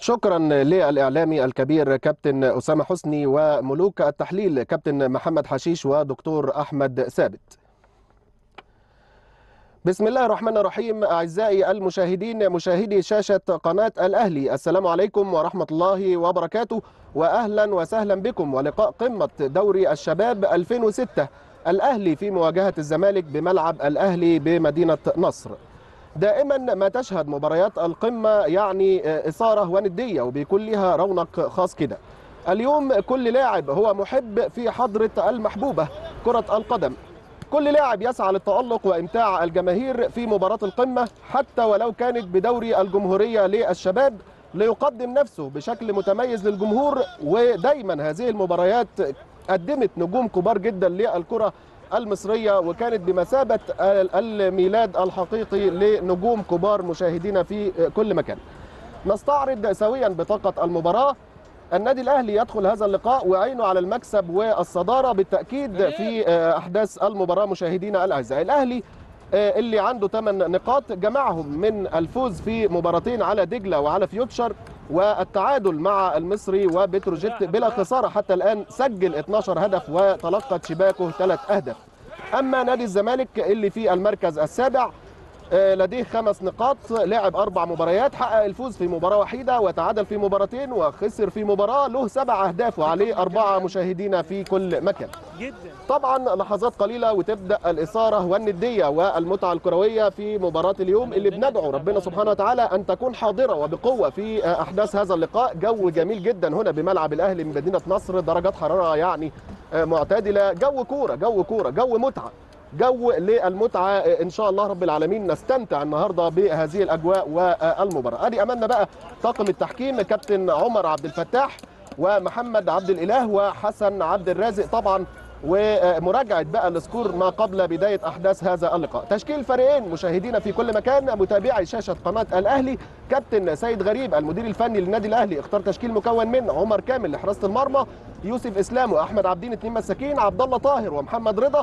شكرا للإعلامي الكبير كابتن أسامة حسني وملوك التحليل كابتن محمد حشيش ودكتور أحمد ثابت بسم الله الرحمن الرحيم أعزائي المشاهدين مشاهدي شاشة قناة الأهلي السلام عليكم ورحمة الله وبركاته وأهلا وسهلا بكم ولقاء قمة دوري الشباب 2006 الأهلي في مواجهة الزمالك بملعب الأهلي بمدينة نصر دائما ما تشهد مباريات القمة يعني إثارة وندية وبيكون لها رونق خاص كده اليوم كل لاعب هو محب في حضرة المحبوبة كرة القدم كل لاعب يسعى للتألق وإمتاع الجماهير في مباراة القمة حتى ولو كانت بدوري الجمهورية للشباب ليقدم نفسه بشكل متميز للجمهور ودايما هذه المباريات قدمت نجوم كبار جدا للكرة المصرية وكانت بمثابة الميلاد الحقيقي لنجوم كبار مشاهدين في كل مكان نستعرض سويا بطاقة المباراة النادي الأهلي يدخل هذا اللقاء وعينه على المكسب والصدارة بالتأكيد في أحداث المباراة مشاهدينا الأعزاء الأهلي اللي عنده 8 نقاط جمعهم من الفوز في مباراتين على دجلة وعلى فيوتشر والتعادل مع المصري وبتروجيت بلا خسارة حتى الآن سجل 12 هدف وتلقت شباكه ثلاث أهداف أما نادي الزمالك اللي في المركز السابع لديه خمس نقاط لعب أربع مباريات حقق الفوز في مباراة وحيدة وتعادل في مباراتين وخسر في مباراة له سبع أهداف وعليه أربعة مشاهدين في كل مكان طبعا لحظات قليلة وتبدأ الإثارة والندية والمتعة الكروية في مباراة اليوم اللي بندعو ربنا سبحانه وتعالى أن تكون حاضرة وبقوة في أحداث هذا اللقاء جو جميل جدا هنا بملعب الأهلي من مدينة نصر درجات حرارة يعني معتدلة جو كورة جو كورة جو متعة جو للمتعة إن شاء الله رب العالمين نستمتع النهاردة بهذه الأجواء والمباراة أدي أمامنا بقى طاقم التحكيم كابتن عمر عبد الفتاح ومحمد عبد الإله وحسن عبد الرازق طبعا ومراجعة بقى السكور ما قبل بداية أحداث هذا اللقاء تشكيل فريقين مشاهدينا في كل مكان متابعي شاشة قناة الأهلي كابتن سيد غريب المدير الفني للنادي الأهلي اختار تشكيل مكون من عمر كامل لحراسة المرمى يوسف إسلام وأحمد عبدين اثنين مساكين عبد الله طاهر ومحمد رضا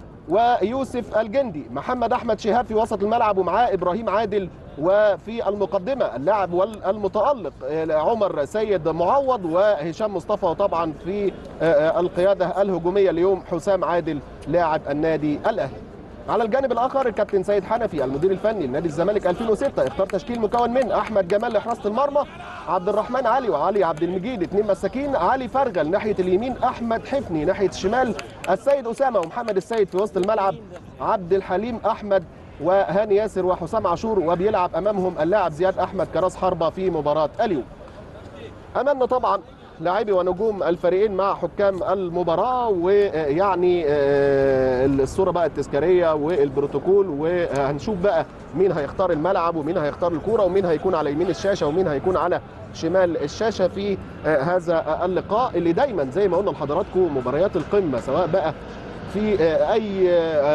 ويوسف الجندي محمد احمد شهاب في وسط الملعب ومعاه ابراهيم عادل وفي المقدمه اللاعب المتالق عمر سيد معوض وهشام مصطفى طبعا في القياده الهجوميه اليوم حسام عادل لاعب النادي الاهلي على الجانب الاخر الكابتن سيد حنفي المدير الفني لنادي الزمالك 2006 اختار تشكيل مكون من احمد جمال لحراسه المرمى عبد الرحمن علي وعلي عبد المجيد اثنين مساكين علي فرغل ناحيه اليمين احمد حفني ناحيه الشمال السيد اسامه ومحمد السيد في وسط الملعب عبد الحليم احمد وهاني ياسر وحسام عاشور وبيلعب امامهم اللاعب زياد احمد كراس حربه في مباراه اليوم امامنا طبعا لاعبي ونجوم الفريقين مع حكام المباراة ويعني الصورة بقى التذكارية والبروتوكول وهنشوف بقى مين هيختار الملعب ومين هيختار الكورة ومين هيكون على يمين الشاشة ومين هيكون على شمال الشاشة في هذا اللقاء اللي دايما زي ما قلنا لحضراتكم مباريات القمة سواء بقى في اي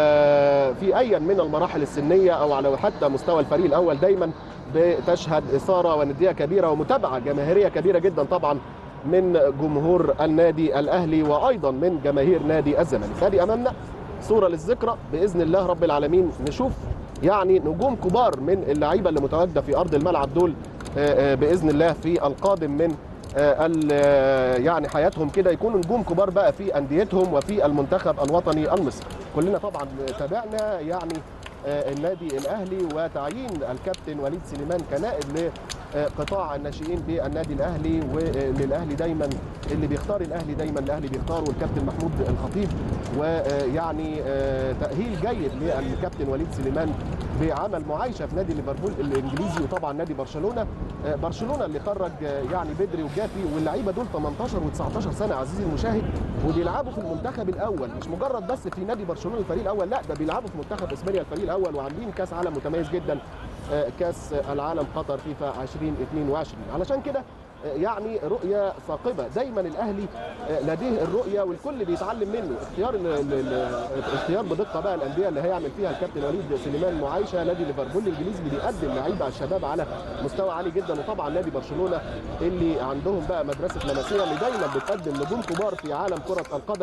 في اي من المراحل السنيه او على حتى مستوى الفريق الاول دايما بتشهد اثاره ونديه كبيره ومتابعه جماهيريه كبيره جدا طبعا من جمهور النادي الاهلي وايضا من جماهير نادي الزمالك ادي امامنا صوره للذكرى باذن الله رب العالمين نشوف يعني نجوم كبار من اللعيبه اللي متواجده في ارض الملعب دول باذن الله في القادم من يعني حياتهم كده يكونوا نجوم كبار بقى في انديتهم وفي المنتخب الوطني المصري كلنا طبعا تابعنا يعني النادي الاهلي وتعيين الكابتن وليد سليمان كنائب لقطاع الناشئين بالنادي الاهلي وللاهلي دايما اللي بيختار الاهلي دايما الاهلي بيختاره الكابتن محمود الخطيب ويعني تاهيل جيد للكابتن وليد سليمان بعمل معايشه في نادي ليفربول الانجليزي وطبعا نادي برشلونه برشلونه اللي خرج يعني بدري وجافي واللعيبه دول 18 و19 سنه عزيزي المشاهد وبيلعبوا في المنتخب الاول مش مجرد بس في نادي برشلونه الفريق الاول لا ده بيلعبوا في منتخب اسبانيا الفريق الاول وعاملين كاس عالم متميز جدا كاس العالم قطر فيفا 2022 علشان كده يعني رؤيه ثاقبه دايما الاهلي لديه الرؤيه والكل بيتعلم منه اختيار اختيار بدقه بقى الانديه اللي هيعمل فيها الكابتن وليد سليمان معايشه نادي ليفربول الانجليزي اللي بيقدم لعيبه على الشباب على مستوى عالي جدا وطبعا نادي برشلونه اللي عندهم بقى مدرسه لمسيه اللي دايما بتقدم نجوم كبار في عالم كره القدم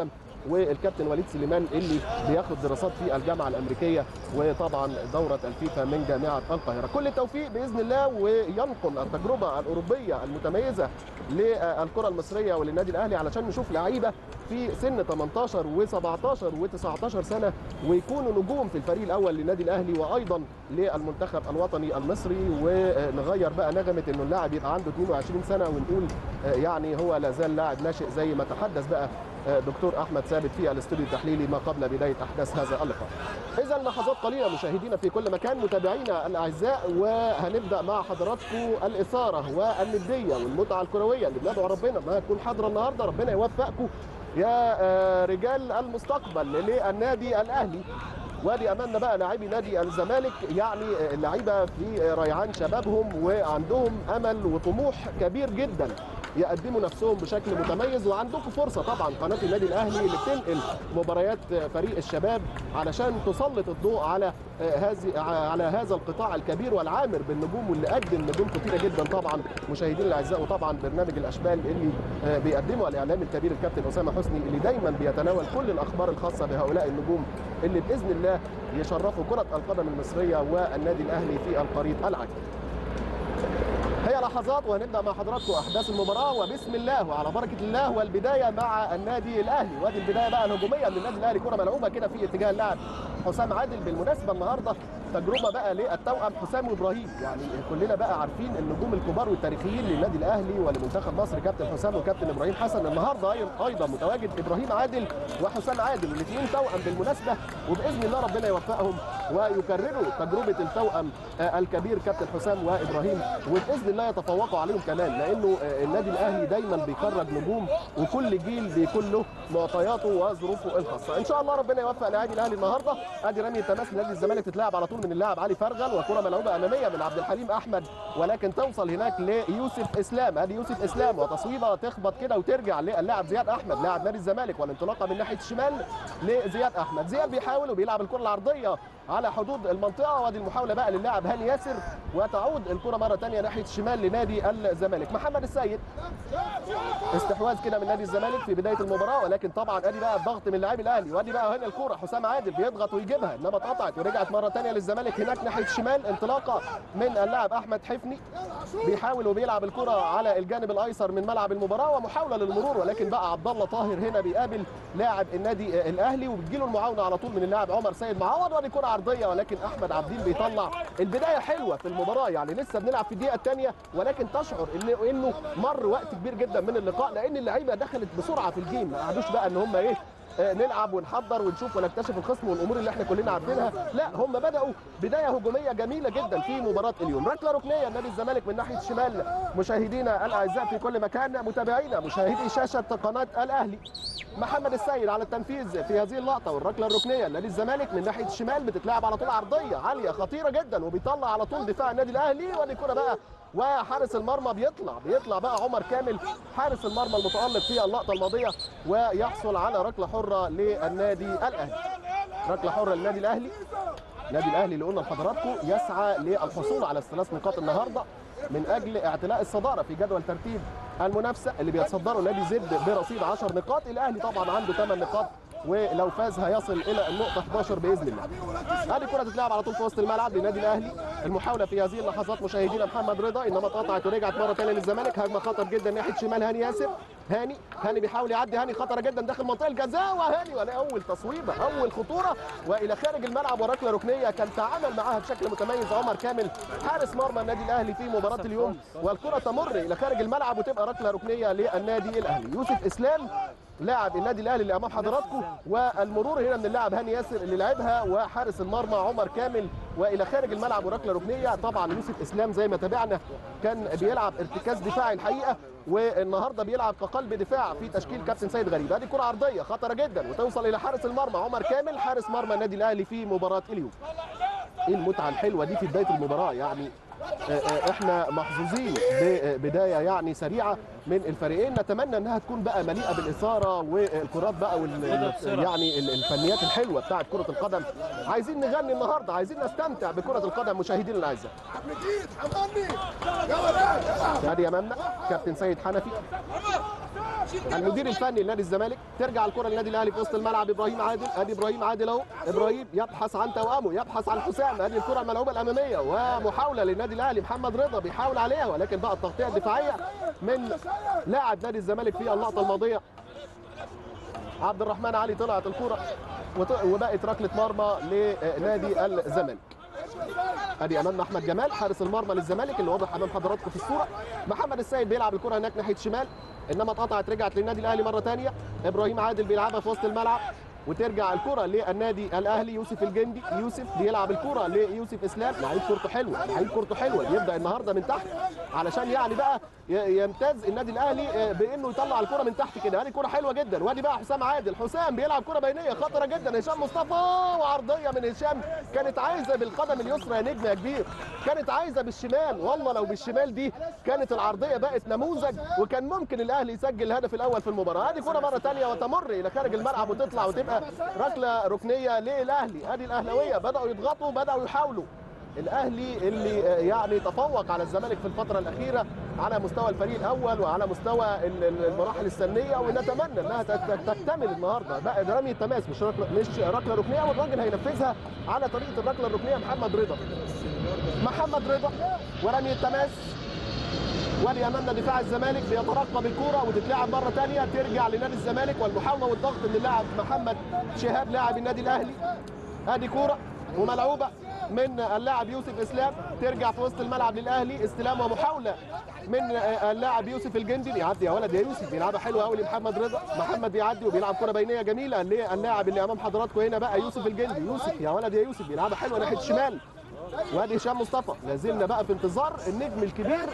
والكابتن وليد سليمان اللي بياخد دراسات في الجامعه الامريكيه وطبعا دوره الفيفا من جامعه القاهره كل التوفيق باذن الله وينقل التجربه الاوروبيه المتميزه للكره المصريه وللنادي الاهلي علشان نشوف لعيبه في سن 18 و17 و19 سنه ويكونوا نجوم في الفريق الاول للنادي الاهلي وايضا للمنتخب الوطني المصري ونغير بقى نغمه انه اللاعب يبقى عنده 22 سنه ونقول يعني هو لا زال لاعب ناشئ زي ما تحدث بقى دكتور احمد ثابت في الاستوديو التحليلي ما قبل بدايه احداث هذا اللقاء. اذا لحظات قليله مشاهدينا في كل مكان متابعينا الاعزاء وهنبدا مع حضراتكم الاثاره والنديه والمتعه الكرويه اللي بندعو ربنا انها تكون حاضره النهارده ربنا يوفقكم يا رجال المستقبل للنادي الاهلي وادي امامنا بقى لاعبي نادي الزمالك يعني اللعيبه في ريعان شبابهم وعندهم امل وطموح كبير جدا يقدموا نفسهم بشكل متميز وعندكم فرصه طبعا قناه النادي الاهلي اللي بتنقل مباريات فريق الشباب علشان تسلط الضوء على هذه على هذا القطاع الكبير والعامر بالنجوم واللي قدم نجوم كثيره جدا طبعا مشاهدينا الاعزاء وطبعا برنامج الاشبال اللي بيقدمه الاعلامي الكبير الكابتن اسامه حسني اللي دايما بيتناول كل الاخبار الخاصه بهؤلاء النجوم اللي باذن الله يشرفوا كره القدم المصريه والنادي الاهلي في الخريطه العاجل. هي لحظات وهنبدا مع حضراتكم احداث المباراه وبسم الله وعلى بركه الله والبدايه مع النادي الاهلي وادي البدايه بقى الهجوميه من النادي الاهلي كره ملعوبه كده في اتجاه اللاعب حسام عادل بالمناسبه النهارده تجربه بقى للتوأم حسام وابراهيم يعني كلنا بقى عارفين النجوم الكبار والتاريخيين للنادي الاهلي ولمنتخب مصر كابتن حسام وكابتن ابراهيم حسن النهارده ايضا متواجد ابراهيم عادل وحسام عادل الاثنين توأم بالمناسبه وباذن الله ربنا يوفقهم ويكرروا تجربه التوأم الكبير كابتن حسام وابراهيم وباذن الله يتفوقوا عليهم كمان لانه النادي الاهلي دايما بيخرج نجوم وكل جيل بيكون له معطياته وظروفه الخاصه ان شاء الله ربنا يوفق لاعبي الاهلي النهارده ادي رمي التماس لنادي الزمالك تتلعب على طول من اللاعب علي فرغل وكره ملعوبه اماميه من عبد الحليم احمد ولكن توصل هناك ليوسف اسلام ادي يوسف اسلام وتصويبه تخبط كده وترجع للاعب زياد احمد لاعب نادي الزمالك والانطلاقه من ناحيه الشمال لزياد احمد زياد بيحاول وبيلعب الكره العرضيه على حدود المنطقه وادي المحاوله بقى للاعب هاني ياسر وتعود الكره مره ثانيه ناحيه الشمال لنادي الزمالك محمد السيد استحواذ كده من نادي الزمالك في بدايه المباراه ولكن طبعا ادي بقى الضغط من لاعبي الاهلي وادي بقى هنا الكره حسام عادل بيضغط ويجيبها انما اتقطعت ورجعت مره ثانيه للزمالك هناك ناحيه الشمال انطلاقه من اللاعب احمد حفني بيحاول وبيلعب الكره على الجانب الايسر من ملعب المباراه ومحاوله للمرور ولكن بقى عبد الله طاهر هنا بيقابل لاعب النادي الاهلي وبتجيله المعاونه على طول من اللاعب عمر سيد معوض وادي كره عرضيه ولكن احمد عبدين بيطلع البدايه حلوه في المباراه يعني لسه بنلعب في الدقيقه الثانيه ولكن تشعر انه انه مر وقت كبير جدا من اللقاء لان اللعيبه دخلت بسرعه في الجيم ما قعدوش بقى ان هم ايه نلعب ونحضر ونشوف ونكتشف الخصم والامور اللي احنا كلنا عارفينها لا هم بداوا بدايه هجوميه جميله جدا في مباراه اليوم ركله ركنيه نادي الزمالك من ناحيه الشمال مشاهدينا الاعزاء في كل مكان متابعينا مشاهدي شاشه قناه الاهلي محمد السيد على التنفيذ في هذه اللقطه والركله الركنيه نادي الزمالك من ناحيه الشمال بتتلعب على طول عرضيه عاليه خطيره جدا وبيطلع على طول دفاع النادي الاهلي ودي كره بقى وحارس المرمى بيطلع بيطلع بقى عمر كامل حارس المرمى المتالق في اللقطه الماضيه ويحصل على ركله حره للنادي الاهلي ركله حره للنادي الاهلي النادي الاهلي اللي قلنا لحضراتكم يسعى للحصول على الثلاث نقاط النهارده من اجل اعتلاء الصداره في جدول ترتيب المنافسه اللي بيتصدره نادي زد برصيد 10 نقاط الاهلي طبعا عنده 8 نقاط ولو فاز هيصل الى النقطه 11 باذن الله. هذه كره تتلعب على طول في وسط الملعب للنادي الاهلي المحاوله في هذه اللحظات مشاهدينا محمد رضا انما اتقطعت ورجعت مره ثانيه للزمالك هجمه خطر جدا ناحيه شمال هاني ياسر هاني هاني بيحاول يعدي هاني خطره جدا داخل منطقه الجزاء وهاني ولا اول تصويبه اول خطوره والى خارج الملعب وركله ركنيه كان تعامل معاها بشكل متميز عمر كامل حارس مرمى النادي الاهلي في مباراه اليوم والكره تمر الى خارج الملعب وتبقى ركله ركنيه للنادي الاهلي يوسف اسلام لاعب النادي الاهلي اللي امام حضراتكم والمرور هنا من اللاعب هاني ياسر اللي لعبها وحارس المرمى عمر كامل والى خارج الملعب وركله ركنيه طبعا يوسف اسلام زي ما تابعنا كان بيلعب ارتكاز دفاعي الحقيقه والنهارده بيلعب كقلب دفاع في تشكيل كابتن سيد غريب هذه كره عرضيه خطره جدا وتوصل الى حارس المرمى عمر كامل حارس مرمى النادي الاهلي في مباراه اليوم ايه المتعه الحلوه دي في بدايه المباراه يعني احنا محظوظين ببدايه يعني سريعه من الفريقين نتمنى انها تكون بقى مليئه بالاثاره والكرات بقى وال يعني الفنيات الحلوه بتاعه كره القدم عايزين نغني النهارده عايزين نستمتع بكره القدم مشاهدينا الاعزاء ادي امامنا كابتن سيد حنفي المدير الفني لنادي الزمالك ترجع الكره للنادي الاهلي في وسط الملعب ابراهيم عادل ادي ابراهيم عادل اهو ابراهيم يبحث عن توامه يبحث عن حسام ادي الكره الملعوبه الاماميه ومحاوله للنادي الاهلي محمد رضا بيحاول عليها ولكن بقى التغطيه الدفاعيه من لاعب نادي الزمالك في اللقطه الماضيه عبد الرحمن علي طلعت الكره وط- وبقت ركله مرمى لنادي الزمالك ادي امامنا احمد جمال حارس المرمى للزمالك اللي واضح امام حضراتكم في الصوره محمد السيد بيلعب الكره هناك ناحيه شمال انما اتقطعت رجعت للنادي الاهلي مره ثانيه ابراهيم عادل بيلعبها في وسط الملعب وترجع الكره للنادي الاهلي يوسف الجندي يوسف بيلعب الكره ليوسف اسلام لعيب كورته حلوه لعيب كورته حلوه يبدا النهارده من تحت علشان يعني بقى ي- يمتاز النادي الاهلي آه، بانه يطلع الكره من تحت كده هذه كره حلوه جدا وادي بقى حسام عادل حسام بيلعب كره بينيه خطره جدا هشام مصطفى وعرضيه من هشام كانت عايزه بالقدم اليسرى يا نجم يا كبير كانت عايزه بالشمال والله لو بالشمال دي كانت العرضيه بقت نموذج وكان ممكن الاهلي يسجل الهدف الاول في المباراه هذه كره مره ثانيه وتمر الى خارج الملعب وتطلع وتبقى ركله ركنيه للاهلي ادي الاهلاويه بداوا يضغطوا بداوا يحاولوا الاهلي اللي آه، يعني تفوق على الزمالك في الفتره الاخيره على مستوى الفريق الاول وعلى مستوى ال- ال- المراحل السنيه ونتمنى انها تت- تكتمل النهارده بقى ده رمي التماس مش ركله مش ركله ركنيه والراجل هينفذها على طريقه الركله الركنيه محمد رضا محمد رضا ورمي التماس وادي امامنا دفاع الزمالك بيترقب الكوره وتتلعب مره ثانيه ترجع لنادي الزمالك والمحاوله والضغط من اللاعب محمد شهاب لاعب النادي الاهلي ادي كوره وملعوبه من اللاعب يوسف اسلام ترجع في وسط الملعب للاهلي استلام ومحاوله من اللاعب يوسف الجندي بيعدي يا ولد يا يوسف بيلعبها حلوه قوي لمحمد رضا محمد بيعدي وبيلعب كره بينيه جميله للاعب اللي امام حضراتكم هنا بقى يوسف الجندي يوسف يا ولد يا يوسف بيلعبها حلوه ناحيه الشمال وادي هشام مصطفى لازلنا بقى في انتظار النجم الكبير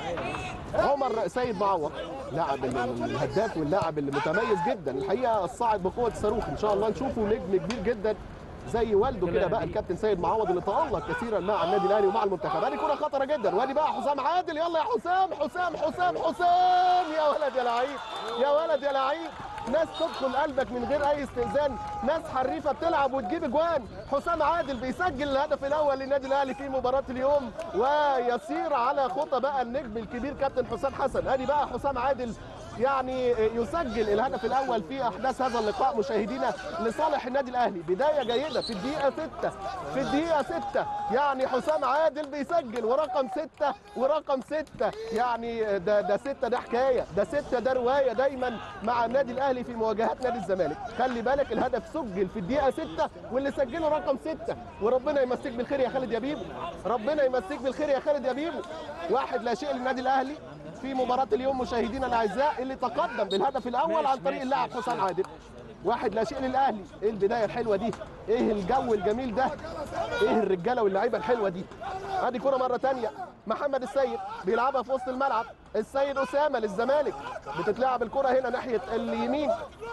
عمر سيد معوض لاعب ال- ال- الهداف واللاعب اللي متميز جدا الحقيقه الصاعد بقوه الصاروخ ان شاء الله نشوفه نجم كبير جدا زي والده كده بقى الكابتن سيد معوض اللي تالق كثيرا مع النادي الاهلي ومع المنتخب ادي كره خطره جدا وادي بقى حسام عادل يلا يا حسام حسام حسام حسام يا ولد يا لعيب يا ولد يا لعيب ناس تدخل قلبك من غير اي استئذان ناس حريفه بتلعب وتجيب اجوان حسام عادل بيسجل الهدف الاول للنادي الاهلي في مباراه اليوم ويسير على خطى بقى النجم الكبير كابتن حسام حسن ادي بقى حسام عادل يعني يسجل الهدف الاول في احداث هذا اللقاء مشاهدينا لصالح النادي الاهلي بدايه جيده في الدقيقه 6 في الدقيقه 6 يعني حسام عادل بيسجل ورقم 6 ورقم 6 يعني ده ده 6 ده حكايه ده 6 ده روايه دايما مع النادي الاهلي في مواجهات نادي الزمالك خلي بالك الهدف سجل في الدقيقه 6 واللي سجله رقم 6 وربنا يمسيك بالخير يا خالد يا بيبو ربنا يمسيك بالخير يا خالد يا بيبو واحد لا شيء للنادي الاهلي في مباراة اليوم مشاهدينا الاعزاء اللي تقدم بالهدف الاول عن طريق اللاعب حسام عادل واحد لا شيء للاهلي ايه البدايه الحلوه دي ايه الجو الجميل ده ايه الرجاله واللعيبه الحلوه دي ادي كره مره تانية محمد السيد بيلعبها في وسط الملعب السيد اسامه للزمالك بتتلعب الكره هنا ناحيه اليمين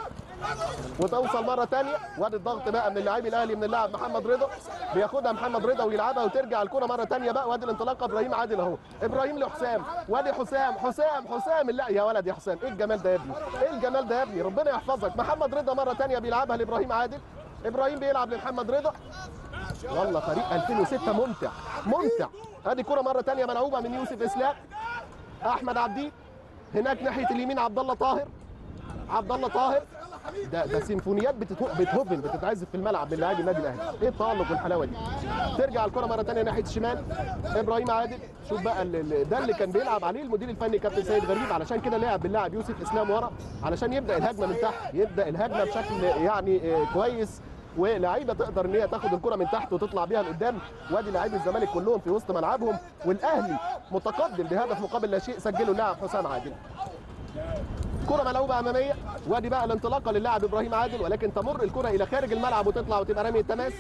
وتوصل مره تانية وادي الضغط بقى من اللاعب الاهلي من اللاعب محمد رضا بياخدها محمد رضا ويلعبها وترجع الكره مره تانية بقى وادي الانطلاقه ابراهيم عادل اهو ابراهيم لحسام وادي حسام حسام حسام لا يا ولد يا حسام ايه الجمال ده يا ابني ايه الجمال ده يا ابني ربنا يحفظك محمد رضا مره تانية بيلعبها لابراهيم عادل ابراهيم بيلعب لمحمد رضا والله فريق 2006 ممتع ممتع ادي كره مره تانية ملعوبه من يوسف اسلام احمد عبدي هناك ناحيه اليمين عبد الله طاهر عبد الله طاهر ده ده سيمفونيات بتتو- بتهوفن بتتعزف في الملعب من لاعبي النادي الاهلي ايه التالق والحلاوه دي ترجع الكره مره ثانيه ناحيه الشمال ابراهيم عادل شوف بقى ال- ال- ده اللي كان بيلعب عليه المدير الفني كابتن سيد غريب علشان كده لعب باللاعب يوسف اسلام ورا علشان يبدا الهجمه من تحت يبدا الهجمه بشكل يعني آه، كويس ولاعيبه تقدر ان هي تاخد الكره من تحت وتطلع بيها لقدام وادي لاعبي الزمالك كلهم في وسط ملعبهم والاهلي متقدم بهدف مقابل لا شيء سجله اللاعب حسام عادل كرة ملعوبة أمامية وادي بقى الانطلاقة للاعب إبراهيم عادل ولكن تمر الكرة إلى خارج الملعب وتطلع وتبقى رمي التماس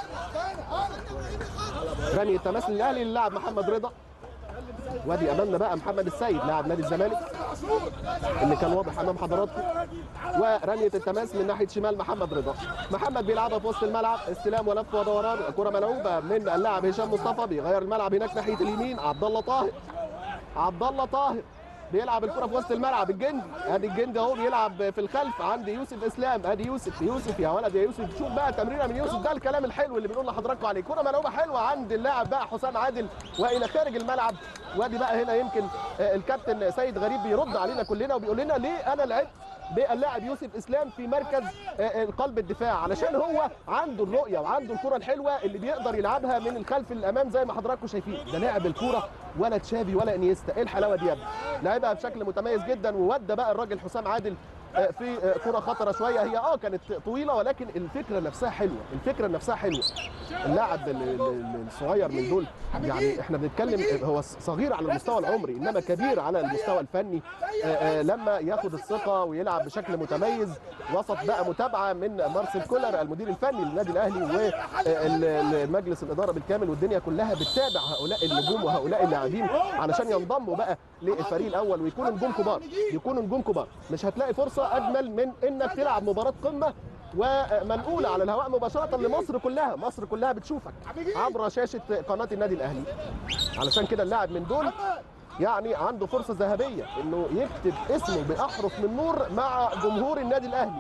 رمي التماس للأهلي للاعب محمد رضا وادي أمامنا بقى محمد السيد لاعب نادي الزمالك اللي كان واضح أمام حضراتكم ورمية التماس من ناحية شمال محمد رضا محمد بيلعبها في وسط الملعب استلام ولف ودوران كرة ملعوبة من اللاعب هشام مصطفى بيغير الملعب هناك ناحية اليمين عبد الله طاهر عبد الله طاهر بيلعب الكره في وسط الملعب الجندي ادي الجندي اهو بيلعب في الخلف عند يوسف اسلام ادي يوسف يوسف يا ولد يا يوسف شوف بقى تمريره من يوسف ده الكلام الحلو اللي بنقول لحضراتكم عليه كره ملعوبه حلوه عند اللاعب بقى حسام عادل والى خارج الملعب وادي بقى هنا يمكن آه، الكابتن سيد غريب بيرد علينا كلنا وبيقول لنا ليه انا لعبت باللاعب يوسف اسلام في مركز آه، قلب الدفاع علشان هو عنده الرؤيه وعنده الكره الحلوه اللي بيقدر يلعبها من الخلف للامام زي ما حضراتكم شايفين ده لاعب الكوره ولا تشافي ولا انيستا ايه الحلاوه دي يا ابني لعبها بشكل متميز جدا وودى بقى الراجل حسام عادل آه، في آه، كره خطره شويه هي اه كانت طويله ولكن الفكره نفسها حلوه الفكره نفسها حلوه اللاعب ال- ال- ال- الصغير من دول يعني احنا بنتكلم هو صغير على المستوى العمري انما كبير على المستوى الفني آه، آه، لما ياخد الثقه ويلعب بشكل متميز وسط بقى متابعه من مارسيل كولر المدير الفني للنادي الاهلي ومجلس الاداره بالكامل والدنيا كلها بتتابع هؤلاء النجوم وهؤلاء اللاعبين علشان ينضموا بقى للفريق الاول ويكونوا نجوم كبار يكونوا نجوم كبار مش هتلاقي فرصه اجمل من انك تلعب مباراه قمه ومنقوله على الهواء مباشره لمصر كلها مصر كلها بتشوفك عبر شاشه قناه النادي الاهلي علشان كده اللاعب من دول يعني عنده فرصه ذهبيه انه يكتب اسمه باحرف من نور مع جمهور النادي الاهلي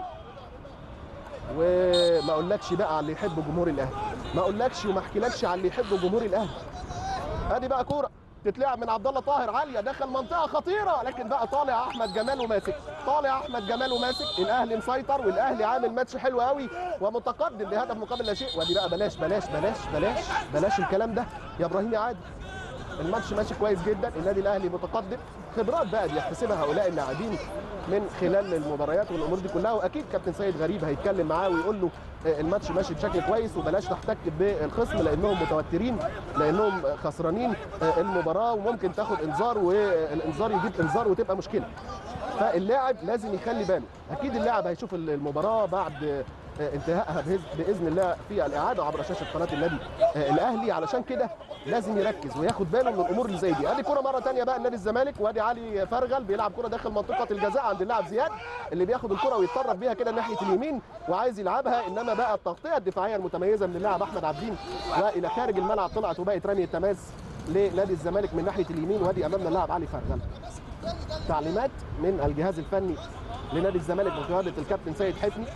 وما اقولكش بقى على اللي يحب جمهور الاهلي ما اقولكش وما احكيلكش على اللي يحب جمهور الاهلي ادي بقى كوره تتلعب من عبد الله طاهر عاليه دخل منطقه خطيره لكن بقى طالع احمد جمال وماسك طالع احمد جمال وماسك الاهلي مسيطر والاهلي عامل ماتش حلو قوي ومتقدم بهدف مقابل لا شيء وادي بقى بلاش بلاش بلاش بلاش بلاش الكلام ده يا ابراهيم يا عادل الماتش ماشي كويس جدا النادي الاهلي متقدم خبرات بقى بيكتسبها هؤلاء اللاعبين من خلال المباريات والامور دي كلها واكيد كابتن سيد غريب هيتكلم معاه ويقول له آه، الماتش ماشي بشكل كويس وبلاش تحتك بالخصم لانهم متوترين لانهم خسرانين آه، المباراه وممكن تاخد انذار والانذار يجيب انذار وتبقى مشكله فاللاعب لازم يخلي باله اكيد اللاعب هيشوف المباراه بعد آه، انتهائها بإذ- باذن الله في الاعاده عبر شاشه قناه النادي آه، الاهلي علشان كده لازم يركز وياخد باله من الامور اللي زي دي ادي كره مره ثانيه بقى النادي الزمالك وادي علي فرغل بيلعب كره داخل منطقه الجزاء عند اللاعب زياد اللي بياخد الكره ويتطرف بيها كده ناحيه اليمين وعايز يلعبها انما بقى التغطيه الدفاعيه المتميزه من اللاعب احمد عبدين والى خارج الملعب طلعت وبقت رميه تماس لنادي الزمالك من ناحيه اليمين وادي امامنا اللاعب علي فرغل تعليمات من الجهاز الفني لنادي الزمالك بقياده الكابتن سيد حفني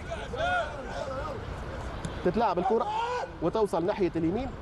تتلعب الكره وتوصل ناحيه اليمين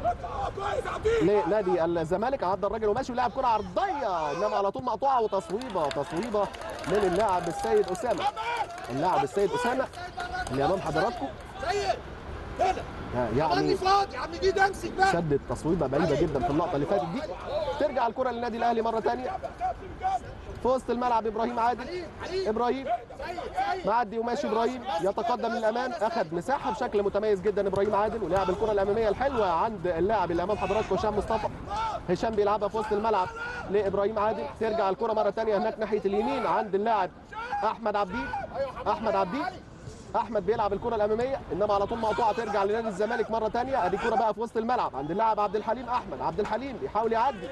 لنادي الزمالك عدى الراجل وماشي ولعب كره عرضيه انما على طول مقطوعه وتصويبه تصويبه من اللاعب السيد اسامه اللاعب السيد اسامه اللي امام حضراتكم سيد هنا يعني ماني فاضي يا عم جديد امسك بقى سدد تصويبه بعيده جدا في اللقطه اللي فاتت دي ترجع الكره للنادي الاهلي مره ثانيه في وسط الملعب ابراهيم عادل حليم حليم ابراهيم سيد سيد معدي وماشي ابراهيم يتقدم للامام اخذ مساحه بشكل متميز جدا ابراهيم عادل ولعب الكره الاماميه الحلوه عند اللاعب اللي امام حضراتكم هشام مصطفى هشام بيلعبها في وسط الملعب لابراهيم عادل ترجع الكره مره ثانيه هناك ناحيه اليمين عند اللاعب احمد عبدين احمد عبدين احمد بيلعب الكره الاماميه انما على طول مقطوعه ترجع لنادي الزمالك مره ثانيه ادي كره بقى في وسط الملعب عند اللاعب عبد الحليم احمد عبد الحليم بيحاول يعدي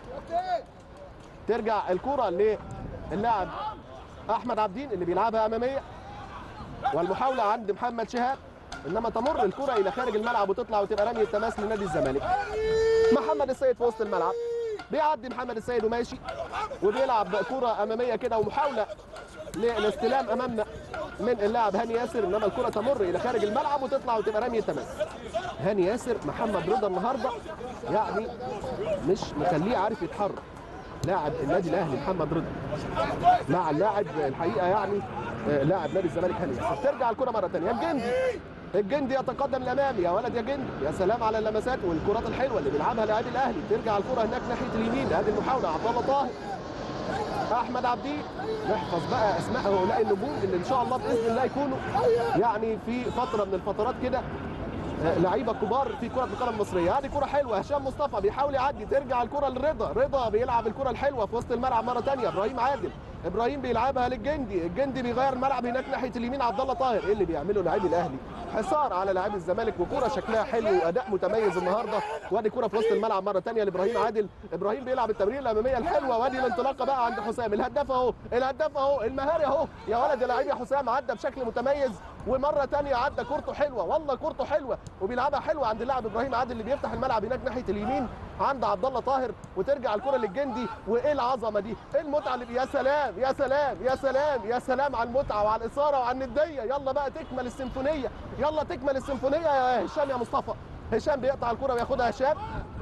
ترجع الكره للاعب احمد عبدين اللي بيلعبها اماميه والمحاوله عند محمد شهاب انما تمر الكره الى خارج الملعب وتطلع وتبقى رميه تماس لنادي الزمالك محمد السيد في وسط الملعب بيعدي محمد السيد وماشي وبيلعب كره اماميه كده ومحاوله للاستلام امامنا من اللاعب هاني ياسر انما الكره تمر الى خارج الملعب وتطلع وتبقى رميه تماس هاني ياسر محمد رضا النهارده يعني مش مخليه عارف يتحرك لاعب النادي الاهلي محمد رضا مع اللاعب الحقيقه يعني آه، لاعب نادي الزمالك هاني ياسر ترجع الكره مره ثانيه الجندي الجندي يتقدم الامام يا ولد يا جندي يا سلام على اللمسات والكرات الحلوه اللي بيلعبها لاعبي الاهلي ترجع الكره هناك ناحيه اليمين ادي المحاوله عبد الله طاهر احمد عبدين نحفظ بقى اسماء هؤلاء النجوم اللي ان شاء الله باذن الله يكونوا يعني في فتره من الفترات كده آه، لعيبه كبار في كره القدم المصريه هذه كره حلوه هشام مصطفى بيحاول يعدي ترجع الكره لرضا رضا بيلعب الكره الحلوه في وسط الملعب مره ثانيه ابراهيم عادل ابراهيم بيلعبها للجندي الجندي بيغير الملعب هناك ناحيه اليمين عبد الله طاهر ايه اللي بيعمله لاعبي الاهلي حصار على لاعبي الزمالك وكره شكلها حلو واداء متميز النهارده وادي كره في وسط الملعب مره ثانيه لابراهيم عادل ابراهيم بيلعب التمرير الاماميه الحلوه وادي الانطلاقه بقى عند حسام الهداف اهو الهداف اهو المهاري اهو يا ولد يا لعيب يا حسام عدى بشكل متميز ومره ثانيه عدى كورته حلوه والله كورته حلوه وبيلعبها حلوه عند اللاعب ابراهيم عادل اللي بيفتح الملعب هناك ناحيه اليمين عند عبد الله طاهر وترجع الكره للجندي وايه العظمه دي ايه المتعه اللي يا سلام يا سلام يا سلام يا سلام على المتعه وعلى الاثاره وعلى النديه يلا بقى تكمل السيمفونيه يلا تكمل السيمفونيه يا هشام يا مصطفى هشام بيقطع الكره وياخدها هشام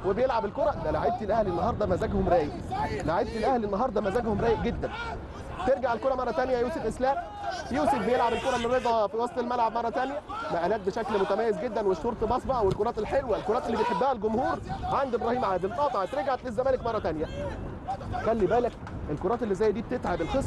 وبيلعب الكره ده لعيبه الاهلي النهارده مزاجهم رايق لعيبه الاهلي النهارده مزاجهم رايق جدا ترجع الكره مره ثانيه يوسف اسلام يوسف بيلعب الكره لرضا في وسط الملعب مره ثانيه نقلات بشكل متميز جدا والشورت بصبع والكرات الحلوه الكرات اللي بيحبها الجمهور عند ابراهيم عادل قطعت رجعت للزمالك مره ثانيه خلي بالك الكرات اللي زي دي بتتعب الخصم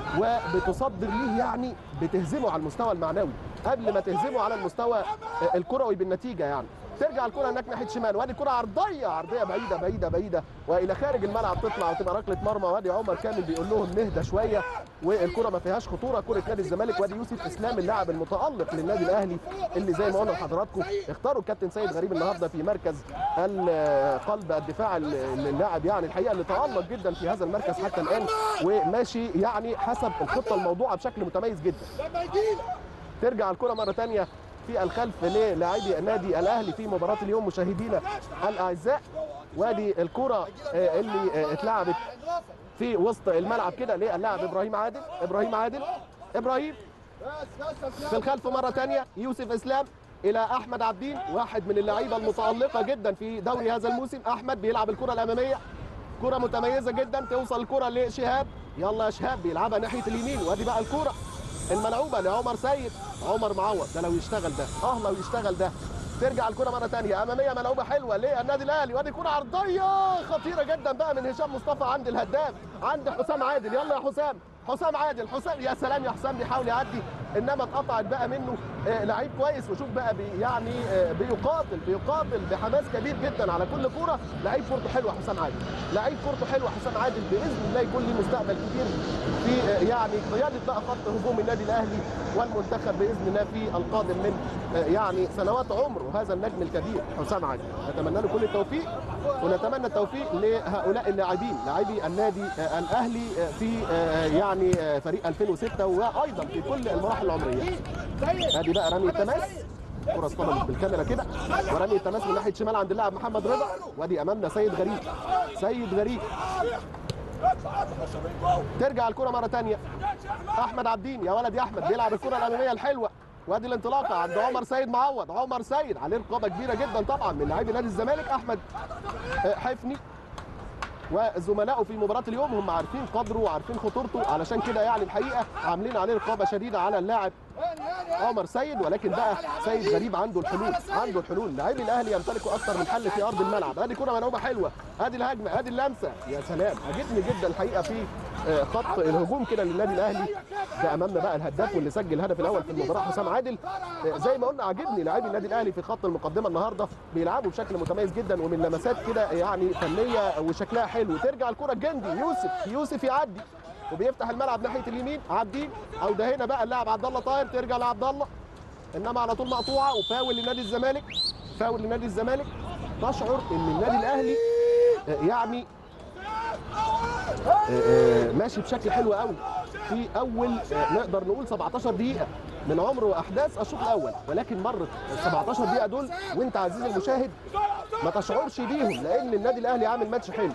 وبتصدر ليه يعني بتهزمه على المستوى المعنوي قبل ما تهزمه على المستوى الكروي بالنتيجه يعني ترجع الكره هناك ناحيه شمال وادي كره عرضيه عرضيه بعيده بعيده بعيده والى خارج الملعب تطلع وتبقى ركله مرمى وادي عمر كامل بيقول لهم نهدى شويه والكره ما فيهاش خطوره كره نادي الزمالك وادي يوسف اسلام اللاعب المتالق للنادي الاهلي اللي زي ما قلنا لحضراتكم اختاروا الكابتن سيد غريب النهارده في مركز ال- قلب الدفاع ال- اللاعب يعني الحقيقه اللي تالق جدا في هذا المركز حتى الان وماشي يعني حسب الخطه الموضوعه بشكل متميز جدا لما يجيلك ترجع الكرة مرة تانية في الخلف للاعبي النادي الأهلي في مباراة اليوم مشاهدينا الأعزاء وادي الكرة آه، اللي آه، اتلعبت في وسط الملعب كده للاعب إبراهيم عادل إبراهيم عادل إبراهيم بس بس في الخلف مرة تانية يوسف إسلام إلى أحمد عبدين واحد من اللعيبة المتألقة جدا في دوري هذا الموسم أحمد بيلعب الكرة الأمامية كرة متميزة جدا توصل الكرة لشهاب يلا يا شهاب بيلعبها ناحية اليمين وادي بقى الكرة الملعوبة لعمر سيد عمر معوض ده لو يشتغل ده اه لو يشتغل ده ترجع الكرة مرة تانية أمامية ملعوبة حلوة للنادي الأهلي وادي كرة عرضية خطيرة جدا بقى من هشام مصطفى عند الهداف عند حسام عادل يلا يا حسام حسام عادل حسام يا سلام يا حسام بيحاول يعدي انما اتقطعت بقى منه آه، لعيب كويس وشوف بقى بي يعني آه، بيقاتل بيقاتل بحماس كبير جدا على كل كوره لعيب كورته حلوه حسام عادل لعيب كورته حلوه حسام عادل باذن الله يكون له مستقبل كبير في آه، يعني قياده بقى خط هجوم النادي الاهلي والمنتخب باذن الله في القادم من آه، يعني سنوات عمره هذا النجم الكبير حسام عادل نتمنى له كل التوفيق ونتمنى التوفيق لهؤلاء اللاعبين لاعبي النادي آه، الاهلي آه، في آه، يعني آه، فريق 2006 وايضا في كل المراحل العمريه ادي بقى رمي التماس كرة اصطدمت بالكاميرا كده ورمي التماس من ناحيه شمال عند اللاعب محمد رضا وادي امامنا سيد غريب سيد غريب ترجع الكرة مرة تانية أحمد عبدين يا ولد يا أحمد بيلعب الكرة الأمامية الحلوة وادي الانطلاقة عند عمر سيد معوض عمر سيد عليه رقابة كبيرة جدا طبعا من لاعبي نادي الزمالك أحمد آه، حفني وزملائه في مباراة اليوم هم عارفين قدره وعارفين خطورته علشان كده يعني الحقيقة عاملين عليه رقابة شديدة على اللاعب عمر سيد ولكن بقى سيد غريب عنده الحلول عنده الحلول لاعبي الاهلي يمتلكوا اكثر من حل في ارض الملعب ادي كره منوبه حلوه ادي الهجمه ادي اللمسه يا سلام عجبني جدا الحقيقه في آه، خط الهجوم كده للنادي الاهلي ده امامنا بقى الهداف واللي سجل الهدف الاول في المباراه حسام عادل آه، زي ما قلنا عجبني لاعبي النادي الاهلي في خط المقدمه النهارده بيلعبوا بشكل متميز جدا ومن لمسات كده يعني فنيه وشكلها حلو ترجع الكره الجندي يوسف يوسف يعدي وبيفتح الملعب ناحيه اليمين عابدين او ده هنا بقى اللاعب عبد الله طاهر ترجع لعبد الله انما على طول مقطوعه وفاول لنادي الزمالك فاول لنادي الزمالك تشعر ان النادي الاهلي آه، يعني آه، آه، ماشي بشكل حلو قوي في اول آه، نقدر نقول 17 دقيقه من عمر واحداث الشوط الاول ولكن مرت ال 17 دقيقه دول وانت عزيزي المشاهد ما تشعرش بيهم لان النادي الاهلي عامل ماتش حلو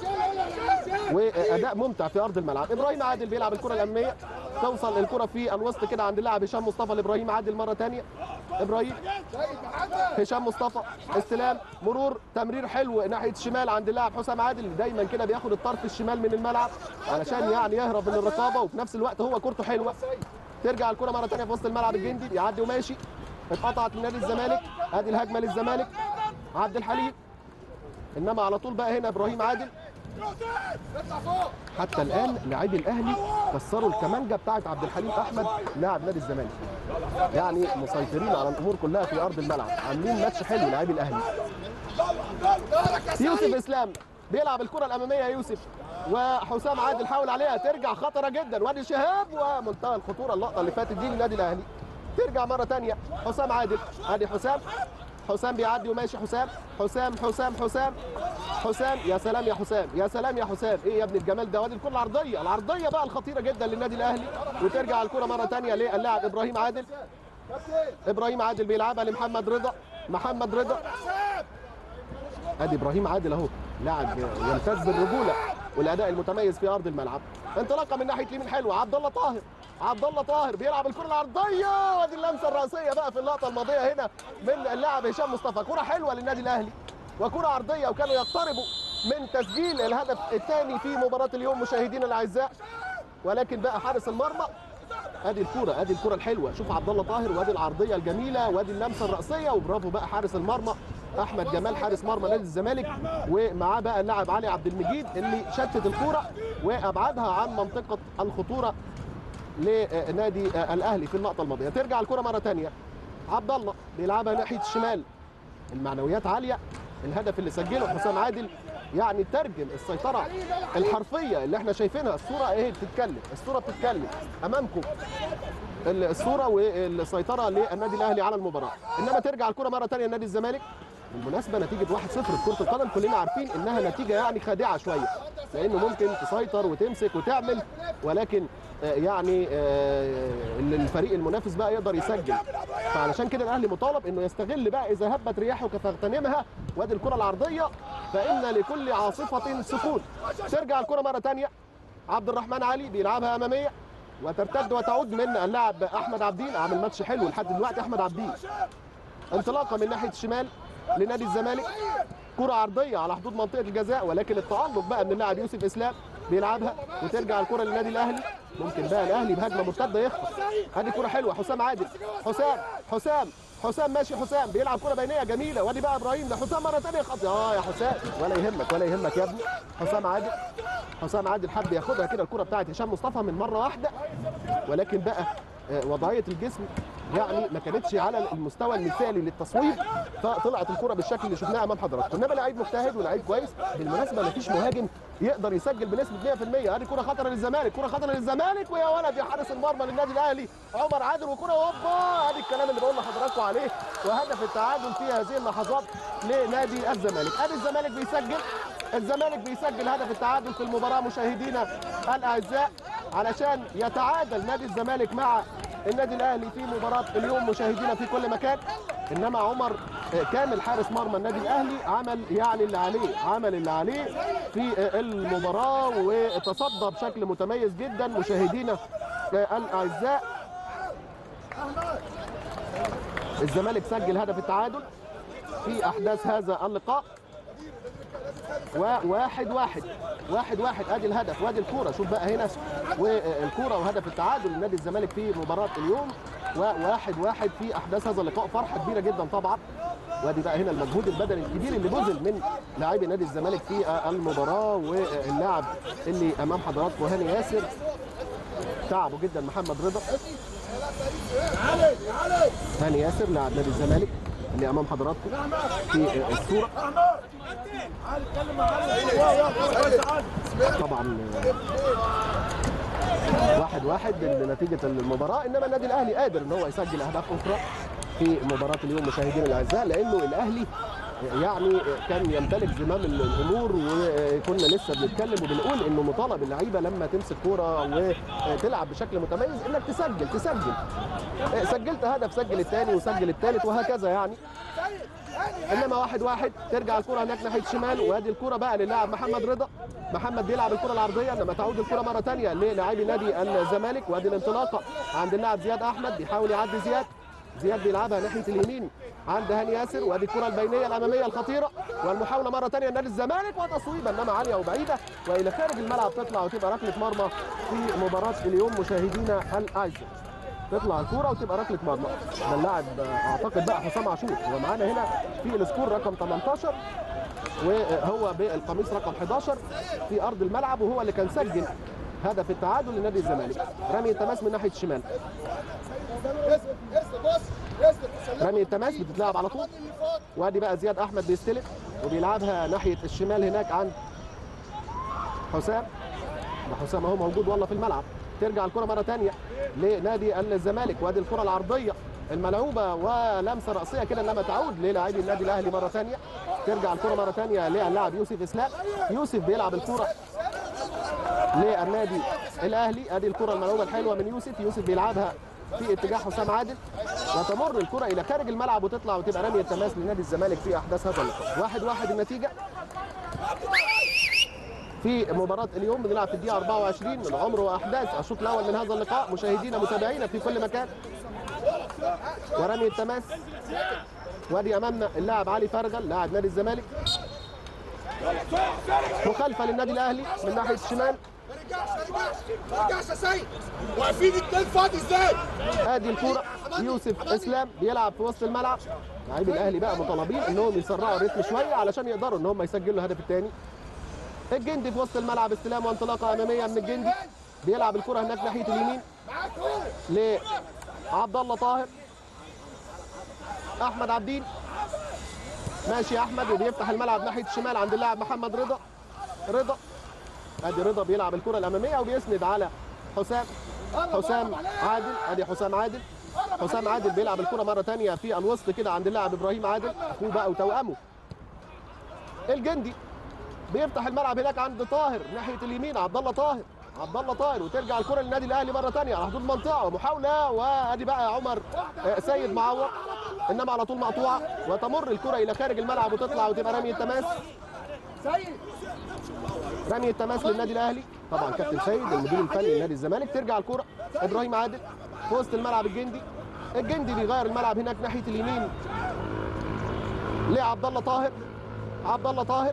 واداء ممتع في ارض الملعب ابراهيم عادل بيلعب الكره الاماميه توصل الكره في الوسط كده عند اللاعب هشام مصطفى لابراهيم عادل مره ثانيه ابراهيم هشام مصطفى استلام مرور تمرير حلو ناحيه الشمال عند اللاعب حسام عادل دايما كده بياخد الطرف الشمال من الملعب علشان يعني يهرب من الرقابه وفي نفس الوقت هو كورته حلوه ترجع الكره مره ثانيه في وسط الملعب الجندي بيعدي وماشي اتقطعت من نادي الزمالك ادي الهجمه للزمالك عبد الحليم انما على طول بقى هنا ابراهيم عادل اطلع فوق حتى الان لاعبي الاهلي كسروا الكمانجه بتاعت عبد الحليم احمد لاعب نادي الزمالك يعني مسيطرين على الامور كلها في ارض الملعب عاملين ماتش حلو لاعبي الاهلي دارك يا يوسف سيد اسلام بيلعب الكره الاماميه يوسف وحسام عادل حاول عليها ترجع خطره جدا وادي شهاب ومنتهى الخطوره اللقطه اللي فاتت دي للنادي الاهلي ترجع مره ثانيه حسام عادل ادي حسام حسام بيعدي وماشي حسام حسام حسام حسام حسام يا سلام يا حسام يا سلام يا حسام ايه يا ابن الجمال ده وادي الكره العرضيه العرضيه بقى الخطيره جدا للنادي الاهلي وترجع الكره مره ثانيه للاعب ابراهيم عادل ابراهيم عادل بيلعبها لمحمد رضا محمد رضا ادي ابراهيم عادل اهو لاعب يمتاز بالرجوله والاداء المتميز في ارض الملعب انطلاقه من ناحيه اليمين حلوه عبد الله طاهر عبد الله طاهر بيلعب الكره العرضيه وادي اللمسه الراسيه بقى في اللقطه الماضيه هنا من اللاعب هشام مصطفى كره حلوه للنادي الاهلي وكره عرضيه وكانوا يقتربوا من تسجيل الهدف الثاني في مباراه اليوم مشاهدينا الاعزاء ولكن بقى حارس المرمى ادي الكره ادي الكره الحلوه شوف عبد الله طاهر وادي العرضيه الجميله وادي اللمسه الراسيه وبرافو بقى حارس المرمى احمد جمال حارس مرمى نادي الزمالك ومعاه بقى اللاعب علي عبد المجيد اللي شتت الكره وابعدها عن منطقه الخطوره لنادي الاهلي في اللقطه الماضيه ترجع الكره مره ثانيه عبد الله بيلعبها ناحيه الشمال المعنويات عاليه الهدف اللي سجله حسام عادل يعني ترجم السيطره الحرفيه اللي احنا شايفينها الصوره اهي بتتكلم الصوره بتتكلم امامكم الصوره والسيطره للنادي الاهلي على المباراه انما ترجع الكره مره ثانيه لنادي الزمالك بالمناسبه نتيجه 1-0 في كره القدم كلنا عارفين انها نتيجه يعني خادعه شويه لانه ممكن تسيطر وتمسك وتعمل ولكن آه، يعني آه، اللي الفريق المنافس بقى يقدر يسجل فعلشان كده الاهلي مطالب انه يستغل بقى اذا هبت رياحك فاغتنمها وادي الكره العرضيه فان لكل عاصفه سكون ترجع الكره مره ثانيه عبد الرحمن علي بيلعبها اماميه وترتد وتعود من اللاعب احمد عبدين عامل ماتش حلو لحد دلوقتي احمد عبدين انطلاقه من ناحيه الشمال لنادي الزمالك كرة عرضية على حدود منطقة الجزاء ولكن التعلق بقى من اللاعب يوسف اسلام بيلعبها وترجع الكرة للنادي الاهلي ممكن بقى الاهلي بهجمة مرتدة يخطف هذه كرة حلوة حسام عادل حسام حسام حسام ماشي حسام بيلعب كرة بينية جميلة وادي بقى ابراهيم لحسام مرة ثانية خط اه يا حسام ولا يهمك ولا يهمك يا ابني حسام عادل حسام عادل حب ياخدها كده الكرة بتاعت هشام مصطفى من مرة واحدة ولكن بقى آه، وضعية الجسم يعني ما كانتش على المستوى المثالي للتصويب فطلعت الكرة بالشكل اللي شفناه امام حضراتكم انما لعيب مجتهد ولعيب كويس بالمناسبه ما فيش مهاجم يقدر يسجل بنسبه 100% هذه كرة خطره للزمالك كرة خطره للزمالك ويا ولد يا حارس المرمى للنادي الاهلي عمر عادل وكرة هوبا ادي الكلام اللي بقول لحضراتكم عليه وهدف التعادل في هذه اللحظات لنادي الزمالك ادي الزمالك بيسجل الزمالك بيسجل هدف التعادل في المباراه مشاهدينا الاعزاء علشان يتعادل نادي الزمالك مع النادي الاهلي في مباراه اليوم مشاهدينا في كل مكان انما عمر كامل حارس مرمى النادي الاهلي عمل يعني اللي عليه عمل اللي عليه في المباراه وتصدى بشكل متميز جدا مشاهدينا الاعزاء الزمالك سجل هدف التعادل في احداث هذا اللقاء وواحد واحد واحد واحد ادي الهدف وادي الكوره شوف بقى هنا والكوره وهدف التعادل لنادي الزمالك في مباراه اليوم وواحد واحد في احداث هذا اللقاء فرحه كبيره جدا طبعا وادي بقى هنا المجهود البدني الكبير اللي بذل من لاعبي نادي الزمالك في المباراه واللاعب اللي امام حضراتكم هاني ياسر تعبوا جدا محمد رضا هاني ياسر لاعب نادي الزمالك اللي امام حضراتكم في الصوره طبعا واحد واحد نتيجة المباراة انما النادي الاهلي قادر ان هو يسجل اهداف اخرى في مباراة اليوم مشاهدينا الاعزاء لانه الاهلي يعني كان يمتلك زمام الامور وكنا لسه بنتكلم وبنقول انه مطالب اللعيبه لما تمسك كوره وتلعب بشكل متميز انك تسجل تسجل سجلت هدف سجل الثاني وسجل الثالث وهكذا يعني انما واحد واحد ترجع الكره هناك ناحيه الشمال وادي الكره بقى للاعب محمد رضا محمد بيلعب الكره العرضيه انما تعود الكره مره ثانيه للاعبي نادي الزمالك وادي الانطلاقه عند اللاعب زياد احمد بيحاول يعدي زياد زياد بيلعبها ناحيه اليمين عند هاني ياسر وادي الكره البينيه الاماميه الخطيره والمحاوله مره ثانيه لنادي الزمالك وتصويبه انما عاليه وبعيده والى خارج الملعب تطلع وتبقى ركله مرمى في مباراه اليوم مشاهدينا الاعزاء تطلع الكوره وتبقى ركله مرمى ده اللاعب اعتقد بقى حسام عاشور هو معانا هنا في السكور رقم 18 وهو بالقميص رقم 11 في ارض الملعب وهو اللي كان سجل هدف التعادل لنادي الزمالك رمي التماس من ناحيه الشمال رمي التماس بتتلعب على طول وادي بقى زياد احمد بيستلم وبيلعبها ناحيه الشمال هناك عند حسام ده حسام اهو موجود والله في الملعب ترجع الكره مره ثانيه لنادي الزمالك وادي الكره العرضيه الملعوبه ولمسه راسيه كده انما تعود للاعبي النادي الاهلي مره ثانيه ترجع الكره مره ثانيه للاعب يوسف اسلام يوسف بيلعب الكره للنادي الاهلي ادي الكره الملعوبه الحلوه من يوسف يوسف بيلعبها في اتجاه حسام عادل وتمر الكره الى خارج الملعب وتطلع وتبقى رمي التماس لنادي الزمالك في احداث هذا اللقاء واحد واحد النتيجه في مباراة اليوم بنلعب في الدقيقة 24 من عمر وأحداث الشوط الأول من هذا اللقاء مشاهدينا متابعينا في كل مكان ورمي التماس وادي امامنا اللاعب علي فرغل لاعب نادي الزمالك مخالفه للنادي الاهلي من ناحيه الشمال ما رجعش ما رجعش ما رجعش يا سيد واقفين اتنين فاضي ازاي؟ ادي الكوره يوسف اسلام بيلعب في وسط الملعب لاعبي الاهلي بقى مطالبين انهم يسرعوا الريتم شويه علشان يقدروا ان هم يسجلوا الهدف الثاني الجندي في وسط الملعب استلام وانطلاقه اماميه من الجندي بيلعب الكره هناك ناحيه اليمين معاك هو لعبد الله طاهر احمد عبدين ماشي يا احمد وبيفتح الملعب ناحيه الشمال عند اللاعب محمد رضا رضا ادي رضا بيلعب الكره الاماميه وبيسند على حسام حسام عادل ادي حسام عادل حسام عادل بيلعب الكره مره ثانيه في الوسط كده عند اللاعب ابراهيم عادل اخوه بقى وتوامه الجندي بيفتح الملعب هناك عند طاهر ناحيه اليمين عبد الله طاهر عبد الله طاهر وترجع الكره للنادي الاهلي مره ثانيه على حدود المنطقه ومحاوله وادي بقى عمر آه، سيد معوض انما على طول مقطوعه وتمر الكره الى خارج الملعب وتطلع وتبقى رميه تماس سيد رمي التماس للنادي الاهلي طبعا كابتن سيد المدير الفني لنادي الزمالك ترجع الكره ابراهيم عادل في وسط الملعب الجندي الجندي بيغير الملعب هناك ناحيه اليمين لعبد الله طاهر عبد الله طاهر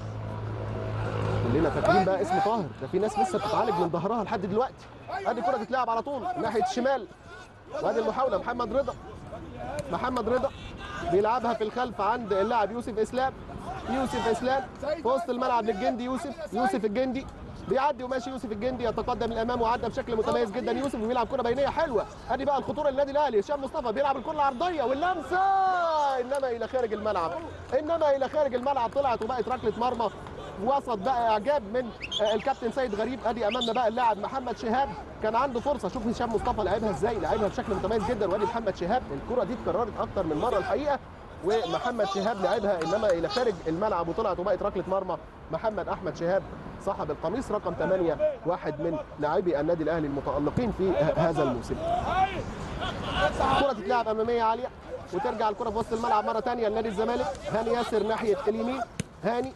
كلنا فاكرين بقى اسم طاهر ده في ناس لسه بتتعالج من ظهرها لحد دلوقتي ادي كره تتلعب على طول ناحيه الشمال وادي المحاوله محمد رضا محمد رضا بيلعبها في الخلف عند اللاعب يوسف اسلام يوسف اسلام في وسط الملعب للجندي يوسف يوسف الجندي بيعدي وماشي يوسف الجندي يتقدم للامام وعدى بشكل متميز جدا يوسف وبيلعب كره بينيه حلوه ادي بقى الخطوره للنادي الاهلي هشام مصطفى بيلعب الكره العرضيه واللمسه انما الى خارج الملعب انما الى خارج الملعب طلعت وبقت ركله مرمى وسط بقى اعجاب من آه، الكابتن سيد غريب ادي امامنا بقى اللاعب محمد شهاب كان عنده فرصه شوف هشام مصطفى لعبها ازاي لعبها بشكل متميز جدا وادي محمد شهاب الكره دي اتكررت اكتر من مره الحقيقه ومحمد شهاب لعبها انما الى خارج الملعب وطلعت وبقت ركله مرمى محمد احمد شهاب صاحب القميص رقم 8 واحد من لاعبي النادي الاهلي المتالقين في ه- هذا الموسم كرة تتلعب اماميه عاليه وترجع الكره في وسط الملعب مره ثانيه لنادي الزمالك هاني ياسر ناحيه اليمين هاني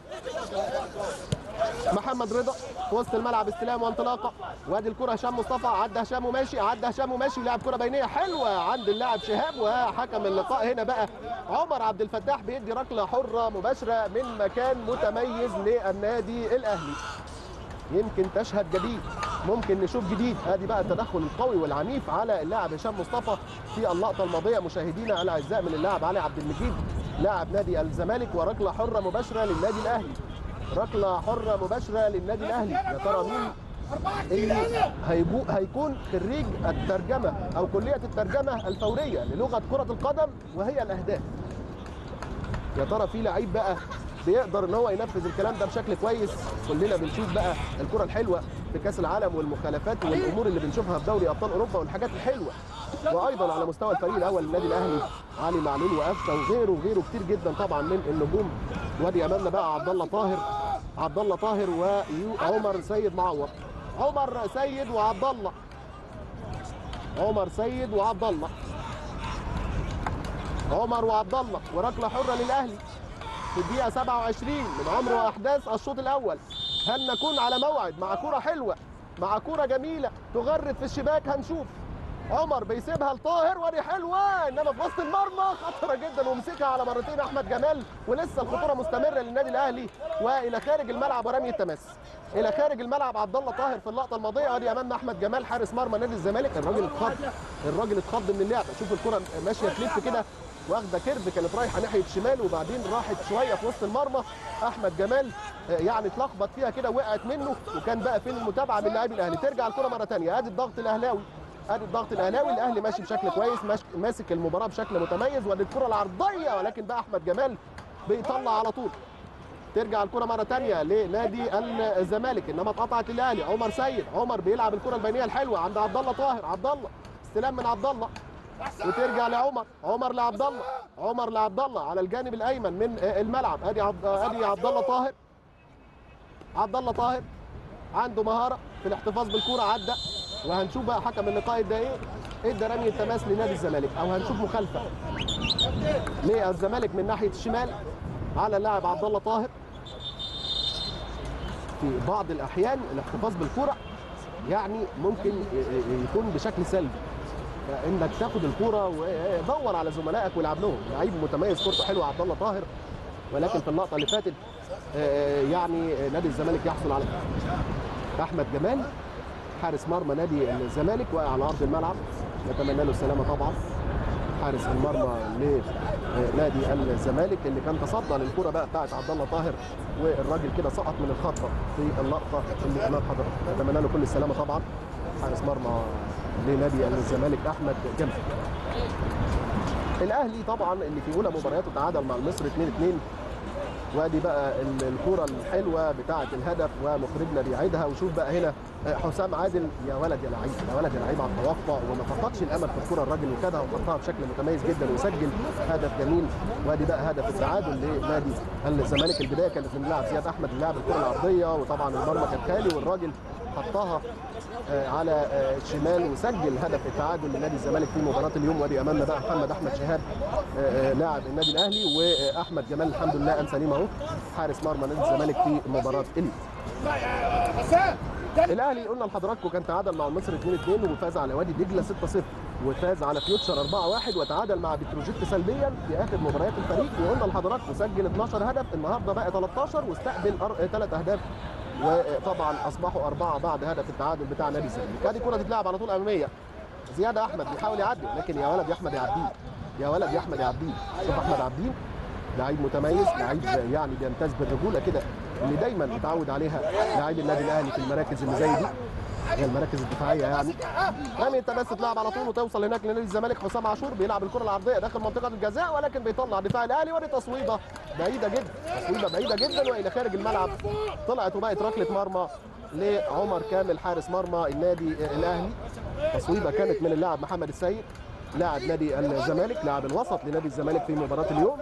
محمد رضا في وسط الملعب استلام وانطلاقه وادي الكره هشام مصطفى عدى هشام وماشي عدى هشام وماشي ولعب كره بينيه حلوه عند اللاعب شهاب وحكم اللقاء هنا بقى عمر عبد الفتاح بيدي ركله حره مباشره من مكان متميز للنادي الاهلي يمكن تشهد جديد ممكن نشوف جديد ادي بقى التدخل القوي والعنيف على اللاعب هشام مصطفى في اللقطه الماضيه مشاهدينا الاعزاء من اللاعب علي عبد المجيد لاعب نادي الزمالك وركله حره مباشره للنادي الاهلي ركله حره مباشره للنادي الاهلي يا ترى مين اللي هيجو هيكون خريج الترجمه او كليه الترجمه الفوريه للغه كره القدم وهي الاهداف يا ترى في لعيب بقى بيقدر ان هو ينفذ الكلام ده بشكل كويس كلنا بنشوف بقى الكره الحلوه في كاس العالم والمخالفات والامور اللي بنشوفها في دوري ابطال اوروبا والحاجات الحلوه وايضا على مستوى الفريق الاول للنادي الاهلي علي معلول وقفشه وغيره وغيره كتير جدا طبعا من النجوم وادي امامنا بقى عبد الله طاهر عبد الله طاهر وعمر سيد معوض عمر سيد وعبد الله عمر سيد وعبد الله عمر وعبد الله وركله حره للاهلي في الدقيقه 27 من عمر واحداث الشوط الاول هل نكون على موعد مع كره حلوه مع كره جميله تغرد في الشباك هنشوف عمر بيسيبها لطاهر ودي حلوه انما في وسط المرمى خطره جدا ومسكها على مرتين احمد جمال ولسه الخطوره مستمره للنادي الاهلي والى خارج الملعب ورمي التماس الى خارج الملعب عبد الله طاهر في اللقطه الماضيه ادي امامنا احمد جمال حارس مرمى نادي الزمالك الراجل اتخض الراجل اتخض من اللعبه شوف الكره ماشيه تلف كده واخده كيرف كانت رايحه ناحيه الشمال وبعدين راحت شويه في وسط المرمى احمد جمال آه، يعني اتلخبط فيها كده وقعت منه وكان بقى فين المتابعه من لاعبي الاهلي ترجع الكره مره ثانيه ادي الضغط الاهلاوي ادي الضغط الاهلاوي الاهلي ماشي بشكل كويس ماش- ماسك المباراه بشكل متميز وادي الكره العرضيه ولكن بقى احمد جمال بيطلع على طول ترجع الكره مره ثانيه لنادي الزمالك انما اتقطعت للاهلي عمر سيد عمر بيلعب الكره البينيه الحلوه عند عبد الله طاهر عبد الله استلام من عبد الله وترجع لعمر عمر لعبد الله عمر لعبد الله على الجانب الايمن من الملعب ادي عبد ادي عبد الله طاهر عبد الله طاهر عنده مهاره في الاحتفاظ بالكوره عدى وهنشوف بقى حكم اللقاء ادى ايه ادى رمي التماس لنادي الزمالك او هنشوف مخالفه للزمالك من ناحيه الشمال على اللاعب عبد الله طاهر في بعض الاحيان الاحتفاظ بالكره يعني ممكن ي- ي- يكون بشكل سلبي انك تاخد الكوره ودور على زملائك والعب لهم لعيب متميز كورته حلوه عبد الله طاهر ولكن في اللقطه اللي فاتت آه، يعني نادي الزمالك يحصل على احمد جمال حارس مرمى نادي الزمالك واقع على ارض الملعب نتمنى له السلامه طبعا حارس المرمى لنادي الزمالك اللي كان تصدى للكره بقى بتاعت عبد الله طاهر والراجل كده سقط من الخطه في اللقطه اللي امام حضرتك نتمنى له كل السلامه طبعا حارس مرمى لنادي الزمالك احمد جمال الاهلي طبعا اللي في اولى مبارياته تعادل مع المصري 2 2 وادي بقى ال- الكره الحلوه بتاعه الهدف ومخرجنا بيعيدها وشوف بقى هنا آه، حسام عادل يا ولد يا لعيب يا ولد يا لعيب على التوقع وما فقدش الامل في الكره الراجل وكدها وحطها بشكل متميز جدا وسجل هدف جميل وادي بقى هدف التعادل لنادي الزمالك البدايه كانت من لاعب زياد احمد اللي لعب الكره العرضيه وطبعا المرمى كان خالي والراجل حطها آه، على آه، الشمال وسجل هدف التعادل لنادي الزمالك في مباراه اليوم وادي امامنا بقى محمد احمد شهاب آه، آه، لاعب النادي الاهلي واحمد جمال الحمد لله قام سليم اهو حارس مرمى نادي الزمالك في مباراه اليوم لا يا حسام ده الاهلي قلنا لحضراتكم كان تعادل مع المصري 2 2 وفاز على وادي دجله 6 0 وفاز على فيوتشر 4 1 وتعادل مع بتروجيت سلبيا في اخر مباريات الفريق وقلنا لحضراتكم سجل 12 هدف النهارده بقى 13 واستقبل ثلاث اهداف وطبعا اصبحوا اربعه بعد هدف التعادل بتاع نادي الزمالك ادي كره تتلعب على طول اماميه زياد احمد بيحاول يعدي لكن يا ولد يا احمد يا عبدين يا ولد يا احمد يا عبدين شوف احمد عبدين لعيب متميز لعيب يعني بيمتاز بالرجوله كده اللي دايما متعود عليها لعيب النادي الاهلي في المراكز اللي زي دي هي المراكز الدفاعيه يعني رامي انت بس تلعب على طول وتوصل هناك لنادي الزمالك حسام عاشور بيلعب الكره العرضيه داخل منطقه الجزاء ولكن بيطلع دفاع الاهلي ودي تصويبه بعيده جدا تصويبه بعيده جدا والى خارج الملعب طلعت وبقت ركله مرمى لعمر كامل حارس مرمى النادي الاهلي تصويبه كانت من اللاعب محمد السيد لاعب نادي الزمالك لاعب الوسط لنادي الزمالك في مباراه اليوم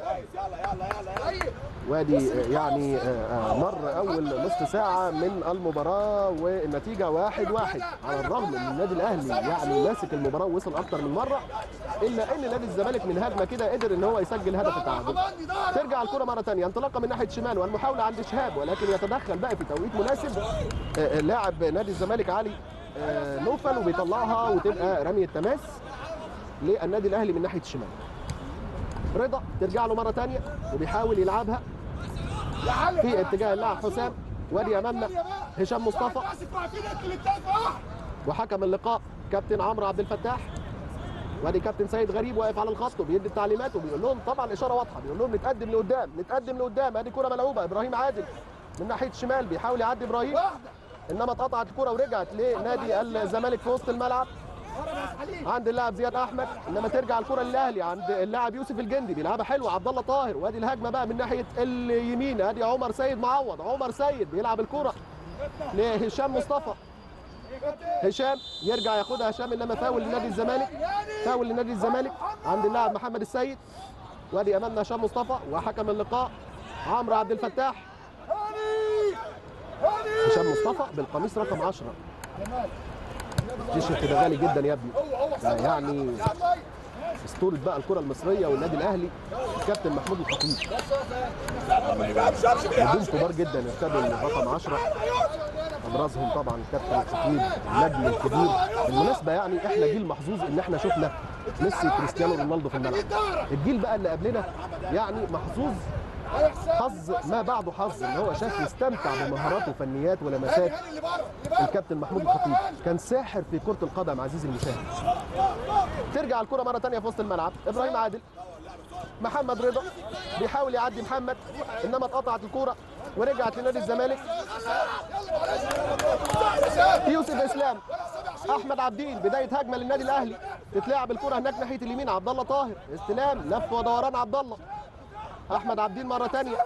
وادي يعني مر اول نصف ساعه من المباراه والنتيجه واحد واحد على الرغم ان النادي الاهلي يعني ماسك المباراه ووصل اكتر من مره الا ان نادي الزمالك من هجمه كده قدر ان هو يسجل هدف التعادل ترجع الكره مره ثانيه انطلاقه من ناحيه شمال والمحاوله عند شهاب ولكن يتدخل بقى في توقيت مناسب آه، لاعب نادي الزمالك علي آه، نوفل وبيطلعها وتبقى رمي التماس للنادي الاهلي من ناحيه الشمال رضا ترجع له مره ثانيه وبيحاول يلعبها يا علي في اتجاه اللاعب حسام وادي امامنا هشام مصطفى ماسك مع فين انت اللي بتدفع وحكم اللقاء كابتن عمرو عبد الفتاح وادي كابتن سيد غريب واقف على الخط وبيدي التعليمات وبيقول لهم طبعا اشاره واضحه بيقول لهم نتقدم لقدام نتقدم لقدام ادي كره ملعوبه ابراهيم عادل من ناحيه الشمال بيحاول يعدي ابراهيم واحده انما اتقطعت الكره ورجعت لنادي الزمالك في وسط الملعب عند اللاعب زياد احمد انما ترجع الكره للاهلي عند اللاعب يوسف الجندي بيلعبها حلوه عبد الله طاهر وادي الهجمه بقى من ناحيه اليمين ادي عمر سيد معوض عمر سيد بيلعب الكره لهشام مصطفى هشام يرجع ياخدها هشام انما فاول لنادي الزمالك فاول لنادي الزمالك عند اللاعب محمد السيد وادي امامنا هشام مصطفى وحكم اللقاء عمرو عبد الفتاح هاني هاني هشام مصطفى بالقميص رقم 10 التيشيرت ده غالي جدا يا ابني هو هو ده يعني يا طيب اسطوره بقى الكره المصريه والنادي الاهلي الكابتن محمود الخطيب نجوم كبار جدا ارتدوا الرقم 10 ابرزهم طبعا الكابتن الخطيب النجم الكبير بالمناسبه يعني احنا جيل محظوظ ان احنا شفنا ميسي وكريستيانو رونالدو في الملعب الجيل بقى اللي قبلنا يعني محظوظ حظ ما بعده حظ ان هو شاف يستمتع بمهارات وفنيات ولمسات هاني اللي بره اللي بره الكابتن محمود الخطيب كان ساحر في كرة القدم عزيزي المشاهد ترجع الكرة مرة تانية في وسط الملعب إبراهيم عادل محمد رضا بيحاول يعدي محمد إنما اتقطعت الكرة ورجعت لنادي الزمالك يوسف إسلام أحمد عبدين بداية هجمة للنادي الأهلي تتلعب الكرة هناك ناحية اليمين عبد الله طاهر استلام لف ودوران عبد الله أحمد عبدين مرة تانية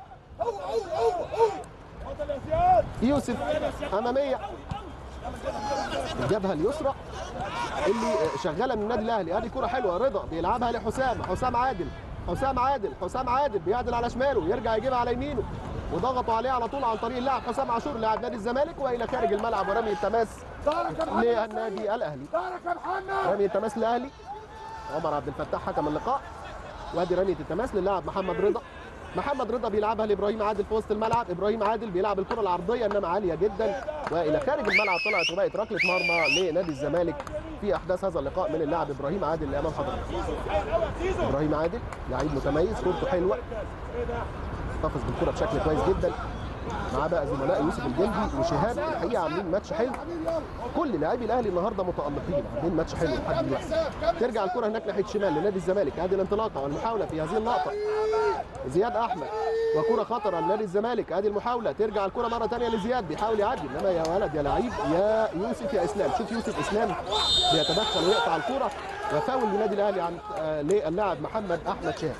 يوسف أمامية الجبهه اليسرى اللي شغاله من النادي الاهلي ادي كره حلوه رضا بيلعبها لحسام حسام عادل حسام عادل حسام عادل بيعدل على شماله يرجع يجيبها على يمينه وضغطوا عليه على طول عن طريق اللاعب حسام عاشور لاعب نادي الزمالك والى خارج الملعب ورمي التماس دارك يا محمد للنادي الاهلي دارك يا محمد رمي التماس للاهلي عمر عبد الفتاح حكم اللقاء وادي رميه التماس للاعب محمد رضا محمد رضا بيلعبها لابراهيم عادل في وسط الملعب ابراهيم عادل بيلعب الكره العرضيه انما عاليه جدا والى خارج الملعب طلعت وبقت ركله مرمى لنادي الزمالك في احداث هذا اللقاء من اللاعب ابراهيم عادل اللي امام حضرتك ابراهيم عادل لعيب متميز كورته حلوه احتفظ بالكره بشكل كويس جدا مع بقى زملاء يوسف الجندي وشهاب الحقيقه عاملين ماتش حلو كل لاعبي الاهلي النهارده متالقين عاملين ماتش حلو لحد دلوقتي ترجع الكره هناك ناحيه شمال لنادي الزمالك ادي الانطلاقه والمحاوله في هذه اللقطه زياد احمد وكره خطر على نادي الزمالك ادي المحاوله ترجع الكره مره ثانيه لزياد بيحاول يعدي انما يا ولد يا لعيب يا يوسف يا اسلام شوف يوسف اسلام بيتدخل ويقطع الكره وفاول للنادي الاهلي عن آه، للاعب محمد احمد شهاب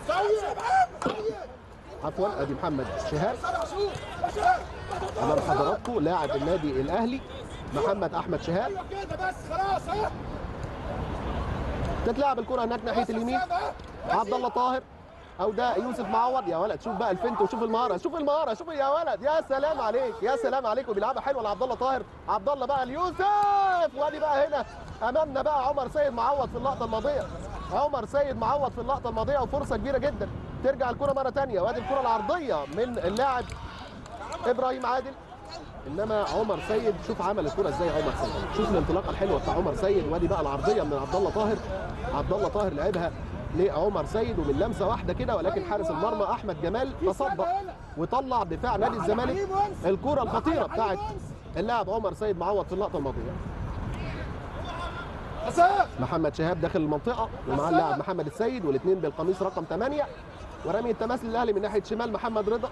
عفوا ادي محمد شهاب امام حضراتكم لاعب النادي الاهلي محمد احمد شهاب كده بس خلاص ها تتلعب الكره هناك ناحيه اليمين عبد الله طاهر او ده يوسف معوض يا ولد شوف بقى الفنت وشوف المهاره شوف المهاره شوف يا ولد يا سلام عليك يا سلام عليك وبيلعبها حلوه لعبد الله طاهر عبد الله بقى ليوسف وادي بقى هنا امامنا بقى عمر سيد معوض في اللقطه الماضيه عمر سيد معوض في اللقطه الماضيه وفرصه كبيره جدا ترجع الكره مره ثانيه وادي الكره العرضيه من اللاعب ابراهيم عادل انما عمر سيد شوف عمل الكره ازاي عمر سيد شوف الانطلاقه الحلوه بتاع عمر سيد وادي بقى العرضيه من عبد الله طاهر عبد الله طاهر لعبها لعمر سيد ومن لمسه واحده كده ولكن حارس المرمى احمد جمال تصدق وطلع دفاع نادي الزمالك الكره الخطيره بتاعت اللاعب عمر سيد معوض في اللقطه الماضيه حسام محمد شهاب داخل المنطقه ومعاه اللاعب محمد السيد والاثنين بالقميص رقم 8 ورمي التماس للاهلي من ناحيه شمال محمد رضا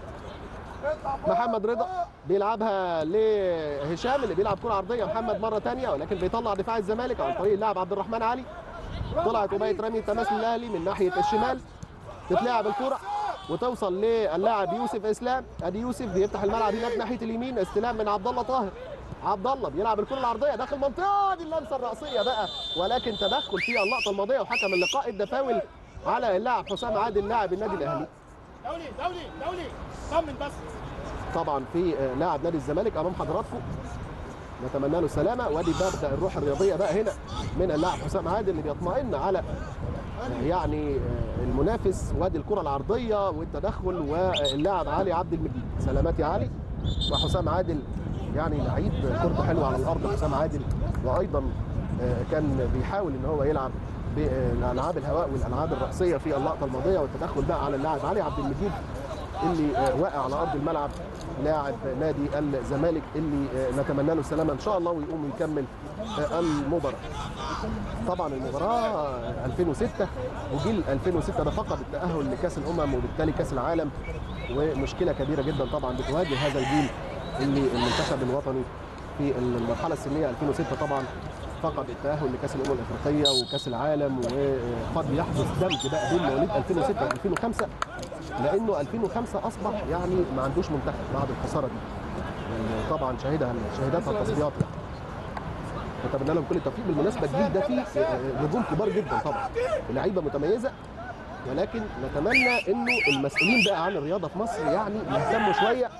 محمد رضا بيلعبها لهشام اللي بيلعب كره عرضيه محمد مره ثانيه ولكن بيطلع دفاع الزمالك عن طريق اللاعب عبد الرحمن علي طلعت وبقت رمي التماس للاهلي من ناحيه الشمال تتلعب الكره وتوصل للاعب يوسف اسلام ادي يوسف بيفتح الملعب هناك ناحيه اليمين استلام من عبد الله طاهر عبد الله بيلعب الكره العرضيه داخل المنطقه دي اللمسه الراسيه بقى ولكن تدخل في اللقطه الماضيه وحكم اللقاء ادى فاول على اللاعب حسام عادل لاعب النادي الاهلي دولي دولي دولي طمن بس طبعا في آه، لاعب نادي الزمالك امام حضراتكم نتمنى له السلامه وادي مبدا الروح الرياضيه بقى هنا من اللاعب حسام عادل اللي بيطمئن على آه، يعني آه، المنافس وادي الكره العرضيه والتدخل واللاعب علي عبد المجيد سلامات يا علي وحسام عادل يعني لعيب كورته حلوه على الارض حسام عادل وايضا آه، كان بيحاول ان هو يلعب بالالعاب الهواء والالعاب الراسيه في اللقطه الماضيه والتدخل بقى على اللاعب علي عبد المجيد اللي آه، واقع على ارض الملعب لاعب نادي الزمالك اللي آه، نتمنى له السلامه ان شاء الله ويقوم يكمل آه، المباراه. طبعا المباراه آه، 2006 وجيل 2006 ده فقد التاهل لكاس الامم وبالتالي كاس العالم ومشكله كبيره جدا طبعا بتواجه هذا الجيل اللي المنتخب الوطني في المرحله السنيه 2006 طبعا فقد التاهل لكاس الامم الافريقيه وكاس العالم وقد يحدث دمج بقى بين مواليد 2006 و 2005 لانه 2005 اصبح يعني ما عندوش منتخب بعد الخساره دي يعني طبعا شهدها شهدتها التصفيات يعني نتمنى لهم كل التوفيق بالمناسبه الجيل ده فيه آه، نجوم كبار جدا طبعا لعيبه متميزه ولكن نتمنى انه المسؤولين بقى عن الرياضه في مصر يعني يهتموا شويه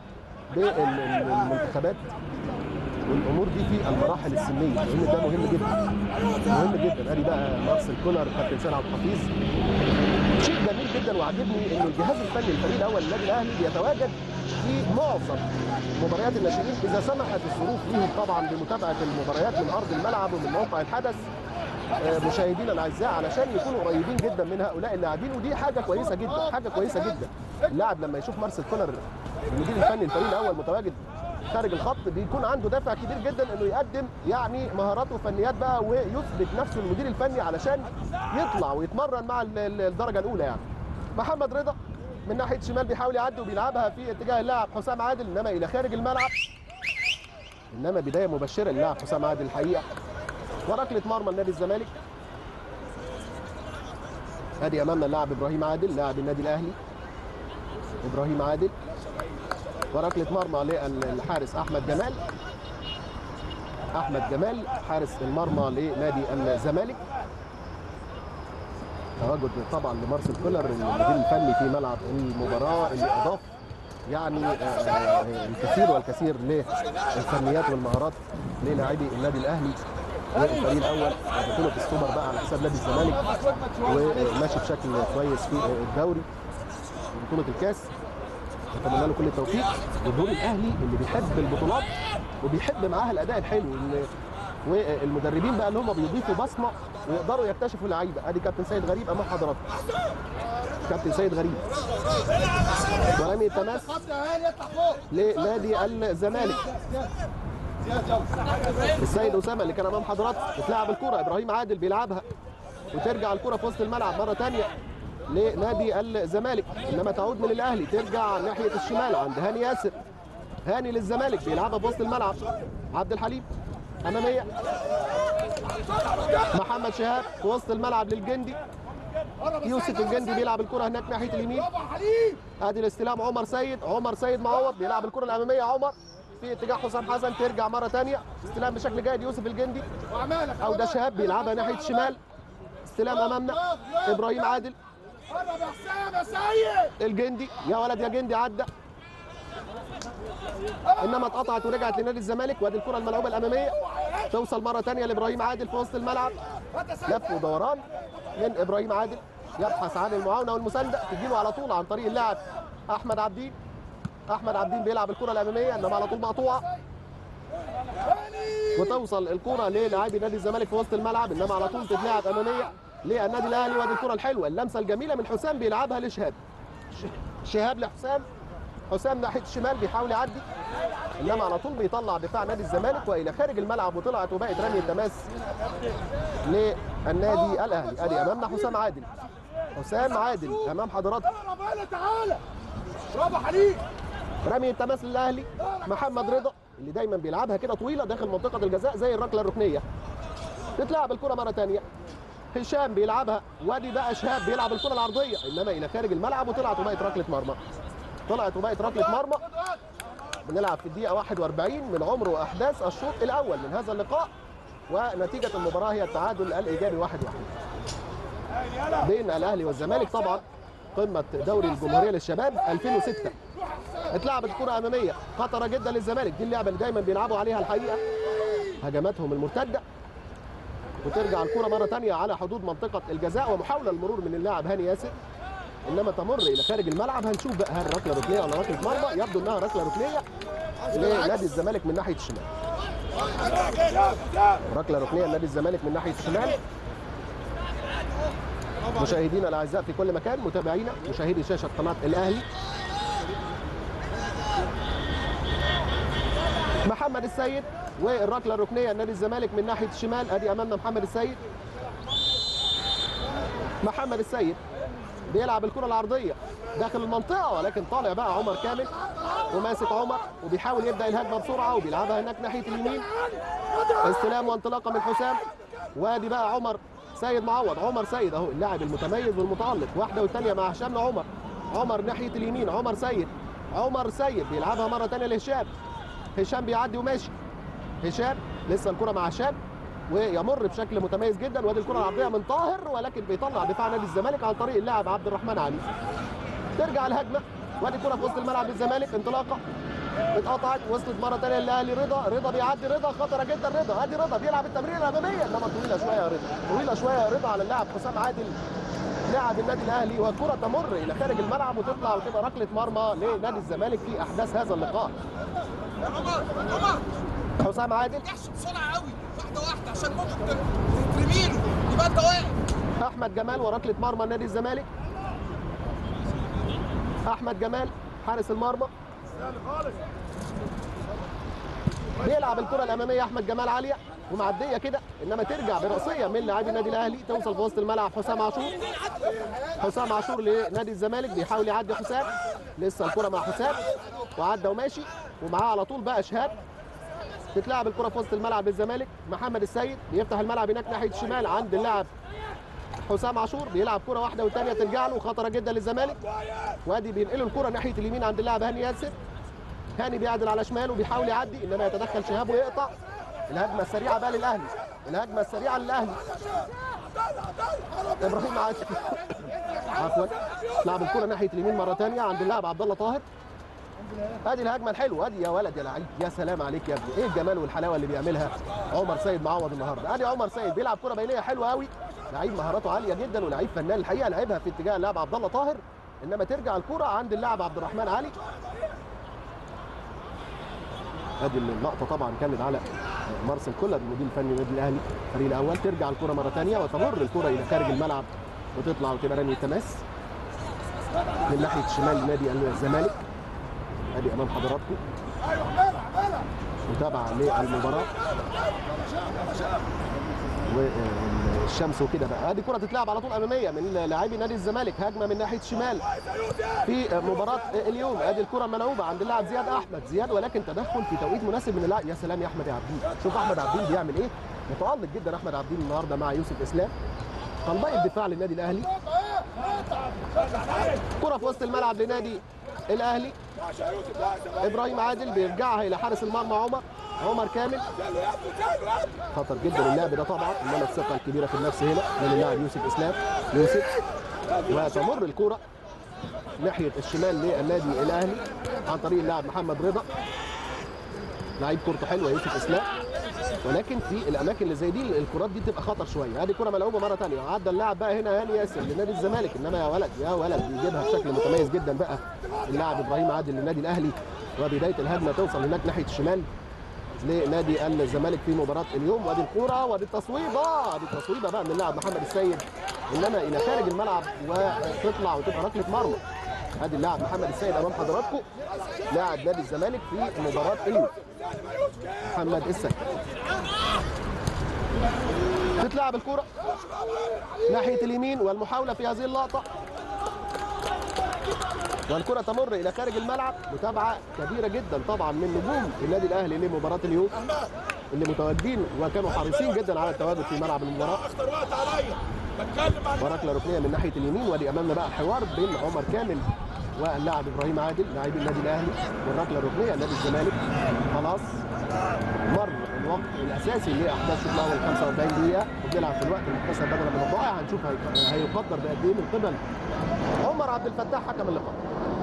بالمنتخبات والامور دي في المراحل السنيه لان ده مهم جدا مهم جدا ادي بقى مارسيل كولر كابتن سيد عبد الحفيظ شيء جميل جدا وعجبني انه الجهاز الفني الفريق الاول للنادي الاهلي بيتواجد في معظم مباريات الناشئين اذا سمحت الظروف ليهم طبعا بمتابعه المباريات من ارض الملعب ومن موقع الحدث آه، مشاهدينا الاعزاء علشان يكونوا قريبين جدا من هؤلاء اللاعبين ودي حاجه كويسه جدا حاجه كويسه جدا اللاعب لما يشوف مارسيل كولر المدير الفني الفريق الاول متواجد خارج الخط بيكون عنده دافع كبير جدا انه يقدم يعني مهارات وفنيات بقى ويثبت نفسه المدير الفني علشان يطلع ويتمرن مع ال- ال- الدرجه الاولى يعني محمد رضا من ناحيه شمال بيحاول يعدي وبيلعبها في اتجاه اللاعب حسام عادل انما الى خارج الملعب انما بدايه مبشره للاعب حسام عادل الحقيقه وركله مرمى لنادي الزمالك ادي امامنا اللاعب ابراهيم عادل لاعب النادي الاهلي ابراهيم عادل وركله مرمى للحارس احمد جمال احمد جمال حارس المرمى لنادي الزمالك تواجد طبعا لمارسيل كولر المدير الفني في ملعب المباراه اللي اضاف يعني آه، آه، الكثير والكثير للفنيات والمهارات للاعبي النادي الاهلي والفريق الاول بطوله السوبر بقى على حساب نادي الزمالك وماشي بشكل كويس في الدوري بطوله الكاس نتمنى له كل التوفيق والدور الاهلي اللي بيحب البطولات وبيحب معاها الاداء الحلو اللي والمدربين بقى اللي هم بيضيفوا بصمه ويقدروا يكتشفوا لعيبه ادي كابتن سيد غريب امام حضراتكم كابتن سيد غريب ورمي التماس خط يا هاني اطلع فوق لنادي الزمالك زياد يلا السيد اسامه اللي كان امام حضراتكم بتلعب الكره ابراهيم عادل بيلعبها وترجع الكره في وسط الملعب مره ثانيه لنادي الزمالك انما تعود من الاهلي ترجع ناحيه الشمال عند هاني ياسر هاني للزمالك بيلعبها في وسط الملعب عبد الحليم اماميه محمد شهاب في وسط الملعب للجندي يوسف الجندي بيلعب الكره هناك ناحيه اليمين برافو يا حليم ادي الاستلام عمر سيد عمر سيد معوض بيلعب الكره الاماميه عمر في اتجاه حسام حسن ترجع مره ثانيه استلام بشكل جيد يوسف الجندي وعمالك او ده شهاب بيلعبها ناحيه الشمال استلام امامنا ابراهيم عادل قرب يا حسام يا سيد الجندي يا ولد يا جندي عدى انما اتقطعت ورجعت لنادي الزمالك وادي الكره الملعوبه الاماميه توصل مره ثانيه لابراهيم عادل في وسط الملعب هات يا سيد لف ودوران من ابراهيم عادل يبحث عن المعاونه والمسانده تجيله على طول عن طريق اللاعب احمد عبدين احمد عبدين بيلعب الكره الاماميه انما على طول مقطوعه وتوصل الكره للاعبي نادي الزمالك في وسط الملعب انما على طول تتلعب اماميه للنادي الاهلي وادي الكره الحلوه اللمسه الجميله من حسام بيلعبها لشهاب ش- شهاب لحسام حسام ناحيه الشمال بيحاول يعدي انما على طول بيطلع دفاع نادي الزمالك والى خارج الملعب وطلعت وبقت رمي التماس للنادي الاهلي ادي امامنا حسام عادل حسام عادل امام حضراتكم يلا بقى تعالى برافو يا حليم رمي التماس للاهلي محمد رضا اللي دايما بيلعبها كده طويله داخل منطقه الجزاء زي الركله الركنيه تتلعب الكره مره ثانيه هشام بيلعبها وادي بقى شهاب بيلعب الكره العرضيه انما الى خارج الملعب وطلعت وبقت ركله مرمى طلعت وبقت ركله مرمى بنلعب في الدقيقه 41 من عمر واحداث الشوط الاول من هذا اللقاء ونتيجه المباراه هي التعادل الايجابي 1-1 بين الاهلي والزمالك طبعا قمه دوري الجمهوريه للشباب 2006 اتلعبت كره اماميه خطره جدا للزمالك دي اللعبه اللي دايما بيلعبوا عليها الحقيقه هجماتهم المرتده وترجع الكره مره ثانيه على حدود منطقه الجزاء ومحاوله المرور من اللاعب هاني ياسر انما تمر الى خارج الملعب هنشوف بقى هل ركله ركنيه ولا ركله مرمى يبدو انها ركله ركنيه لنادي الزمالك من ناحيه الشمال ركله ركنيه لنادي الزمالك من ناحيه الشمال مشاهدينا الاعزاء في كل مكان متابعينا مشاهدي شاشه قناه الاهلي محمد السيد والركله الركنيه لنادي الزمالك من ناحيه الشمال ادي امامنا محمد السيد محمد السيد بيلعب الكره العرضيه داخل المنطقه ولكن طالع بقى عمر كامل وماسك عمر وبيحاول يبدا الهجمه بسرعه وبيلعبها هناك ناحيه اليمين استلام وانطلاقه من حسام وادي بقى عمر سيد معوض عمر سيد اهو اللاعب المتميز والمتالق واحده والثانيه مع هشام عمر عمر ناحيه اليمين عمر سيد عمر سيد بيلعبها مره ثانيه لهشام هشام بيعدي وماشي هشام لسه الكره مع هشام ويمر بشكل متميز جدا وادي الكره العرضيه من طاهر ولكن بيطلع دفاع نادي الزمالك عن طريق اللاعب عبد الرحمن علي ترجع الهجمه وادي الكره في وسط الملعب للزمالك انطلاقه اتقطعت وصلت مره ثانيه للاهلي رضا رضا بيعدي رضا خطره جدا رضا ادي رضا بيلعب التمريره الاماميه انما طويله شويه يا رضا طويله شويه يا رضا على اللاعب حسام عادل لاعب النادي الاهلي والكره تمر الى خارج الملعب وتطلع وتبقى ركله مرمى لنادي الزمالك في احداث هذا اللقاء عمر عمر حسام عادل تحش بسرعه قوي واحده واحده عشان ممكن ترميله يبقى انت واقف احمد جمال وركله مرمى نادي الزمالك احمد جمال حارس المرمى بيلعب الكره الاماميه احمد جمال عاليه ومعديه كده انما ترجع براسيه من لاعبي النادي الاهلي توصل في وسط الملعب حسام عاشور حسام عاشور لنادي الزمالك بيحاول يعدي حسام لسه الكره مع حسام وعدى وماشي ومعاه على طول بقى شهاب تتلعب الكره في وسط الملعب للزمالك محمد السيد بيفتح الملعب هناك ناحيه الشمال عند اللاعب حسام عاشور بيلعب كره واحده والثانيه ترجع له خطره جدا للزمالك وادي بينقلوا الكره ناحيه اليمين عند اللاعب هاني ياسر هاني بيعدل على شماله وبيحاول يعدي انما يتدخل شهاب ويقطع الهجمه السريعه بقى للاهلي الهجمه السريعه للاهلي ابراهيم عادل عفوا لعب الكره ناحيه اليمين مره ثانيه عند اللاعب عبد الله طاهر ادي الهجمه الحلوه ادي يا ولد يا لعيب يا سلام عليك يا ابني ايه الجمال والحلاوه اللي بيعملها عمر سيد معوض النهارده ادي عمر سيد بيلعب كره بينيه حلوه قوي لعيب مهاراته عاليه جدا ولعيب فنان الحقيقه لعبها في اتجاه اللاعب عبد الله طاهر انما ترجع الكره عند اللاعب عبد الرحمن علي ادي اللقطه طبعا كانت على مارسيل كولر المدير الفني للنادي الاهلي الفريق الاول ترجع الكره مره ثانيه وتمر الكره الى خارج الملعب وتطلع وتبقى رمي تماس من ناحيه شمال نادي الزمالك ادي امام حضراتكم متابعه للمباراه والشمس وكده بقى ادي كره تتلعب على طول اماميه من لاعبي نادي الزمالك هجمه من ناحيه شمال في مباراه اليوم ادي الكره ملعوبه عند اللاعب زياد احمد زياد ولكن تدخل في توقيت مناسب من اللاعب يا سلام يا احمد يا عبدين شوف احمد عبدين بيعمل ايه متالق جدا احمد عبدين النهارده مع يوسف اسلام تنبيه الدفاع للنادي الاهلي كره في وسط الملعب لنادي الاهلي ابراهيم عادل بيرجعها الى حارس المرمى عمر عمر كامل خطر جدا اللعب ده طبعا انما الثقه الكبيره في النفس هنا من اللاعب يوسف اسلام يوسف وتمر الكره ناحيه الشمال للنادي الاهلي عن طريق اللاعب محمد رضا لعيب كورته حلوه يوسف اسلام ولكن في الاماكن اللي زي دي الكرات دي بتبقى خطر شويه ادي كره ملعوبه مره ثانيه عدى اللاعب بقى هنا هاني ياسر لنادي الزمالك انما يا ولد يا ولد بيجيبها بشكل متميز جدا بقى اللاعب ابراهيم عادل للنادي الاهلي وبدايه الهجمه توصل هناك ناحيه الشمال لنادي الزمالك في مباراه اليوم وادي الكوره وادي التصويبه ادي التصويبه بقى من اللاعب محمد السيد انما الى خارج الملعب وتطلع وتبقى ركله مرمى ادي اللاعب محمد السيد امام حضراتكم لاعب نادي الزمالك في مباراه اليوم محمد السيد تتلعب الكرة ناحية اليمين والمحاولة في هذه اللقطة والكرة تمر إلى خارج الملعب متابعة كبيرة جدا طبعا من نجوم النادي الأهلي لمباراة اليوم اللي متواجدين وكانوا حريصين جدا على التواجد في ملعب المباراة اخطر وقت عليا بتكلم عن وركلة ركنية من ناحية اليمين وادي أمامنا بقى حوار بين عمر كامل واللاعب إبراهيم عادل لاعب النادي الأهلي والركلة الركنية نادي الزمالك خلاص مر الوقت الاساسي لاحداث الشوط الاول 45 دقيقه وبنلعب في الوقت المحتسب بدلا من الضائع هنشوف هي- هيقدر بقد ايه من قبل عمر عبد الفتاح حكم اللقاء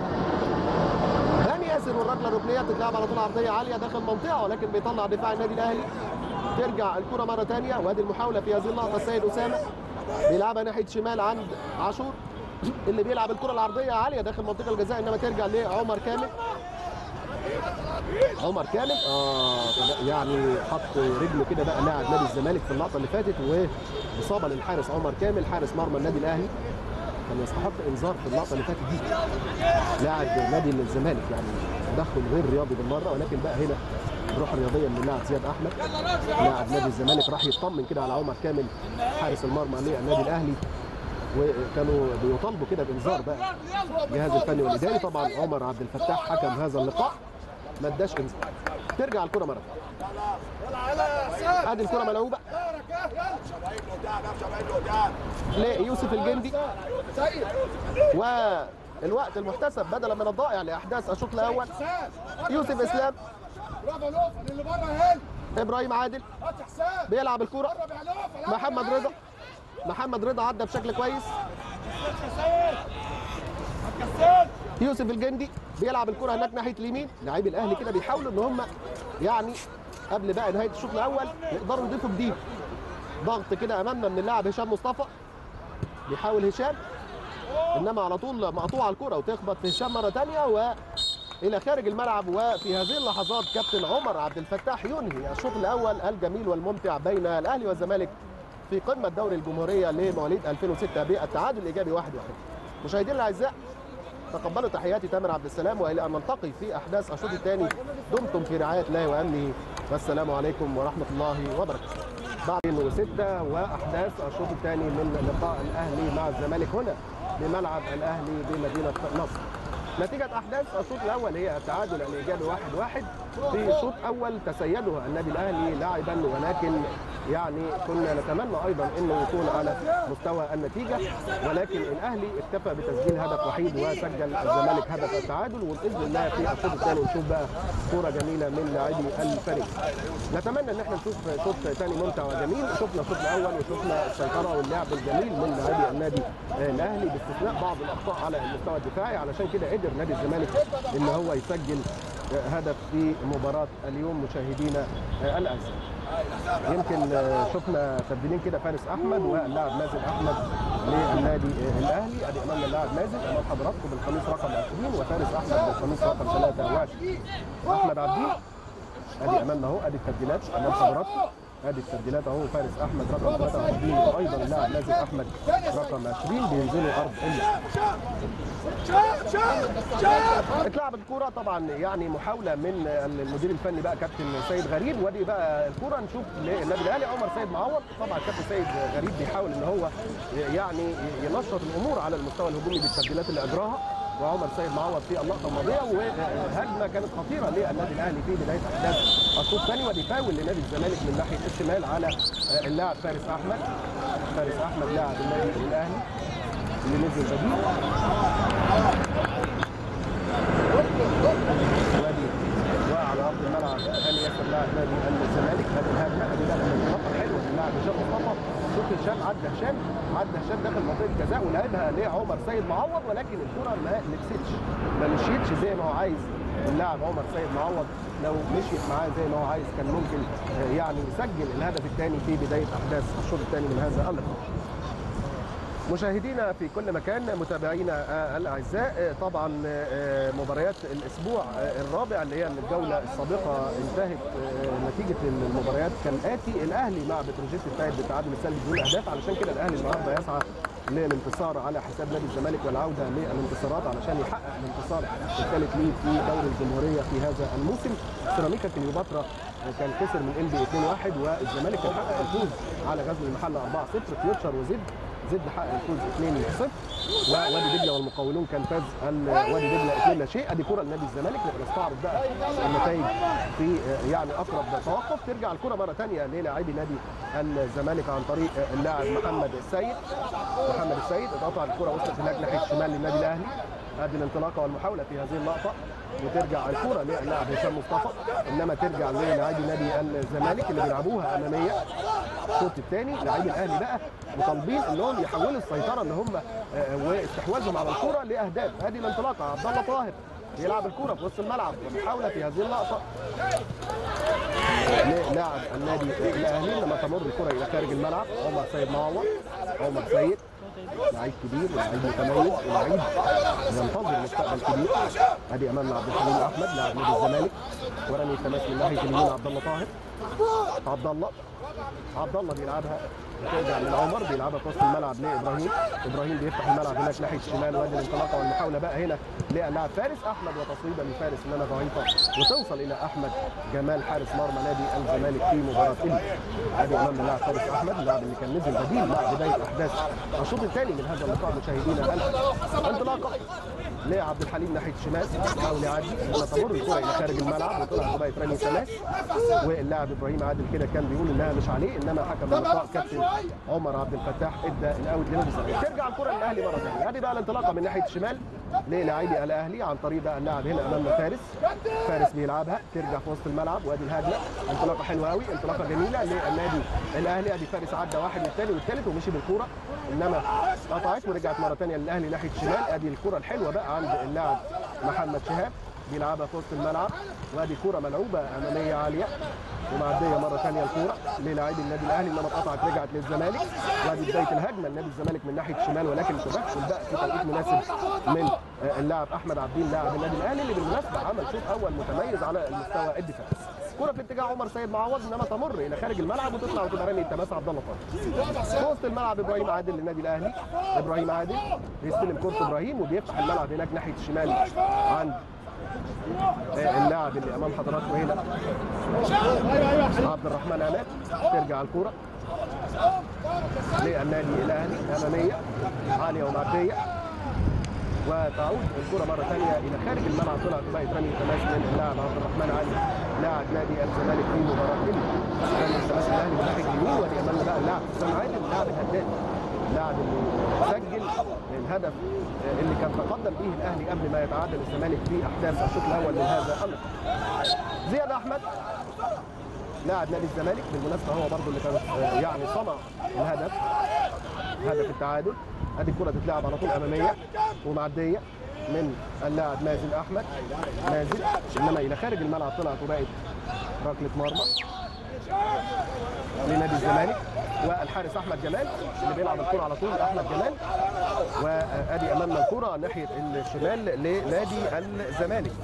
هاني ياسر والركله الركنيه تتلعب على طول عرضيه عاليه داخل المنطقه ولكن بيطلع دفاع النادي الاهلي ترجع الكره مره ثانيه وادي المحاوله في هذه اللقطه السيد اسامه بيلعبها ناحيه شمال عند عاشور اللي بيلعب الكره العرضيه عاليه داخل منطقه الجزاء انما ترجع لعمر كامل عمر كامل اه يعني حط رجله كده بقى لاعب نادي الزمالك في اللقطه اللي فاتت واصابه للحارس عمر كامل حارس مرمى النادي الاهلي كان يستحق انذار في اللقطه اللي فاتت دي لاعب نادي الزمالك يعني تدخل غير رياضي بالمره ولكن بقى هنا روح رياضيه من اللاعب زياد احمد لاعب نادي الزمالك راح يطمن كده على عمر كامل حارس المرمى للنادي الاهلي وكانوا بيطالبوا كده بانذار بقى الجهاز الفني والاداري طبعا عمر عبد الفتاح حكم هذا اللقاء ما اداش انذار ترجع الكره مره ادي الكره ملعوبه شبايب قدام شبايب قدام ليوسف الجندي سيد والوقت المحتسب بدلا من الضائع لاحداث الشوط الاول يوسف اسلام برافو لوفا اللي بره هنا ابراهيم عادل فتح حساب بيلعب الكره قرب يا لوفا محمد رضا محمد رضا عدى بشكل كويس يوسف الجندي بيلعب الكره هناك ناحيه اليمين لاعبي الاهلي كده بيحاولوا ان هم يعني قبل بقى نهايه الشوط الاول يقدروا يضيفوا جديد ضغط كده امامنا من اللاعب هشام مصطفى بيحاول هشام انما على طول مقطوعه الكره وتخبط في هشام مره ثانيه والى خارج الملعب وفي هذه اللحظات كابتن عمر عبد الفتاح ينهي الشوط الاول الجميل والممتع بين الاهلي والزمالك في قمه دوري الجمهوريه لمواليد 2006 بالتعادل الايجابي 1-1 مشاهدينا الاعزاء تقبلوا تحياتي تامر عبد السلام والى ان نلتقي في احداث الشوط الثاني دمتم في رعايه الله وامنه والسلام عليكم ورحمه الله وبركاته. بعد 2006 واحداث الشوط الثاني من لقاء الاهلي مع الزمالك هنا بملعب الاهلي بمدينه نصر. نتيجة أحداث الشوط الأول هي التعادل الإيجابي واحد واحد في شوط أول تسيده النادي الأهلي لاعبا ولكن يعني كنا نتمنى أيضا أنه يكون على مستوى النتيجة ولكن الأهلي اكتفى بتسجيل هدف وحيد وسجل الزمالك هدف التعادل وبإذن الله في الشوط الثاني نشوف بقى كورة جميلة من لاعبي الفريق. نتمنى ان احنا نشوف شوط ثاني ممتع وجميل شفنا الشوط الاول وشفنا السيطره واللعب الجميل من لاعبي النادي آه، الاهلي باستثناء بعض الاخطاء على المستوى الدفاعي علشان كده قدر نادي الزمالك ان هو يسجل آه، هدف في مباراه اليوم مشاهدينا آه، الاعزاء يمكن آه، شفنا تبديلين كده فارس احمد واللاعب مازن احمد للنادي آه، الاهلي ادي امامنا اللاعب مازن امام حضراتكم بالقميص رقم 20 وفارس احمد بالقميص رقم 23 احمد عبدين ادي امامنا اهو ادي التبديلات امام حضراتكم ادي التبديلات اهو فارس احمد رقم 23 وايضا اللاعب نازل احمد رقم 20 بينزلوا ارض اللعب شاب شاب شاب اتلعبت الكوره طبعا يعني محاوله من المدير الفني بقى كابتن سيد غريب وادي بقى الكوره نشوف للنادي الاهلي عمر سيد معوض طبعا كابتن سيد غريب بيحاول ان هو يعني ينشط الامور على المستوى الهجومي بالتبديلات اللي اجراها وعمر سيد معوض في اللقطه الماضيه وهجمه كانت خطيره للنادي الاهلي في بدايه احداث الشوط الثاني ودي فاول لنادي الزمالك من ناحيه الشمال على اللاعب فارس احمد فارس احمد لاعب النادي الاهلي اللي نزل بديل وادي وعلى ارض الملعب هاني ياسر لاعب نادي الزمالك هذه الهجمه هذه بقى الانطلاقه الحلوه من اللاعب هشام مصطفى شوف هشام عدى هشام عدى هشام داخل منطقه الجزاء ولعبها لعمر سيد معوض ولكن الكره ما لبستش ما مشيتش زي ما هو عايز اللاعب عمر سيد معوض لو مشيت معاه زي ما هو عايز كان ممكن آه، يعني يسجل الهدف الثاني في بدايه احداث الشوط الثاني من هذا اللقاء. مشاهدينا في كل مكان متابعينا آه، الاعزاء آه، طبعا آه، مباريات الاسبوع آه، الرابع اللي هي من الجوله السابقه انتهت آه، نتيجه المباريات كالاتي الاهلي مع بتروجيت انتهت بالتعادل السلبي بدون اهداف علشان كده الاهلي النهارده يسعى للانتصار على حساب نادي الزمالك والعوده للانتصارات علشان يحقق الانتصار الثالث ليه في دوري الجمهوريه في هذا الموسم سيراميكا كليوباترا كان خسر من ام بي 2-1 والزمالك كان حقق الفوز على غزل المحله 4-0 فيوتشر وزد زد حقق الفوز 2-0 ووادي دجله والمقاولون كان فاز ال- وادي دجله 2 لا شيء ادي كره لنادي الزمالك نبقى نستعرض بقى النتائج في آه، يعني اقرب توقف ترجع الكره مره ثانيه للاعبي نادي الزمالك عن طريق آه، اللاعب محمد السيد محمد السيد اتقطع الكره وصلت هناك ناحيه الشمال للنادي الاهلي ادي الانطلاقه والمحاوله في هذه اللقطه وترجع الكره للاعب هشام مصطفى انما ترجع للاعبي نادي الزمالك اللي بيلعبوها اماميه الشوط الثاني لاعبي الاهلي بقى مطالبين انهم يحولوا السيطره اللي هم آه، واستحواذهم على الكره لاهداف ادي الانطلاقه عبد الله طاهر يلعب الكره في وسط الملعب ومحاوله في هذه اللقطه للاعب النادي الاهلي لما تمر الكره الى خارج الملعب عمر سيد معوض عمر سيد لعيب كبير ولعيب متميز ولعيب ينتظر مستقبل كبير ادي امامنا عبد الحليم احمد لاعب نادي الزمالك ورمي التماس من ناحيه اليمين عبد الله طاهر عبد الله عبد الله بيلعبها بترجع من عمر بيلعبها في وسط الملعب لابراهيم ابراهيم بيفتح الملعب هناك ناحيه الشمال وادي الانطلاقه والمحاوله بقى هنا للاعب فارس احمد وتصويبه من فارس انما ضعيفه وتوصل الى احمد جمال حارس مرمى نادي الزمالك في مباراه اليوم ادي امامنا اللاعب فارس احمد اللاعب اللي كان نزل بديل مع بدايه احداث الشوط الثاني من هذا اللقاء مشاهدينا الان انطلاقه لعبد الحليم ناحيه الشمال حاول يعدي لما تمر الكره الى خارج الملعب وطلع بقى رمي ثلاث واللاعب ابراهيم عادل كده كان بيقول انها مش عليه انما حكم اللقاء كابتن عمر عبد الفتاح ادى الاوت لنادي الزمالك ترجع الكره للاهلي مره ثانيه ادي بقى الانطلاقه من ناحيه الشمال للاعبي الاهلي عن طريق بقى اللاعب هنا امامنا فارس فارس بيلعبها ترجع في وسط الملعب وادي الهجمه انطلاقه حلوه قوي انطلاقه جميله للنادي الاهلي ادي فارس عدى واحد والثاني والثالث ومشي بالكوره انما قطعت ورجعت مره ثانيه للاهلي ناحيه الشمال ادي الكره الحلوه بقى عند اللاعب محمد شهاب بيلعبها في وسط الملعب وادي كره ملعوبه اماميه عاليه ومعديه مره ثانيه الكوره للاعبي النادي الاهلي انما اتقطعت رجعت للزمالك وادي بدايه الهجمه لنادي الزمالك من ناحيه الشمال ولكن تدخل بقى في توقيت مناسب من آه، اللاعب احمد عبدين لاعب النادي الاهلي اللي بالمناسبه عمل شوط اول متميز على المستوى الدفاعي كرة في اتجاه عمر سيد معوض انما تمر الى خارج الملعب وتطلع وتبقى رمي التماس عبد الله طاهر في وسط الملعب ابراهيم عادل للنادي الاهلي ابراهيم عادل بيستلم كرة ابراهيم وبيفتح الملعب هناك ناحيه الشمال عند آه، اللاعب اللي امام حضراتكم هنا عبد الرحمن عماد ترجع الكرة للنادي الاهلي اماميه عاليه ومعديه وتعود الكرة مرة ثانية إلى خارج الملعب طلعت بقى رمي تماس من اللاعب عبد الرحمن علي لاعب نادي الزمالك في مباراة اليوم رمي تماس الأهلي من ناحية اليمين ودي أمامنا بقى اللاعب حسام عادل اللاعب الهداف اللاعب اللي سجل الهدف اللي كان تقدم به الأهلي قبل ما يتعادل الزمالك في أحداث الشوط الأول من هذا اللقاء زياد أحمد لاعب نادي الزمالك بالمناسبة هو برضه اللي كان آه، يعني صنع الهدف هدف التعادل ادي الكره تتلعب على طول اماميه ومعديه من اللاعب مازن احمد مازن انما الى خارج الملعب طلعت وبقت ركله مرمى لنادي الزمالك والحارس احمد جمال اللي بيلعب الكره على طول احمد جمال وادي امامنا الكره ناحيه الشمال لنادي الزمالك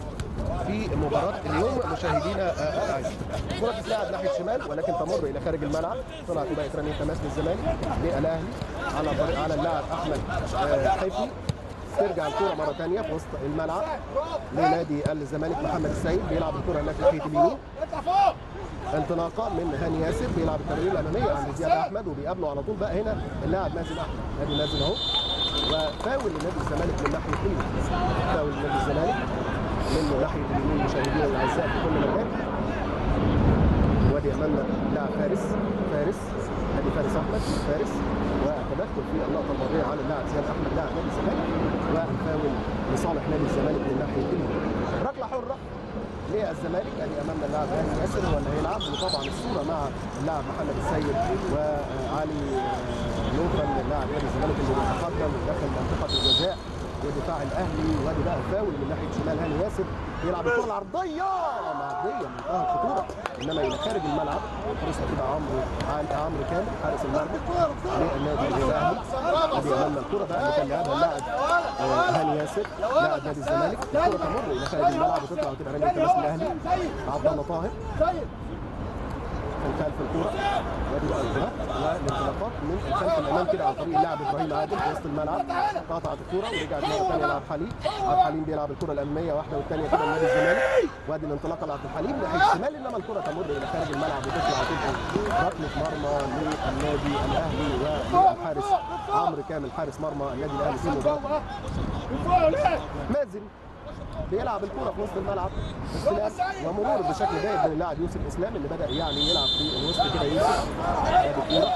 في مباراه اليوم مشاهدينا آه، الاعزاء كره تتلعب ناحيه شمال ولكن تمر الى خارج الملعب طلعت بقى رميه تماس للزمالك للاهلي على طريق على اللاعب احمد آه، حفني ترجع الكرة مرة ثانية في وسط الملعب لنادي الزمالك محمد السيد بيلعب الكرة هناك ناحية اليمين اطلع فوق انطلاقه من هاني ياسر بيلعب التمرير الاماميه عند زياد احمد وبيقابله على طول بقى هنا اللاعب مازن احمد ادي مازن اهو وفاول لنادي الزمالك من ناحيه اليمين فاول لنادي الزمالك منه ناحيه اليمين مشاهدينا الاعزاء في كل مكان وادي امامنا لاعب فارس فارس ادي فارس احمد فارس وتدخل في اللقطه الماضيه على اللاعب زياد احمد لاعب نادي الزمالك والفاول لصالح نادي الزمالك من ناحيه اليمين ركله حره للزمالك ادي امامنا اللاعب هاني ياسر هو اللي هيلعب وطبعا الصوره مع اللاعب محمد السيد وعلي نوفل اللاعب نادي الزمالك اللي بيتقدم داخل منطقه الجزاء ودفاع الاهلي وادي بقى فاول من ناحيه شمال هاني ياسر بيلعب الكره العرضيه معديه منتهى الخطوره انما الى خارج الملعب فرصه تبقى عمرو عن- عمرو كامل حارس المرمى للنادي الاهلي ادي امامنا الكره بقى اللي كان لعبها اللاعب آه، هاني ياسر لاعب نادي الزمالك الكره تمر الى خارج الملعب وتطلع وتبقى رميه تماس الاهلي عبد الله طاهر سيد من خلف الكوره وادي بقى الانطلاق والانطلاقات من الخلف الامام كده عن طريق اللاعب ابراهيم عادل في وسط الملعب قطعت الكوره ورجعت مره ثانيه لعبد الحليم عبد الحليم بيلعب الكوره الاماميه واحده والثانيه كده لنادي الزمالك وادي الانطلاقه لعبد الحليم ناحيه الشمال انما الكره تمر الى خارج الملعب وتطلع وتبقى ركله مرمى للنادي الاهلي والحارس عمرو كامل حارس مرمى النادي الاهلي في مباراه من فوق ليه مازن بيلعب الكرة في وسط الملعب استلام ومرور بشكل جيد من اللاعب يوسف اسلام اللي بدا يعني يلعب في الوسط كده يوسف ادي الكرة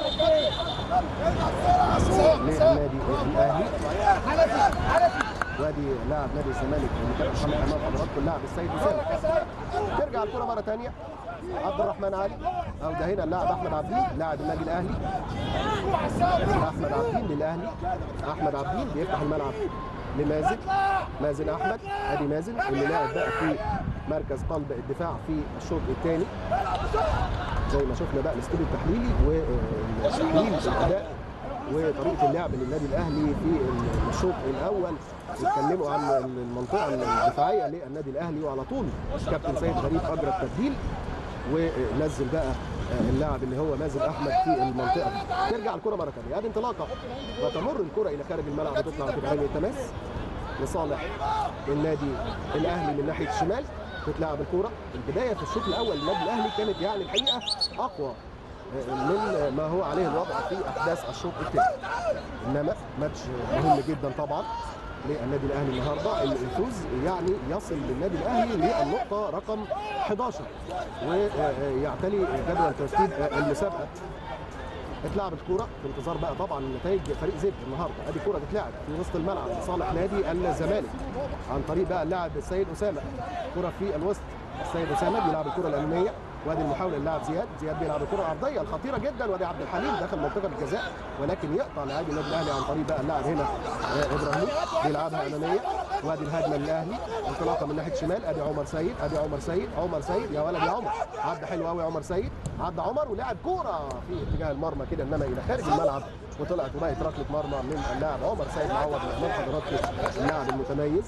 للنادي الاهلي حنفي حنفي وادي لاعب نادي الزمالك اللي كان محمد امام حضراتكم اللاعب السيد اسامه ترجع الكرة مرة ثانية عبد الرحمن علي او ده هنا اللاعب احمد عبدين لاعب النادي الاهلي احمد عبدين للاهلي احمد عبدين بيفتح الملعب لمازن مازن احمد ادي مازن اللي لعب بقى في مركز قلب الدفاع في الشوط الثاني زي ما شفنا بقى الاستوديو التحليلي وتحليل الاداء وطريقه اللعب للنادي الاهلي في الشوط الاول اتكلموا عن المنطقه الدفاعيه للنادي الاهلي وعلى طول كابتن سيد غريب اجرى التبديل ونزل بقى اللاعب اللي هو مازن احمد في المنطقه دي ترجع الكره مره ثانيه ادي انطلاقه وتمر الكره الى خارج الملعب وتطلع وتبقى رميه تماس لصالح النادي الاهلي من ناحيه الشمال تتلعب الكره البدايه في الشوط الاول للنادي الاهلي كانت يعني الحقيقه اقوى من ما هو عليه الوضع في احداث الشوط الثاني انما ماتش مهم جدا طبعا للنادي الاهلي النهارده الفوز يعني يصل للنادي الاهلي للنقطه رقم 11 ويعتلي جدول ترتيب المسابقه اتلعب الكوره في انتظار بقى طبعا نتائج فريق زد النهارده ادي كوره بتلعب في وسط الملعب لصالح نادي الزمالك عن طريق بقى اللاعب السيد اسامه كره في الوسط السيد اسامه بيلعب الكره الاماميه وادي المحاوله اللاعب زياد زياد بيلعب الكره العرضيه الخطيره جدا وادي عبد الحليم داخل منطقه الجزاء ولكن يقطع لاعبي النادي الاهلي عن طريق بقى اللاعب هنا آه، ابراهيم بيلعبها اماميه وادي الهجمه للاهلي انطلاقه من ناحيه شمال ادي عمر سيد ادي عمر سيد عمر سيد يا ولد يا عمر عدى حلو قوي عمر سيد عدى عمر ولعب كوره في اتجاه المرمى كده انما الى خارج الملعب وطلعت وبقت ركله مرمى من اللاعب عمر سيد معوض من امام حضراتكم اللاعب المتميز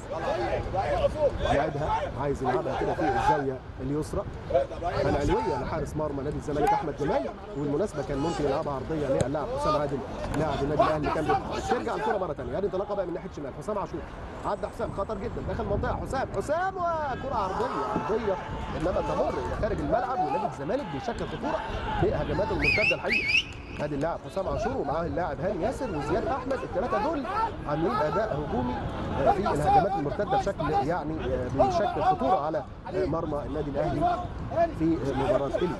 لعبها عايز يلعبها كده في الزاويه اليسرى العلويه لحارس مرمى نادي الزمالك احمد جمال والمناسبه كان ممكن يلعبها عرضيه للاعب حسام عادل لاعب النادي الاهلي اللي كان بيت- ترجع الكره مره ثانيه ادي انطلاقه بقى من ناحيه شمال حسام عاشور عدى حسام خطر جدا داخل المنطقه حسام حسام وكره عرضيه عرضيه انما تمر الى خارج الملعب ونادي الزمالك بيشكل خطوره بهجماته المرتده الحقيقه ادي اللاعب حسام عاشور ومعاه اللاعب هاني ياسر وزياد احمد الثلاثه دول عاملين اداء هجومي آه، في الهجمات المرتده بشكل يعني آه، بيشكل خطوره على آه، مرمى النادي الاهلي في آه، مباراه اليوم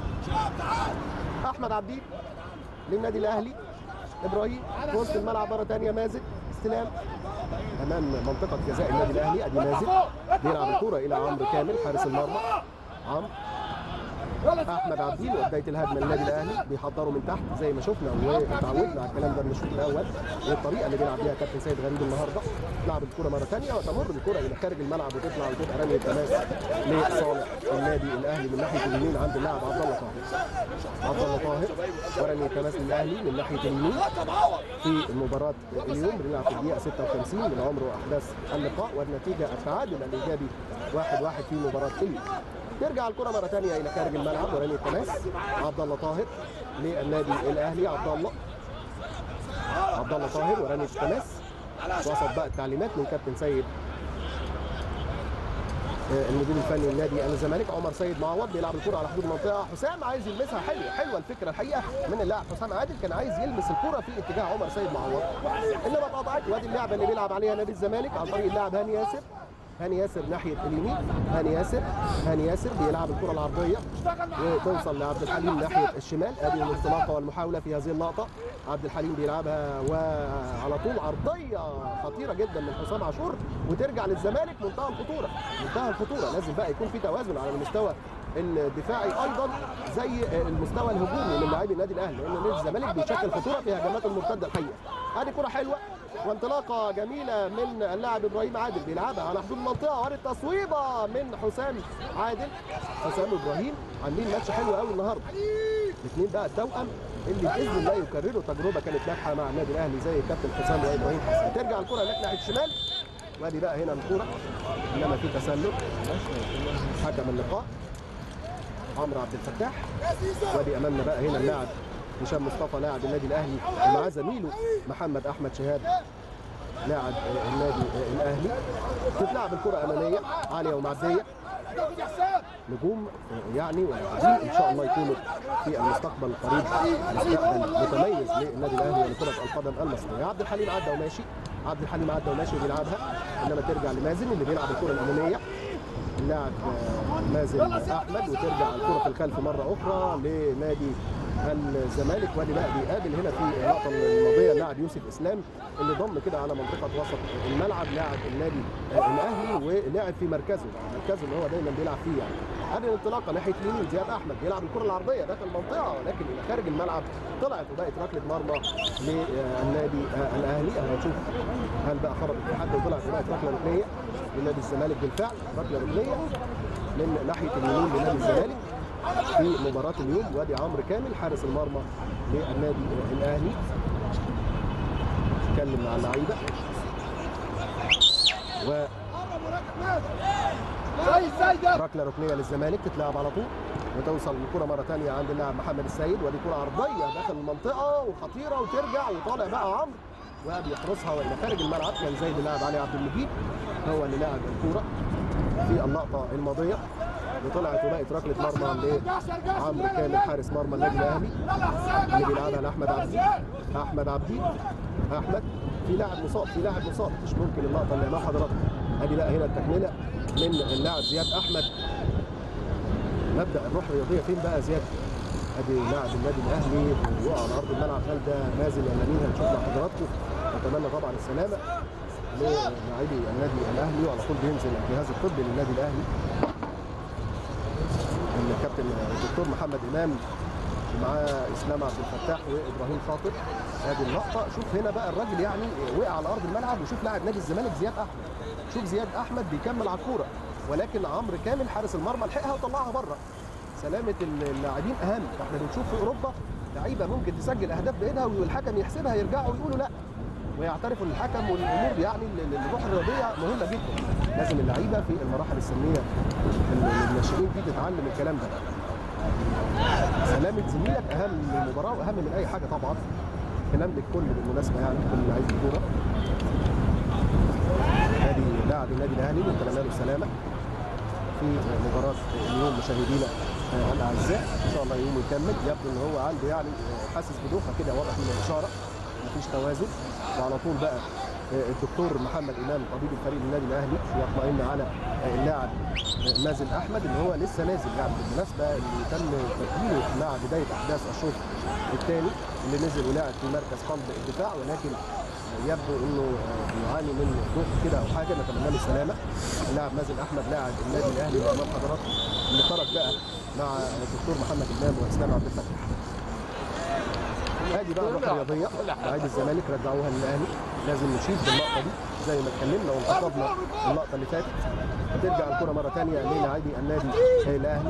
احمد عبدين للنادي الاهلي ابراهيم في وسط الملعب مره ثانيه مازن استلام امام منطقه جزاء النادي الاهلي ادي مازن بيلعب الكره الى عمرو كامل حارس المرمى عمرو احمد عبدين وبدايه الهجمه للنادي الاهلي بيحضروا من تحت زي ما شفنا وتعودنا على الكلام ده من الشوط الاول والطريقه اللي بيلعب بيها كابتن سيد غريب النهارده تلعب الكره مره ثانيه وتمر الكره الى خارج الملعب وتطلع وتبقى رميه تماس لصالح النادي الاهلي من ناحيه اليمين عند اللاعب عبد الله طاهر عبد الله طاهر ورميه تماس للاهلي من ناحيه اليمين في مباراه اليوم بنلعب في الدقيقه 56 من عمر واحداث اللقاء والنتيجه التعادل الايجابي 1-1 في مباراه اليوم ترجع الكره مره ثانيه الى خارج الملعب ورميه تماس عبد الله طاهر للنادي الاهلي عبد الله عبد الله طاهر ورميه تماس وسط بقى التعليمات من كابتن سيد آه، المدير الفني لنادي الزمالك عمر سيد معوض بيلعب الكره على حدود المنطقه حسام عايز يلمسها حلوه حلوه الفكره الحقيقه من اللاعب حسام عادل كان عايز يلمس الكره في اتجاه عمر سيد معوض انما اتقطعت وادي اللعبه اللي بيلعب عليها نادي الزمالك عن طريق اللاعب هاني ياسر هاني ياسر ناحيه اليمين هاني ياسر هاني ياسر بيلعب الكره العرضيه وتوصل لعبد الحليم ناحيه الشمال ادي الانطلاقه والمحاوله في هذه اللقطه عبد الحليم بيلعبها وعلى طول عرضيه خطيره جدا من حسام عاشور وترجع للزمالك منتهى الخطوره منتهى الخطوره لازم بقى يكون في توازن على المستوى الدفاعي ايضا زي المستوى الهجومي من لاعبي النادي الاهلي لان نادي الزمالك بيشكل خطوره في هجمات المرتده الحقيقه ادي كره حلوه وانطلاقه جميله من اللاعب ابراهيم عادل بيلعبها على حدود المنطقه وادي التصويبه من حسام عادل حسام ابراهيم عاملين ماتش حلو قوي النهارده الاثنين بقى التوأم اللي باذن الله يكرروا تجربه كانت ناجحه مع النادي الاهلي زي كابتن حسام وابراهيم حسن ترجع الكره هناك ناحيه الشمال وادي بقى هنا الكره انما في تسلل حكم اللقاء عمرو عبد الفتاح وادي امامنا بقى هنا اللاعب هشام مصطفى لاعب النادي الاهلي ومعاه زميله محمد احمد شهاب لاعب النادي الاهلي تتلعب الكره اماميه عاليه ومعديه نجوم يعني ولاعبين ان شاء الله يكونوا في المستقبل القريب مستقبل متميز للنادي الاهلي ولكره القدم المصريه عبد الحليم عدى وماشي عبد الحليم عدى وماشي وبيلعبها انما ترجع لمازن اللي بيلعب الكره الاماميه اللاعب آه، مازن احمد وترجع الكره في الخلف مره اخرى لنادي الزمالك وادي بقى بيقابل هنا في اللقطه الماضيه اللاعب يوسف اسلام اللي ضم كده على منطقه وسط الملعب لاعب النادي آه، الاهلي ولعب في مركزه مركزه اللي هو دايما بيلعب فيه يعني ادي الانطلاقه ناحيه اليمين زياد احمد بيلعب الكره العرضيه داخل المنطقه ولكن الى خارج الملعب طلعت وبقت ركله مرمى للنادي آه، الاهلي هنشوف هل بقى خرجت في حد وطلعت وبقت ركله ركنيه لنادي الزمالك بالفعل ركله ركنيه من ناحيه اليمين لنادي الزمالك في مباراة اليوم وادي عمرو كامل حارس المرمى للنادي الاهلي اتكلم مع اللعيبه و ركله ركنيه للزمالك تتلعب على طول وتوصل الكره مره ثانيه عند اللاعب محمد السيد ودي كره عرضيه داخل المنطقه وخطيره وترجع وطالع بقى عمرو وبيحرسها والى خارج الملعب كان زي اللاعب علي عبد المجيد هو اللي لعب الكوره في اللقطه الماضيه وطلعت وبقت ركله مرمى لعمرو كامل حارس مرمى النادي الاهلي اللي بيلعبها لاحمد عبدي احمد عبدي احمد في لاعب مصاب في لاعب مصاب مش ممكن اللقطه اللي امام حضراتكم ادي بقى هنا التكمله من اللاعب زياد احمد مبدا الروح الرياضيه فين بقى زياد ادي لاعب النادي الاهلي وقع على ارض الملعب هل ده نازل ولا مين هنشوف مع حضراتكم نتمنى طبعا السلامه للاعبي النادي الاهلي وعلى طول بينزل الجهاز الطبي للنادي الاهلي الكابتن الدكتور محمد امام ومعاه اسلام عبد الفتاح وابراهيم خاطر ادي اللقطه شوف هنا بقى الراجل يعني وقع على ارض الملعب وشوف لاعب نادي الزمالك زياد احمد شوف زياد احمد بيكمل على الكوره ولكن عمرو كامل حارس المرمى لحقها وطلعها بره سلامه اللاعبين اهم احنا بنشوف في اوروبا لعيبه ممكن تسجل اهداف بايدها والحكم يحسبها يرجعوا ويقولوا لا ويعترفوا الحكم والامور يعني الروح الرياضيه مهمه جدا لازم اللعيبه في المراحل السنيه الناشئين دي تتعلم الكلام ده سلامه زميلك اهم من المباراه واهم من اي حاجه طبعا كلام للكل بالمناسبه يعني كل لعيب الكوره ادي لاعب النادي الاهلي نتمنى له السلامه في مباراه اليوم مشاهدينا الاعزاء ان شاء الله يوم يكمل يبدو ان هو عنده يعني حاسس بدوخه كده واضح من الاشاره مفيش توازن وعلى طول بقى الدكتور محمد امام طبيب الفريق النادي الاهلي يطمئن على اللاعب مازن احمد اللي هو لسه نازل يعني بالمناسبه اللي تم تدوينه مع بدايه احداث الشوط الثاني اللي نزل ولعب في مركز قلب الدفاع ولكن يبدو انه يعاني من ضغط كده او حاجه نتمنى له السلامه اللاعب مازن احمد لاعب النادي الاهلي امام حضراتكم اللي خرج بقى مع الدكتور محمد امام واسلام عبد الفتاح ادي بقى الروح الرياضيه لاعبي الزمالك رجعوها للاهلي لازم نشيد باللقطه دي زي ما اتكلمنا وانخفضنا اللقطه اللي فاتت ترجع الكره مره ثانيه للاعبي النادي الاهلي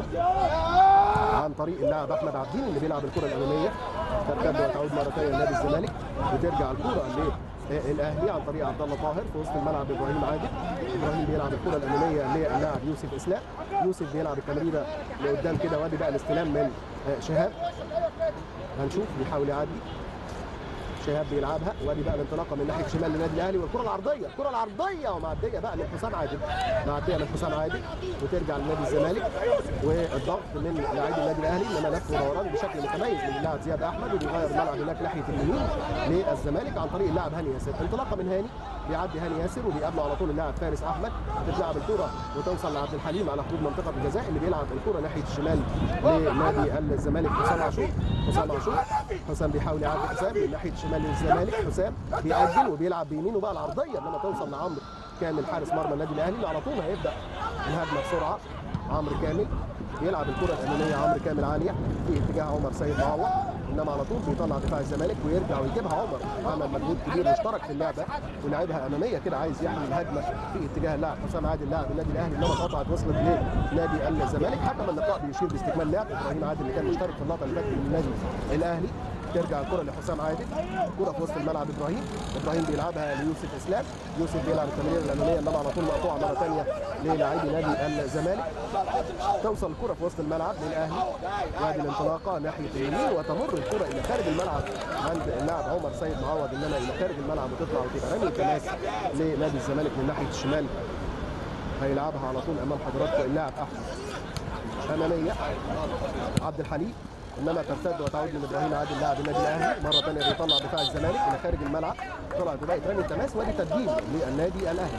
عن طريق اللاعب احمد عبدين اللي بيلعب الكره الاماميه ترتد وتعود مره ثانيه لنادي الزمالك وترجع الكره للاهلي عن طريق عبد الله طاهر في وسط الملعب ابراهيم عادل ابراهيم بيلعب الكره الاماميه للاعب يوسف اسلام يوسف بيلعب التمريره لقدام كده وادي بقى الاستلام من شهاب هنشوف بيحاول يعدي شهاب بيلعبها وادي بقى الانطلاقه من ناحيه شمال للنادي الاهلي والكره العرضيه الكره العرضيه ومعديه بقى من حسام عادل معديه من حسام عادل وترجع لنادي الزمالك والضغط من لاعبي النادي الاهلي انما لف ودوران بشكل متميز من اللاعب زياد احمد وبيغير الملعب هناك ناحيه اليمين للزمالك عن طريق اللاعب هاني ياسر انطلاقه من هاني بيعدي هاني ياسر وبيقابله على طول اللاعب فارس احمد بتلعب الكره وتوصل لعبد الحليم على حدود منطقه الجزاء اللي بيلعب الكره ناحيه الشمال لنادي الزمالك حسام عاشور حسام عاشور حسام بيحاول يعدي حسام من ناحيه الشمال للزمالك حسام بيأجل وبيلعب بيمينه بقى العرضيه انما توصل لعمرو كامل حارس مرمى النادي الاهلي اللي على طول هيبدا الهجمه بسرعه عمرو كامل بيلعب الكره الاماميه عمرو كامل عاليه في اتجاه عمر سيد معوض انما على طول بيطلع دفاع الزمالك ويرجع ويجيبها عمر عمل مجهود كبير مشترك في اللعبه ولعبها اماميه كده عايز يحمي الهجمه في اتجاه اللاعب حسام عادل لاعب النادي الاهلي انما قطعت وصلت لنادي الزمالك حكم اللقاء بيشير باستكمال لعب ابراهيم عادل اللي كان مشترك في اللقطه اللي فاتت من النادي الاهلي ترجع الكره لحسام عادل كره في وسط الملعب ابراهيم ابراهيم بيلعبها ليوسف اسلام يوسف بيلعب التمريره الاماميه انما على طول مقطوعه مره ثانيه للاعبي نادي الزمالك توصل الكره في وسط الملعب للاهلي وادي الانطلاقه ناحيه اليمين وتمر الكره الى خارج الملعب عند اللاعب عمر سيد معوض انما الى خارج الملعب وتطلع وتبقى رمي تماس لنادي الزمالك من ناحيه الشمال هيلعبها على طول امام حضراتكم اللاعب احمد اماميه عبد الحليم انما ترتد وتعود من ابراهيم عادل لاعب النادي الاهلي مره ثانيه بيطلع دفاع الزمالك الى خارج الملعب طلعت بدايه رمي التماس وادي تبديل للنادي الاهلي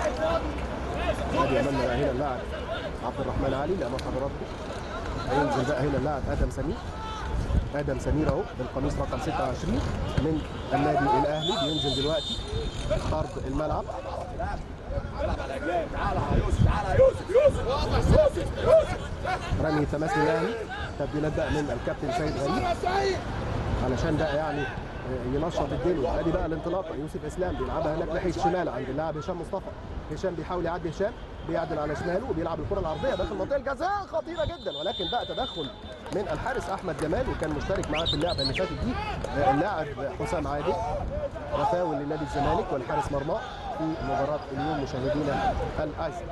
ادي امامنا هنا اللاعب عبد الرحمن علي اللي امام حضراتكم هينزل بقى هنا اللاعب ادم سمير ادم سمير اهو بالقميص رقم 26 من النادي الاهلي بينزل دلوقتي ارض الملعب تعالى يا يوسف تعالى يا يوسف يوسف يوسف يوسف رمي تماس الاهلي تبديلات بقى من الكابتن سيد غريب يا سعيد علشان بقى يعني ينشط الدنيا ادي بقى الانطلاقه يوسف اسلام بيلعبها هناك ناحيه الشمال عند اللاعب هشام مصطفى هشام بيحاول يعدي هشام بيعدل على شماله وبيلعب الكره العرضيه داخل منطقه الجزاء خطيره جدا ولكن بقى تدخل من الحارس احمد جمال وكان مشترك معاه في اللعبه اللي فاتت دي اللاعب حسام عادل وفاول لنادي الزمالك والحارس مرمى في مباراه اليوم مشاهدينا الاعزاء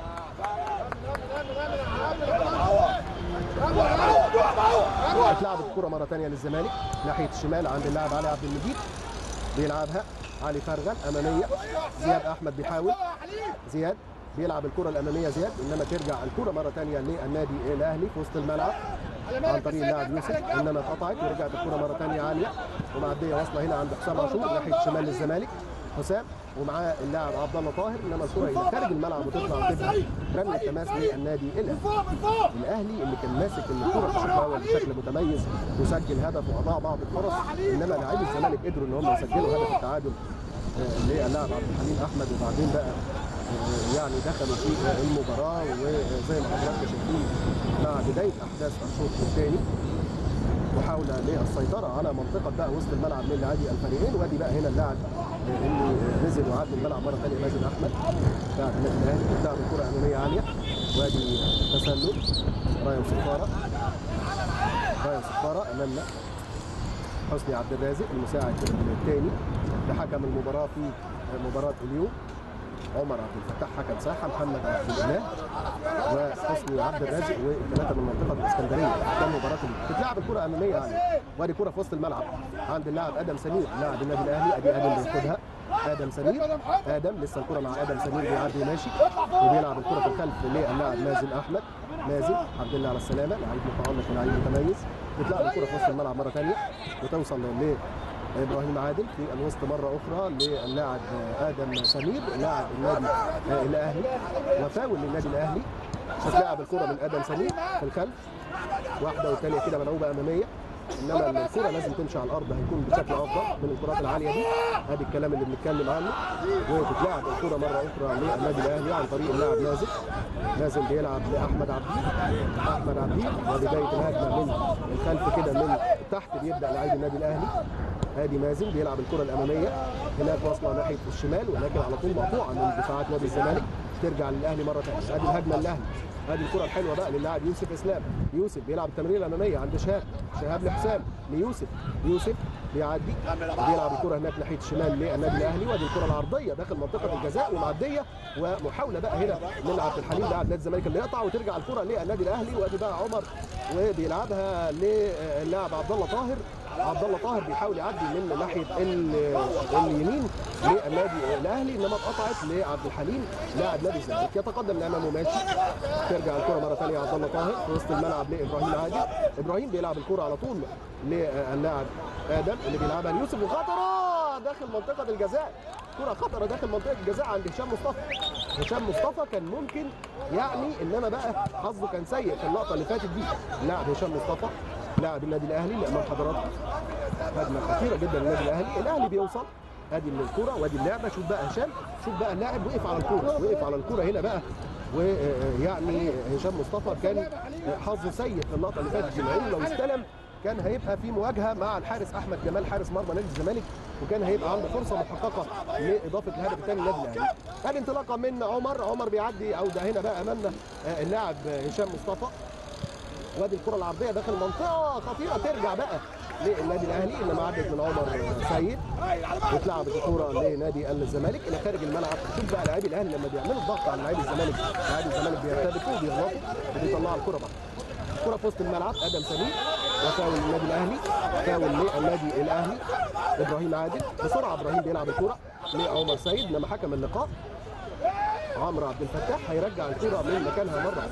اتلعبت الكره مره ثانيه للزمالك ناحيه الشمال عند اللاعب علي عبد المجيد بيلعبها علي فرغل اماميه زياد احمد بيحاول زياد بيلعب الكره الاماميه زياد انما ترجع الكره مره ثانيه للنادي الاهلي في وسط الملعب عن طريق اللاعب يوسف انما اتقطعت ورجعت الكره مره ثانيه عاليه ومعديه واصله هنا عند حسام عاشور ناحيه الشمال للزمالك حسام ومعاه اللاعب عبد الله طاهر انما الكره الى خارج الملعب وتطلع وتبقى رمي التماس للنادي الاهلي الاهلي اللي كان ماسك الكره في الشوط الاول بشكل متميز وسجل هدف واضاع بعض الفرص انما لاعبي الزمالك قدروا ان هم يسجلوا هدف التعادل آه، للاعب عبد الحليم احمد وبعدين بقى آه، يعني دخلوا في المباراه وزي ما حضراتكم شايفين مع بدايه احداث الشوط الثاني محاولة للسيطرة على منطقة بقى وسط الملعب من لاعبي الفريقين وادي بقى هنا اللاعب اللي نزل وعد الملعب مرة ثانية مازن أحمد لاعب النادي الأهلي بتلعب الكرة أمامية عالية وادي تسلل رايو صفارة رايو صفارة أمامنا حسني عبد الرازق المساعد الثاني لحكم المباراة في مباراة اليوم عمر عبد الفتاح حكم ساحه محمد عبد الاله وحسني عبد الرازق والثلاثه من منطقه الاسكندريه ده مباراه اليوم بتلعب الكره اماميه يعني وادي كره في وسط الملعب عند اللاعب ادم سمير لاعب النادي الاهلي ادي ادم بياخدها ادم سمير ادم لسه الكره مع ادم سمير بيعدي وماشي وبيلعب الكره في الخلف للاعب مازن احمد مازن الحمد لله على السلامه لعيب متالق ولعيب متميز بتلعب الكره في وسط الملعب مره ثانيه وتوصل ل ابراهيم عادل في الوسط مره اخرى للاعب ادم سمير لاعب النادي الاهلي وفاول للنادي الاهلي هتلاعب الكره من ادم سمير في الخلف واحده والثانيه كده ملعوبه اماميه انما الكره لازم تمشي على الارض هيكون بشكل افضل من الكرات العاليه دي ادي الكلام اللي بنتكلم عنه وتتلعب الكره مره اخرى للنادي الاهلي عن طريق اللاعب مازن مازن بيلعب لاحمد عبدين احمد عبدين وبدايه الهجمه من الخلف كده من تحت بيبدا لعيب النادي الاهلي ادي مازن بيلعب الكره الاماميه هناك واصله ناحيه الشمال ولكن على طول مقطوعه من دفاعات نادي الزمالك ترجع للاهلي مره ثانيه ادي الهجمه للاهلي ادي الكره الحلوه بقى للاعب يوسف اسلام يوسف بيلعب التمريره الاماميه عند شهاب شهاب لحسام ليوسف يوسف بيعدي بيلعب الكره هناك ناحيه الشمال للنادي الاهلي وادي الكره العرضيه داخل منطقه الجزاء ومعديه ومحاوله بقى هنا من عبد الحليم لاعب نادي الزمالك اللي يقطع وترجع الكره للنادي الاهلي وادي بقى عمر وبيلعبها للاعب عبد الله طاهر عبد الله طاهر بيحاول يعدي من ناحيه ال- اليمين للنادي الاهلي انما اتقطعت لعبد الحليم لاعب نادي الزمالك يتقدم لامامه ماشي ترجع الكره مره ثانيه عبد الله طاهر في وسط الملعب لابراهيم عادل ابراهيم بيلعب الكره على طول للاعب ادم اللي بيلعبها ليوسف وخطره داخل منطقه الجزاء كره خطره داخل منطقه الجزاء عند هشام مصطفى هشام مصطفى كان ممكن يعني انما بقى حظه كان سيء في اللقطه اللي فاتت دي لاعب هشام مصطفى لاعب النادي الاهلي اللي امام حضراتكم هجمه خطيره جدا للنادي الاهلي الاهلي بيوصل ادي من الكوره وادي اللعبه شوف بقى هشام شوف بقى اللاعب وقف على الكوره وقف على الكوره هنا بقى ويعني هشام مصطفى كان حظه سيء في اللقطه اللي فاتت دي لانه لو استلم كان هيبقى في مواجهه مع الحارس احمد جمال حارس مرمى نادي الزمالك وكان هيبقى عنده فرصه محققه لاضافه الهدف الثاني للنادي الاهلي. ادي انطلاقه من عمر عمر بيعدي او ده هنا بقى امامنا آه، اللاعب هشام مصطفى وادي الكره العرضيه داخل المنطقه خطيره ترجع بقى للنادي الاهلي انما عدت من عمر سيد واتلعبت الكوره لنادي الزمالك الى خارج الملعب شوف بقى لاعبي الاهلي لما بيعملوا الضغط على لاعبي الزمالك لاعبي الزمالك بيرتبكوا وبيغلطوا وبيطلعوا الكره بره كره في وسط الملعب ادم سمير وفاول للنادي الاهلي فاول للنادي الاهلي ابراهيم عادل بسرعه ابراهيم بيلعب الكره لعمر سيد لما حكم اللقاء عمرو عبد الفتاح هيرجع الكره من مكانها مره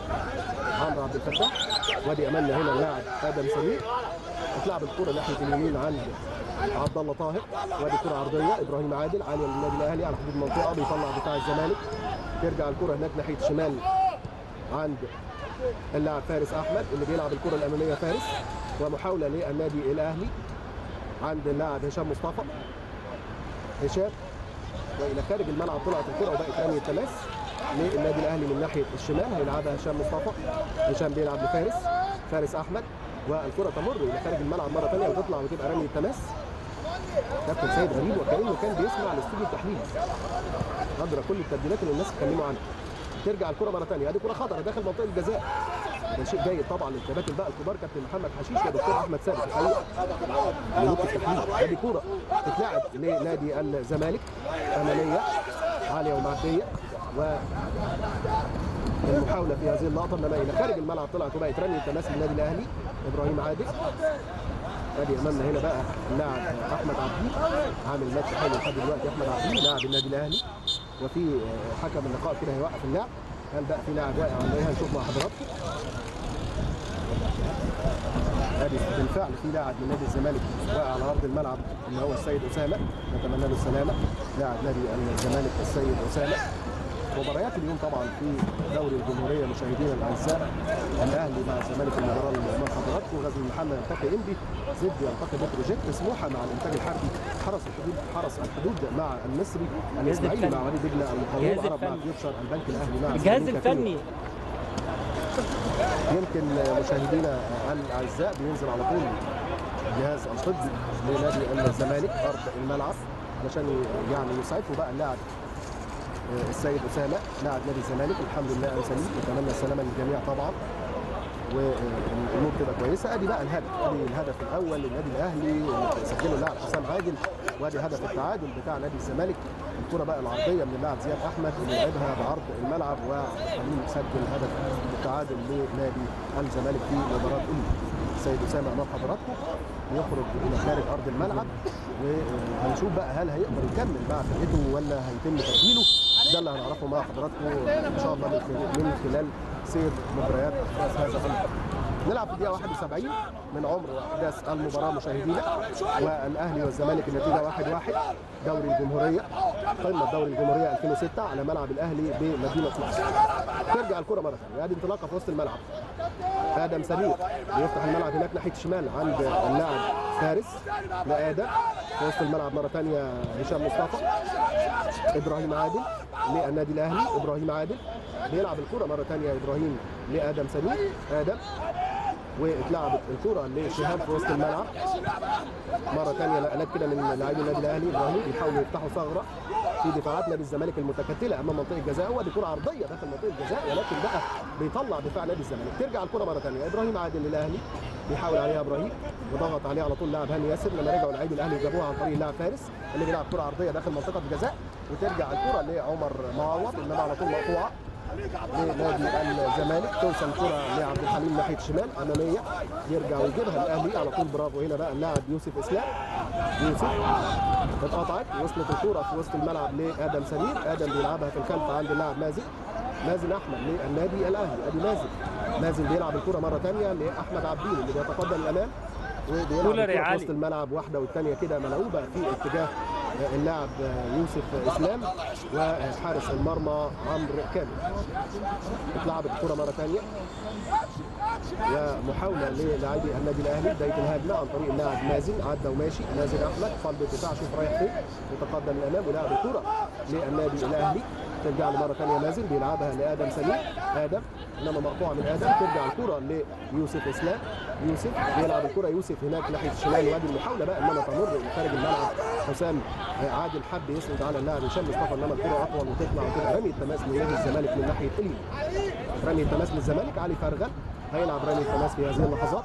عمرو عبد الفتاح وادي امامنا هنا اللاعب ادم سمير هتلعب الكره ناحيه اليمين عند عبد الله طاهر وادي كره عرضيه ابراهيم عادل عاليه للنادي الاهلي على حدود المنطقه بيطلع دفاع الزمالك ترجع الكره هناك ناحيه الشمال عند اللاعب فارس احمد اللي بيلعب الكره الاماميه فارس ومحاوله للنادي الاهلي عند اللاعب هشام مصطفى هشام والى خارج الملعب طلعت الكره وبقت رمي التماس للنادي الاهلي من ناحيه الشمال هيلعبها هشام مصطفى هشام بيلعب لفارس فارس احمد والكره تمر الى خارج الملعب مره ثانيه وتطلع وتبقى رمي التماس كابتن سيد غريب وكانه كان بيسمع الاستوديو التحليلي قدر كل التبديلات اللي الناس اتكلموا عنها ترجع الكره مره ثانيه ادي كره خطره داخل منطقه الجزاء ده شيء جيد طبعا للكباتن بقى الكبار كابتن محمد حشيش ودكتور احمد ثابت الحقيقه ملوك التحليل ادي كوره تتلعب لنادي الزمالك اماميه عاليه ومعديه و المحاوله في هذه اللقطه انما الى خارج الملعب طلعت وبقت رمي التماس للنادي الاهلي ابراهيم عادل ادي امامنا هنا بقى اللاعب احمد عبدي عامل ماتش حلو لحد دلوقتي احمد عبدي لاعب النادي الاهلي وفي آه، حكم اللقاء كده هيوقف اللعب هل بقى في لاعب واقع ولا ايه هنشوف مع حضراتكم ادي بالفعل في لاعب من نادي الزمالك واقع على ارض الملعب اللي هو السيد اسامه نتمنى له السلامه لاعب نادي الزمالك السيد اسامه مباريات اليوم طبعا في دوري الجمهوريه مشاهدينا الاعزاء الاهلي مع الزمالك المباراه اللي امام حضراتكم غزل المحله يلتقي انبي زد يلتقي بتروجيت سموحه مع الانتاج الحربي حرس الحدود حرس الحدود مع المصري الاسماعيلي مع وليد دجله المقاولون الجهاز العرب مع الفني. فيوتشر البنك الاهلي مع الجهاز سيراميكا كيلو. الفني يمكن مشاهدينا الاعزاء بينزل على طول جهاز الطبي لنادي الزمالك ارض الملعب علشان يعني يسعفوا بقى اللاعب آه، السيد اسامه لاعب نادي الزمالك الحمد لله ان سليم نتمنى السلامه للجميع طبعا والامور تبقى كويسه ادي بقى الهدف ادي الهدف الاول للنادي الاهلي اللي سجله اللاعب حسام عادل وادي هدف التعادل بتاع نادي الزمالك الكره بقى العرضيه من اللاعب زياد احمد اللي لعبها بعرض الملعب وحليم سجل هدف التعادل لنادي الزمالك في مباراه ام السيد اسامه امام حضراتكم يخرج الى خارج ارض الملعب وهنشوف بقى هل هيقدر يكمل مع فرقته ولا هيتم تبديله ده اللي هنعرفه مع حضراتكم ان شاء الله من خلال- من خلال سير مباريات احداث هذا الامر نلعب في الدقيقه 71 من عمر احداث المباراه مشاهدينا والاهلي والزمالك النتيجه 1 1 دوري الجمهوريه قمه دوري الجمهوريه 2006 على ملعب الاهلي بمدينه مصر ترجع الكره مره ثانيه ادي انطلاقه في وسط الملعب ادم سمير بيفتح الملعب هناك ناحيه الشمال عند اللاعب فارس لادم في وسط الملعب مره ثانيه هشام مصطفى ابراهيم عادل للنادي الاهلي ابراهيم عادل بيلعب الكره مره ثانيه ابراهيم لادم سمير ادم واتلعبت الكره لشهاب في وسط الملعب مره ثانيه نقلات كده من لاعبي النادي الاهلي ابراهيم بيحاولوا يفتحوا ثغره في دفاعات نادي الزمالك المتكتله امام منطقه الجزاء هو دي كره عرضيه داخل منطقه الجزاء ولكن بقى بيطلع دفاع نادي الزمالك ترجع الكره مره ثانيه ابراهيم عادل للاهلي بيحاول عليها ابراهيم وضغط عليه على طول لاعب هاني ياسر لما رجعوا لاعبي الاهلي جابوها عن طريق اللاعب فارس اللي بيلعب كره عرضيه داخل منطقه الجزاء وترجع الكره لعمر معوض انما على طول مقطوعه لنادي الزمالك توصل الكره لعبد الحليم ناحيه الشمال اماميه يرجع ويجيبها الاهلي على طول برافو هنا بقى اللاعب يوسف اسلام يوسف اتقطعت وصلت الكره في وسط الملعب لادم سمير ادم بيلعبها في الخلف عند اللاعب مازن مازن احمد للنادي الاهلي ادي مازن مازن بيلعب الكره مره ثانيه لاحمد عبدين اللي بيتقدم الامام وبيلعب كولر يا الكرة في علي. وسط الملعب واحده والثانيه كده ملعوبه في اتجاه اللاعب يوسف اسلام وحارس المرمى عمرو كامل اتلعبت الكره مره ثانيه ومحاوله للاعبي النادي الاهلي بدايه الهجمه عن طريق اللاعب مازن عدى وماشي مازن احمد قلب الدفاع شوف رايح فين يتقدم الامام ولاعب الكره للنادي الاهلي ترجع له مره ثانيه مازن بيلعبها لادم سمير ادم انما مقطوعه من ادم ترجع الكره ليوسف اسلام يوسف بيلعب الكره يوسف هناك ناحيه الشمال وادي المحاوله بقى انما تمر من خارج الملعب حسام عادل حب يسند على اللاعب هشام مصطفى انما الكره اطول وتطلع وتبقى رمي التماس من نادي الزمالك من ناحيه اليمين رمي التماس للزمالك علي فرغل هيلعب رمي التماس في هذه اللحظات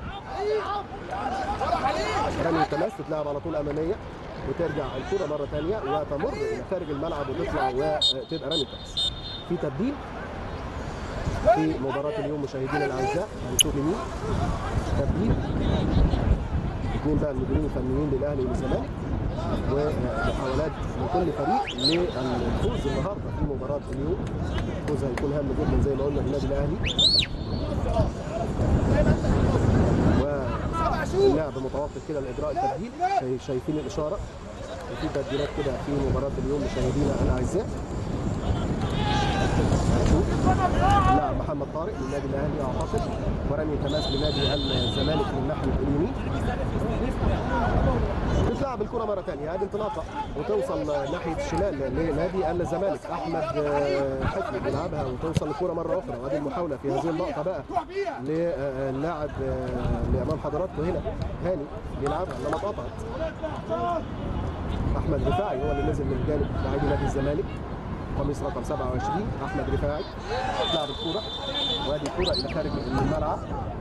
رمي التماس تتلعب على طول اماميه وترجع الكره مره ثانيه وتمر الى خارج الملعب وتطلع وتبقى رمي التماس في تبديل في مباراة اليوم مشاهدينا الاعزاء هنشوف مين تبديل اثنين بقى المديرين الفنيين للاهلي والزمالك ومحاولات من كل فريق للفوز النهارده في مباراة اليوم الفوز هيكون هام جدا زي ما قلنا للنادي الاهلي واللعب متوقف كده لاجراء التبديل شاي- شايفين الاشاره وفي تبديلات كده في مباراه اليوم مشاهدينا الاعزاء نشوف لاعب محمد طارق من النادي الاهلي اعتقد ورمي تماس لنادي الزمالك من ناحيه اليمين تتلعب الكره مره ثانيه هذه انطلاقه وتوصل ناحيه الشمال لنادي الزمالك احمد آه، حكمي بيلعبها وتوصل الكره مره اخرى وهذه المحاوله في هذه اللقطه بقى للاعب آه، اللي امام حضراتكم هنا هاني بيلعبها لما اتقطعت احمد رفاعي هو اللي نزل من جانب لاعبي نادي الزمالك قميص رقم 27 احمد رفاعي لعب الكره وهذه الكره الى خارج الملعب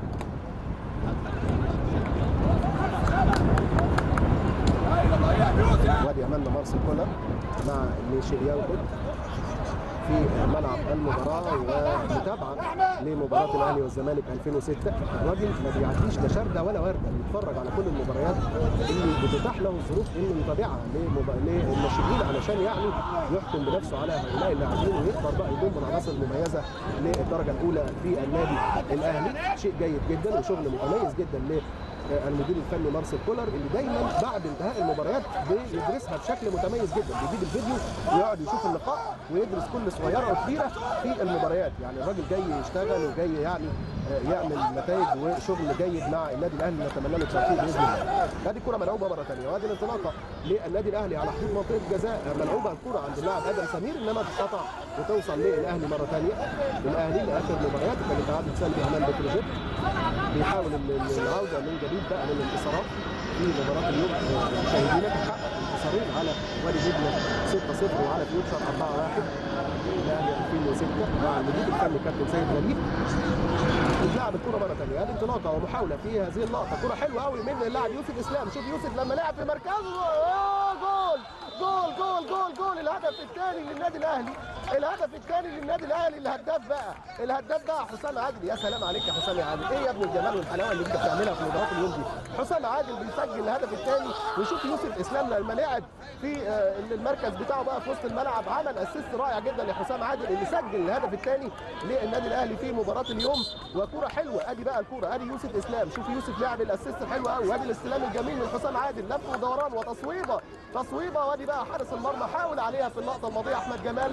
وادي امامنا مارسيل كولر مع ميشيل ياوكوت في ملعب المباراه ومتابعه لمباراه الاهلي والزمالك 2006 الراجل ما بيعديش لا شارده ولا ورده بيتفرج على كل المباريات اللي بتتاح له الظروف انه يتابعها لمب- للناشئين علشان يعني يحكم بنفسه على هؤلاء اللاعبين ويقدر بقى يضم العناصر المميزه للدرجه الاولى في النادي الاهلي شيء جيد جدا وشغل متميز جدا ل المدير الفني مارسيل كولر اللي دايما بعد انتهاء المباريات بيدرسها بشكل متميز جدا بيجيب الفيديو ويقعد يشوف اللقاء ويدرس كل صغيره وكبيره في المباريات يعني الراجل جاي يشتغل وجاي يعني آه، يعمل نتائج وشغل جيد مع النادي الاهلي نتمنى له التوفيق باذن الله. هذه الكره ملعوبه مره ثانيه وهذه الانطلاقه للنادي الاهلي على حدود منطقه جزاء ملعوبه الكره عند اللاعب ادم سمير انما تتقطع وتوصل للاهلي مره ثانيه الاهلي لاخر مباريات كان تعادل سلبي امام بتروجيت بيحاول ال- ال- العوده من جديد بقى للانتصارات في مباراه اليوم مشاهدينا بيحقق انتصارين على وادي دجله 6-0 وعلى فيوتشر 4-1 الاهلي 2006 مع المدير الفني كابتن سيد غريب بتلعب الكره مره ثانيه هذه انطلاقه ومحاوله في هذه اللقطه كره حلوه قوي من اللاعب يوسف اسلام شوف يوسف لما لعب في مركزه آه، جول جول جول جول جول الهدف الثاني للنادي الاهلي الهدف الثاني للنادي الاهلي الهداف بقى الهداف بقى حسام عادل يا سلام عليك يا حسام يا عادل ايه يا ابن الجمال والحلاوه اللي انت بتعملها في مباراه اليوم دي حسام عادل بيسجل الهدف الثاني وشوف يوسف اسلام لما لعب في آه، المركز بتاعه بقى في وسط الملعب عمل اسيست رائع جدا لحسام عادل اللي سجل الهدف الثاني للنادي الاهلي في مباراه اليوم وكره حلوه ادي بقى الكره ادي يوسف اسلام شوف يوسف لعب الاسيست الحلو قوي وادي الاستلام الجميل من حسام عادل لف ودوران وتصويبه تصويبه وادي بقى حارس المرمى حاول عليها في اللقطه الماضيه احمد جمال انما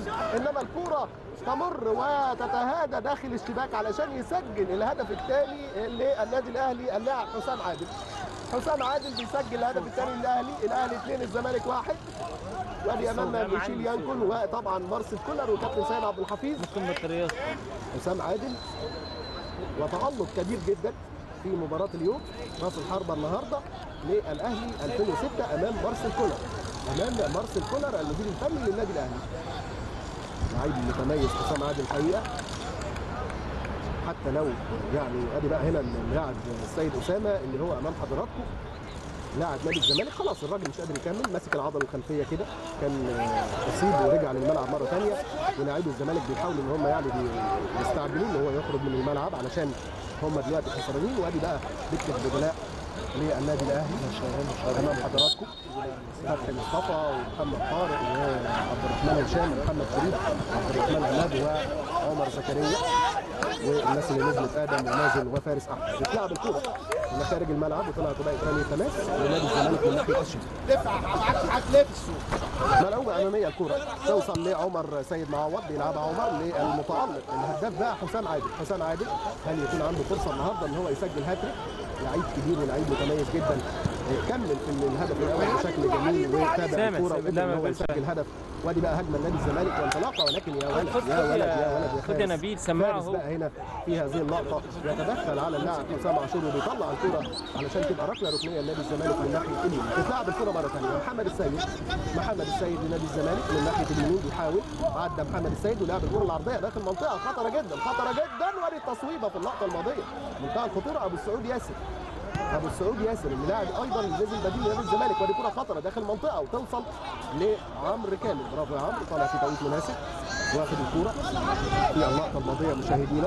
انما الكوره تمر وتتهادى داخل الشباك علشان يسجل الهدف الثاني للنادي الاهلي اللاعب حسام عادل حسام عادل بيسجل الهدف الثاني للاهلي الاهلي اثنين الزمالك واحد وادي امامنا ميشيل يانكون وطبعا مارسيل كولر وكابتن سيد عبد الحفيظ قمة الرياضة حسام عادل وتألق كبير جدا في مباراة اليوم راس الحربة النهارده للأهلي 2006 أمام مارسيل كولر أمام مارسيل كولر المدير الفني للنادي الأهلي لعيب متميز حسام عادل الحقيقة حتى لو يعني ادي بقى هنا اللاعب السيد اسامه اللي هو امام حضراتكم لاعب نادي الزمالك خلاص الراجل مش قادر يكمل ماسك العضله الخلفيه كده كان آه، اصيب ورجع للملعب مره ثانيه ولاعيبه الزمالك بيحاولوا ان هم يعني بي- بيستعجلوا ان هو يخرج من الملعب علشان هم دلوقتي خسرانين وادي بقى دكه بدلاء للنادي الاهلي امام حضراتكم فتحي مصطفى ومحمد طارق وعبد الرحمن هشام ومحمد شريف وعبد الرحمن عماد وعمر زكريا والناس اللي نزلت ادم ومازن وفارس احمد بتلعب الكوره من خارج الملعب وطلعت بقى رمي تماس لنادي الزمالك من ناحيه الشمال لف معاك هتلف السوق ملعوبه اماميه الكوره توصل لعمر سيد معوض بيلعبها عمر للمتالق الهداف بقى حسام عادل حسام عادل هل يكون عنده فرصه النهارده ان هو يسجل هاتريك لعيب كبير ولعيب متميز جدا كمل في الهدف الاول بشكل جميل وتابع سامع، الكوره سامع. وقدر لا، ان ما هو ينفعش. يسجل هدف وادي بقى هجمه نادي الزمالك وانطلاقه ولكن يا ولد خد- يا خد ولد يا- يا ولد يا خد يا فارس. نبيل، سمعه فارس هو. بقى هنا في هذه اللقطه يتدخل على اللاعب حسام عاشور وبيطلع الكوره علشان تبقى ركله ركنيه لنادي الزمالك من ناحيه اليمين تتلعب الكوره مره ثانيه محمد السيد محمد السيد لنادي الزمالك من ناحيه اليمين بيحاول عدى محمد السيد ولعب الكوره العرضيه داخل منطقه خطره جدا خطره جدا وادي التصويبه في اللقطه الماضيه منتهى الخطوره ابو السعود ياسر ابو السعود ياسر اللي لاعب ايضا نزل بديل لنادي الزمالك ودي كره خطره داخل منطقه وتوصل لعمرو كامل برافو يا عمرو طالع في توقيت مناسب واخد الكوره في اللقطه الماضيه مشاهدينا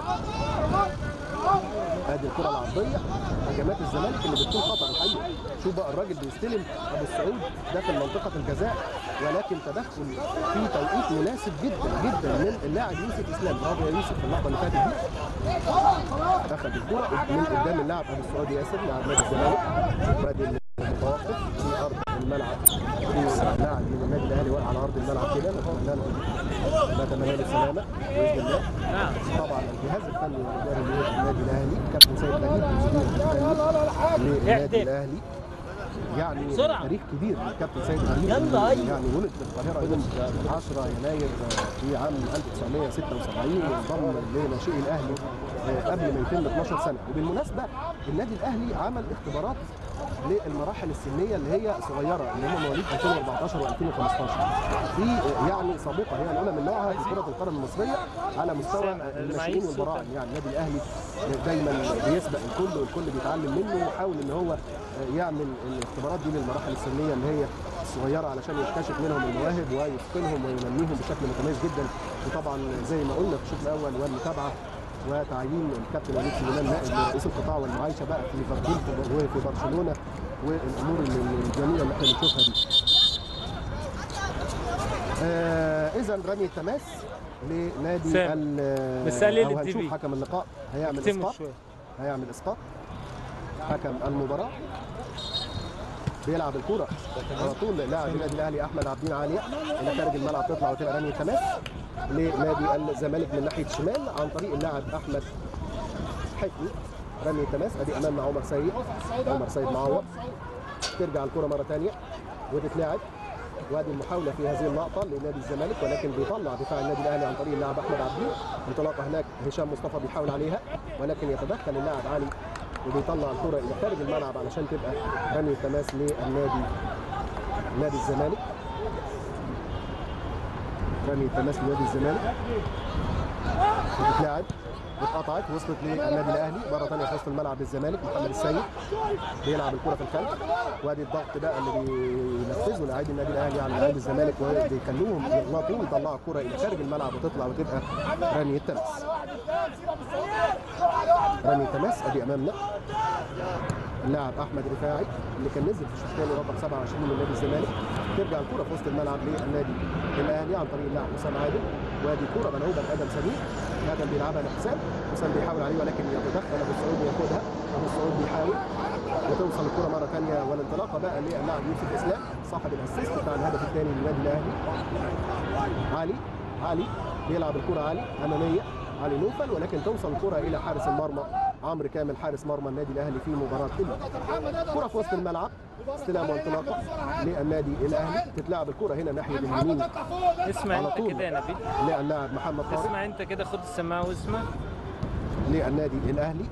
ادي الكره العرضيه هجمات الزمالك اللي بتكون خطر الحقيقه شوف بقى الراجل بيستلم ابو السعود داخل منطقه الجزاء ولكن تدخل في توقيت مناسب جدا جدا من اللاعب يوسف اسلام برافو يا يوسف في اللحظه اللي فاتت دي اخذ الكره من قدام اللاعب ابو السعود ياسر لاعب نادي الزمالك وادي المتوقف في ارض الملعب في لاعب من النادي الاهلي واقع على ارض الملعب كده نتمنى له نتمنى له السلامه باذن الله نعم طبعا الجهاز الفني والاداري للنادي الاهلي كابتن سيد نجيب المدير الفني للنادي اعدل. الاهلي يعني بسرعة. تاريخ كبير للكابتن سيد نجيب يلا، أيوة. يعني ولد في القاهره يوم 10 يناير في عام 1976 وانضم لناشئي الاهلي آه، قبل ما يتم 12 سنه وبالمناسبه النادي الاهلي عمل اختبارات للمراحل السنيه اللي هي صغيره اللي هم مواليد 2014 و2015 في آه، يعني سابقه هي الاولى من نوعها في كره القدم المصريه على مستوى سامع، الناشئين المعيز والبراعم يعني النادي الاهلي دايما بيسبق الكل والكل بيتعلم منه ويحاول ان هو يعمل الاختبارات دي للمراحل السنيه اللي هي الصغيره علشان يكتشف منهم المواهب ويتقنهم وينميهم بشكل متميز جدا وطبعا زي ما قلنا في الشوط الاول والمتابعه وتعيين الكابتن وليد سليمان نائب رئيس القطاع والمعايشه بقى في ليفربول وفي برشلونه والامور الجميله اللي احنا بنشوفها دي. آه اذا رمي التماس لنادي سام. ال- بس قليل او التي هنشوف في. حكم اللقاء هيعمل اكتموا اسقاط شوية هيعمل اسقاط حكم المباراه بيلعب الكرة على طول لاعب النادي الاهلي احمد عبدين عاليه الى خارج الملعب تطلع وتبقى رمي تماس لنادي الزمالك من ناحيه الشمال عن طريق اللاعب احمد حكمي رمي تماس ادي امامنا عمر سيد عمر سيد معوض ترجع الكرة مرة ثانية وتتلعب وادي المحاولة في هذه اللقطة لنادي الزمالك ولكن بيطلع دفاع النادي الأهلي عن طريق اللاعب أحمد عبدين انطلاقة هناك هشام مصطفى بيحاول عليها ولكن يتدخل اللاعب علي وبيطلع الكرة إلى خارج الملعب علشان تبقى رمي تماس للنادي نادي الزمالك رمي تماس لنادي الزمالك بتتلعب اتقطعت وصلت للنادي الاهلي مره ثانيه في وسط الملعب للزمالك محمد السيد بيلعب الكره في الخلف وادي الضغط بقى اللي بينفذه لاعبي النادي الاهلي على لاعبي الزمالك وبيخلوهم يغلطوا ويطلعوا الكره الى خارج الملعب وتطلع وتبقى رمي التماس رمي التماس ادي امامنا اللاعب احمد رفاعي اللي كان نزل في الشوط الثاني رقم 27 من نادي الزمالك ترجع الكره في وسط الملعب للنادي الاهلي عن طريق اللاعب حسام عادل وادي كره ملعوبه لادم سمير ادم بيلعبها لحسام حسام بيحاول عليه ولكن يتدخل ابو السعود وياخدها ابو السعود بيحاول وتوصل الكره مره ثانيه والانطلاقه بقى للاعب يوسف اسلام صاحب الاسيست بتاع الهدف الثاني للنادي الاهلي علي علي بيلعب الكره علي اماميه علي نوفل ولكن توصل الكره الى حارس المرمى عمرو كامل حارس مرمى النادي الاهلي في مباراه كله كره في وسط الملعب استلام وانطلاقه للنادي الاهلي تتلعب الكره هنا ناحيه اليمين اسمع على انت طول. كده يا نبيل للاعب محمد طارق اسمع انت كده خد السماعه واسمع للنادي الاهلي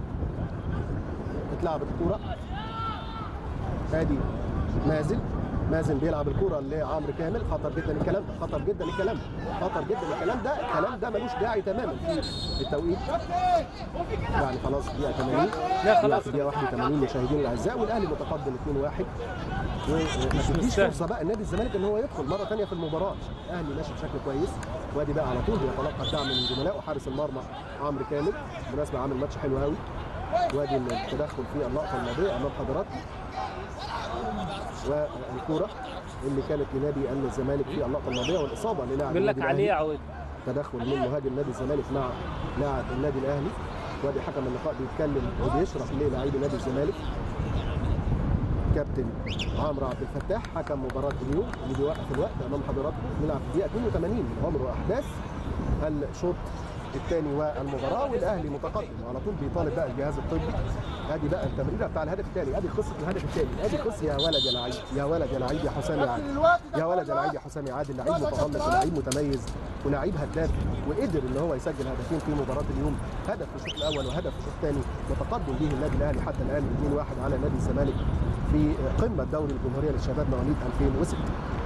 اتلعبت الكوره ادي مازن مازن بيلعب الكوره لعمرو كامل خطر جدا الكلام ده خطر جدا الكلام ده خطر جدا الكلام ده الكلام ده ملوش داعي تماما في التوقيت يعني خلاص دقيقه 80 لا خلاص. دقيقه 81 مشاهدينا الاعزاء والاهلي متقدم 2-1 وما تديش مستاهل. فرصه بقى النادي الزمالك ان هو يدخل مره ثانيه في المباراه الاهلي ماشي بشكل كويس وادي بقى على طول بيتلقى الدعم من زملائه حارس المرمى عمرو كامل بالمناسبه عامل ماتش حلو قوي وادي التدخل في اللقطه الماضيه امام حضراتكم والكوره اللي كانت لنادي الزمالك في اللقطه الماضيه والاصابه للاعب بيقول لك النادي عليه الأهلي. عود تدخل من مهاجم نادي الزمالك مع لاعب النادي الاهلي وادي حكم اللقاء بيتكلم وبيشرح للاعبي نادي الزمالك كابتن عمرو عبد الفتاح حكم مباراه اليوم اللي بيوقف الوقت امام حضراتكم نلعب في الدقيقه 82 من عمر واحداث الشوط الثاني والمباراه والاهلي متقدم وعلى طول بيطالب بقى الجهاز الطبي ادي بقى التمريره بتاع الهدف الثاني ادي قصه الهدف الثاني ادي قصه يا ولد يا لعيب يا ولد يا لعيب يا حسام يا عادل يا ولد يا لعيب يا حسام يا عادل لعيب متألق ولعيب متميز ولعيب هداف وقدر ان هو يسجل هدفين في مباراه اليوم هدف في الشوط الاول وهدف في الشوط الثاني متقدم به النادي الاهلي حتى الان 2-1 على نادي الزمالك في قمه دوري الجمهوريه للشباب مواليد 2006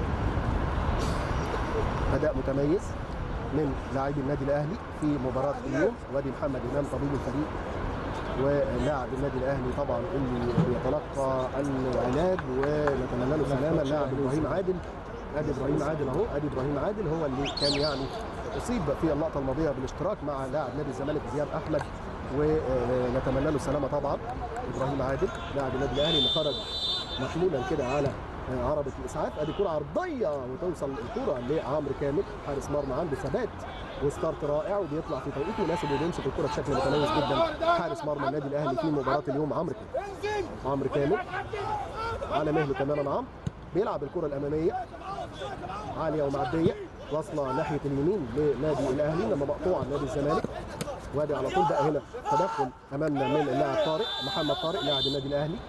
اداء متميز من لاعبي النادي الاهلي في مباراه اليوم وادي محمد امام طبيب الفريق ولاعب النادي الاهلي طبعا اللي بيتلقى العلاج ونتمنى له السلامه اللاعب ابراهيم عادل ادي ابراهيم عادل اهو ادي ابراهيم عادل هو اللي كان يعني اصيب في اللقطه الماضيه بالاشتراك مع لاعب نادي الزمالك زياد احمد ونتمنى له السلامه طبعا ابراهيم عادل لاعب النادي الاهلي اللي خرج محمولا كده على عربة الإسعاف أدي كرة عرضية وتوصل الكرة لعمرو كامل حارس مرمى عنده ثبات وستارت رائع وبيطلع في توقيت مناسب وبيمسك الكرة بشكل متميز جدا حارس مرمى النادي الأهلي في مباراة اليوم عمرو كامل انزل عمرو كامل على مهله تماما عمرو بيلعب الكرة الأمامية عالية ومعدية واصلة ناحية اليمين لنادي الأهلي لما مقطوعة نادي الزمالك وادي على طول بقى هنا تدخل أمامنا من اللاعب طارق محمد طارق لاعب النادي الأهلي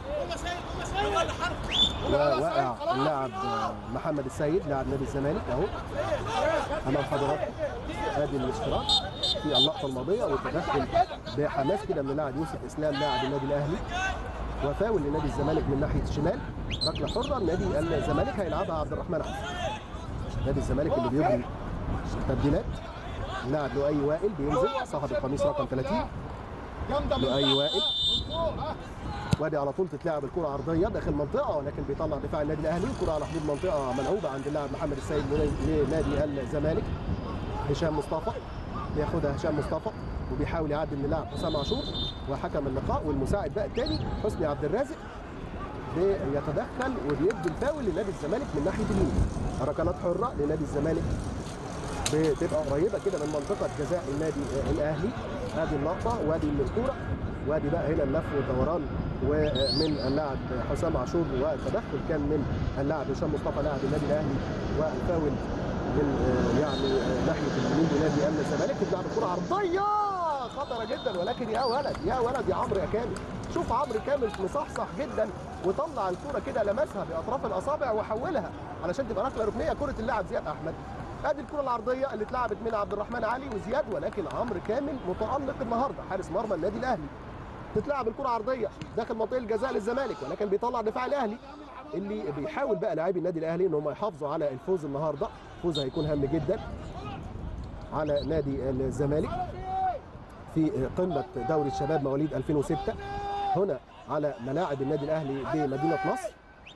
ووقع اللاعب محمد السيد لاعب نادي الزمالك اهو امام حضراتكم ادي الاشتراك في اللقطه الماضيه والتدخل بحماس كده من اللاعب يوسف اسلام لاعب النادي الاهلي وفاول لنادي الزمالك من ناحيه الشمال ركله حره نادي الزمالك هيلعبها عبد الرحمن عبد نادي الزمالك اللي بيبني تبديلات اللاعب لؤي وائل بينزل صاحب القميص رقم 30 جامده من لؤي تحت. وائل فوق، ها. وادي على طول تتلعب الكره عرضيه داخل منطقه ولكن بيطلع دفاع النادي الاهلي الكره على حدود منطقه ملعوبه عند اللاعب محمد السيد لنادي الزمالك هشام مصطفى بياخدها هشام مصطفى وبيحاول يعدي من اللاعب حسام عاشور وحكم اللقاء والمساعد بقى الثاني حسني عبد الرازق بيتدخل وبيدي الفاول لنادي الزمالك من ناحيه اليمين ركلات حره لنادي الزمالك بتبقى قريبه كده من منطقه جزاء النادي الاهلي ادي اللقطه وادي الكوره وادي بقى هنا اللف والدوران ومن اللاعب حسام عاشور والتدخل كان من اللاعب هشام مصطفى لاعب النادي الاهلي والفاول من آه، يعني آه، ناحيه اليمين لنادي الزمالك بتلعب الكره عرضيه خطره جدا ولكن يا ولد يا ولد يا عمرو يا كامل شوف عمرو كامل مصحصح جدا وطلع الكره كده لمسها باطراف الاصابع وحولها علشان تبقى ركله ركنيه كره اللاعب زياد احمد ادي الكره العرضيه اللي اتلعبت من عبد الرحمن علي وزياد ولكن عمرو كامل متالق النهارده حارس مرمى النادي الاهلي تتلعب الكره عرضيه داخل منطقه الجزاء للزمالك ولكن بيطلع دفاع الاهلي اللي بيحاول بقى لاعبي النادي الاهلي ان هم يحافظوا على الفوز النهارده فوز هيكون هام جدا على نادي الزمالك في قمه دوري الشباب مواليد 2006 هنا على ملاعب النادي الاهلي بمدينه نصر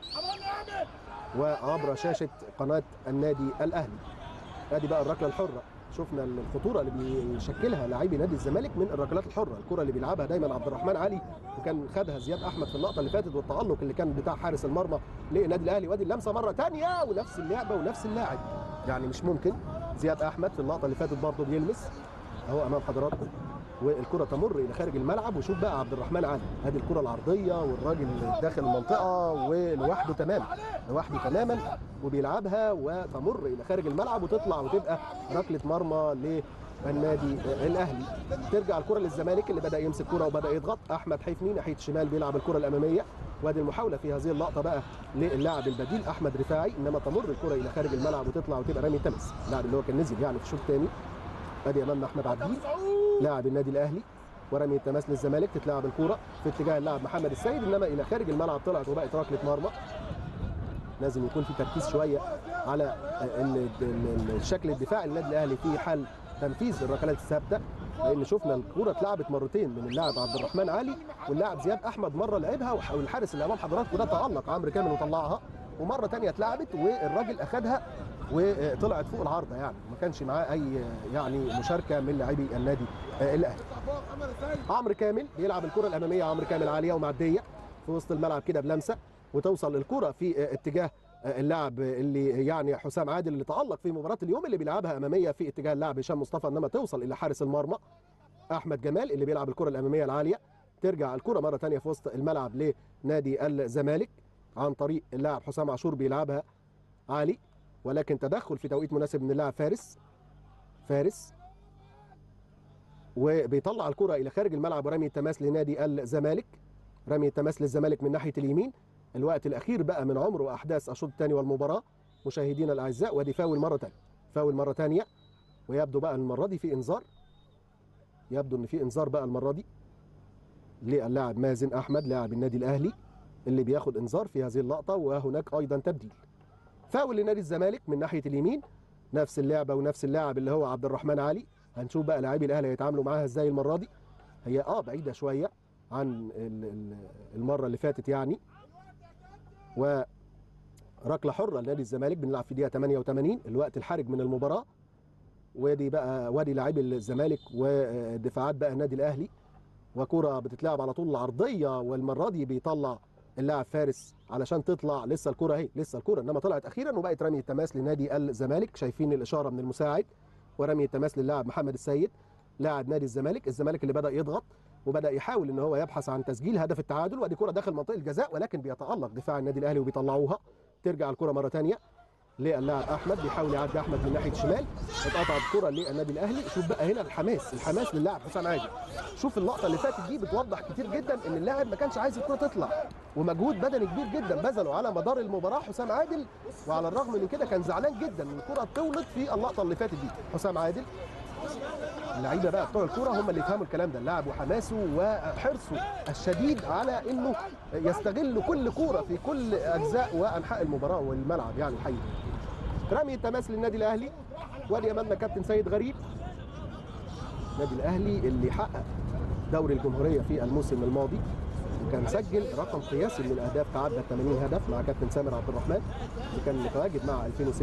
وعبر شاشه قناه النادي الاهلي ادي بقى الركله الحره شفنا الخطوره اللي بيشكلها لاعبي نادي الزمالك من الركلات الحره الكره اللي بيلعبها دايما عبد الرحمن علي وكان خدها زياد احمد في اللقطه اللي فاتت والتالق اللي كان بتاع حارس المرمى للنادي الاهلي وادي اللمسه مره ثانيه ونفس اللعبه ونفس اللاعب يعني مش ممكن زياد احمد في اللقطه اللي فاتت برضه بيلمس اهو امام حضراتكم والكره تمر الى خارج الملعب وشوف بقى عبد الرحمن علي ادي الكره العرضيه والراجل داخل المنطقه ولوحده تماما لوحده تماما وبيلعبها وتمر الى خارج الملعب وتطلع وتبقى ركله مرمى للنادي الاهلي ترجع الكره للزمالك اللي بدا يمسك كره وبدا يضغط احمد حفني ناحيه الشمال بيلعب الكره الاماميه وادي المحاوله في هذه اللقطه بقى للاعب البديل احمد رفاعي انما تمر الكره الى خارج الملعب وتطلع وتبقى رامي تمس اللاعب اللي هو كان نزل يعني في الشوط الثاني ادي امامنا احمد عبدين لاعب النادي الاهلي ورمي التماس للزمالك تتلعب الكره في اتجاه اللاعب محمد السيد انما الى خارج الملعب طلعت وبقت ركله مرمى لازم يكون في تركيز شويه على ال- ال- الشكل الدفاعي للنادي الاهلي في حال تنفيذ الركلات الثابته لان شفنا الكوره اتلعبت مرتين من اللاعب عبد الرحمن علي واللاعب زياد احمد مره لعبها وح- والحارس اللي امام حضراتكم ده تالق عمرو كامل وطلعها ومره ثانيه اتلعبت والراجل اخذها وطلعت فوق العارضه يعني ما كانش معاه اي يعني مشاركه من لاعبي النادي الاهلي عمرو كامل بيلعب الكره الاماميه عمرو كامل عاليه ومعديه في وسط الملعب كده بلمسه وتوصل الكره في اتجاه اللاعب اللي يعني حسام عادل اللي تالق في مباراه اليوم اللي بيلعبها اماميه في اتجاه اللاعب هشام مصطفى انما توصل الى حارس المرمى احمد جمال اللي بيلعب الكره الاماميه العاليه ترجع الكره مره ثانيه في وسط الملعب لنادي الزمالك عن طريق اللاعب حسام عاشور بيلعبها عالي ولكن تدخل في توقيت مناسب من اللاعب فارس فارس وبيطلع الكره الى خارج الملعب ورمي التماس لنادي الزمالك رمي التماس للزمالك من ناحيه اليمين الوقت الاخير بقى من عمر واحداث الشوط الثاني والمباراه مشاهدينا الاعزاء وادي فاول مره ثانيه فاول مره ثانيه ويبدو بقى المره دي في انذار يبدو ان في انذار بقى المره دي للاعب مازن احمد لاعب النادي الاهلي اللي بياخد انذار في هذه اللقطه وهناك ايضا تبديل فاول لنادي الزمالك من ناحيه اليمين نفس اللعبه ونفس اللاعب اللي هو عبد الرحمن علي هنشوف بقى لاعبي الاهلي هيتعاملوا معاها ازاي المره دي هي اه بعيده شويه عن ال- ال- المره اللي فاتت يعني وركله حره لنادي الزمالك بنلعب في دقيقه 88 الوقت الحرج من المباراه وادي بقى وادي لاعبي الزمالك ودفاعات بقى النادي الاهلي وكره بتتلعب على طول العرضيه والمره دي بيطلع اللاعب فارس علشان تطلع لسه الكره اهي لسه الكره انما طلعت اخيرا وبقت رمي التماس لنادي الزمالك شايفين الاشاره من المساعد ورمي التماس للاعب محمد السيد لاعب نادي الزمالك الزمالك اللي بدا يضغط وبدا يحاول ان هو يبحث عن تسجيل هدف التعادل وادي كره داخل منطقه الجزاء ولكن بيتالق دفاع النادي الاهلي وبيطلعوها ترجع الكره مره ثانيه للاعب احمد بيحاول يعدي احمد من ناحيه الشمال اتقطعت الكره للنادي الاهلي شوف بقى هنا الحماس الحماس للاعب حسام عادل شوف اللقطه اللي فاتت دي بتوضح كتير جدا ان اللاعب ما كانش عايز الكره تطلع ومجهود بدني كبير جدا بذله على مدار المباراه حسام عادل وعلى الرغم من كده كان زعلان جدا ان الكره طولت في اللقطه اللي فاتت دي حسام عادل اللعيبه بقى بتوع الكوره هم اللي يفهموا الكلام ده اللاعب وحماسه وحرصه الشديد على انه يستغل كل كوره في كل اجزاء وانحاء المباراه والملعب يعني الحقيقه رمي التماس للنادي الاهلي وادي امامنا كابتن سيد غريب النادي الاهلي اللي حقق دوري الجمهوريه في الموسم الماضي وكان سجل رقم قياسي من الاهداف تعدى 80 هدف مع كابتن سامر عبد الرحمن اللي كان متواجد مع 2006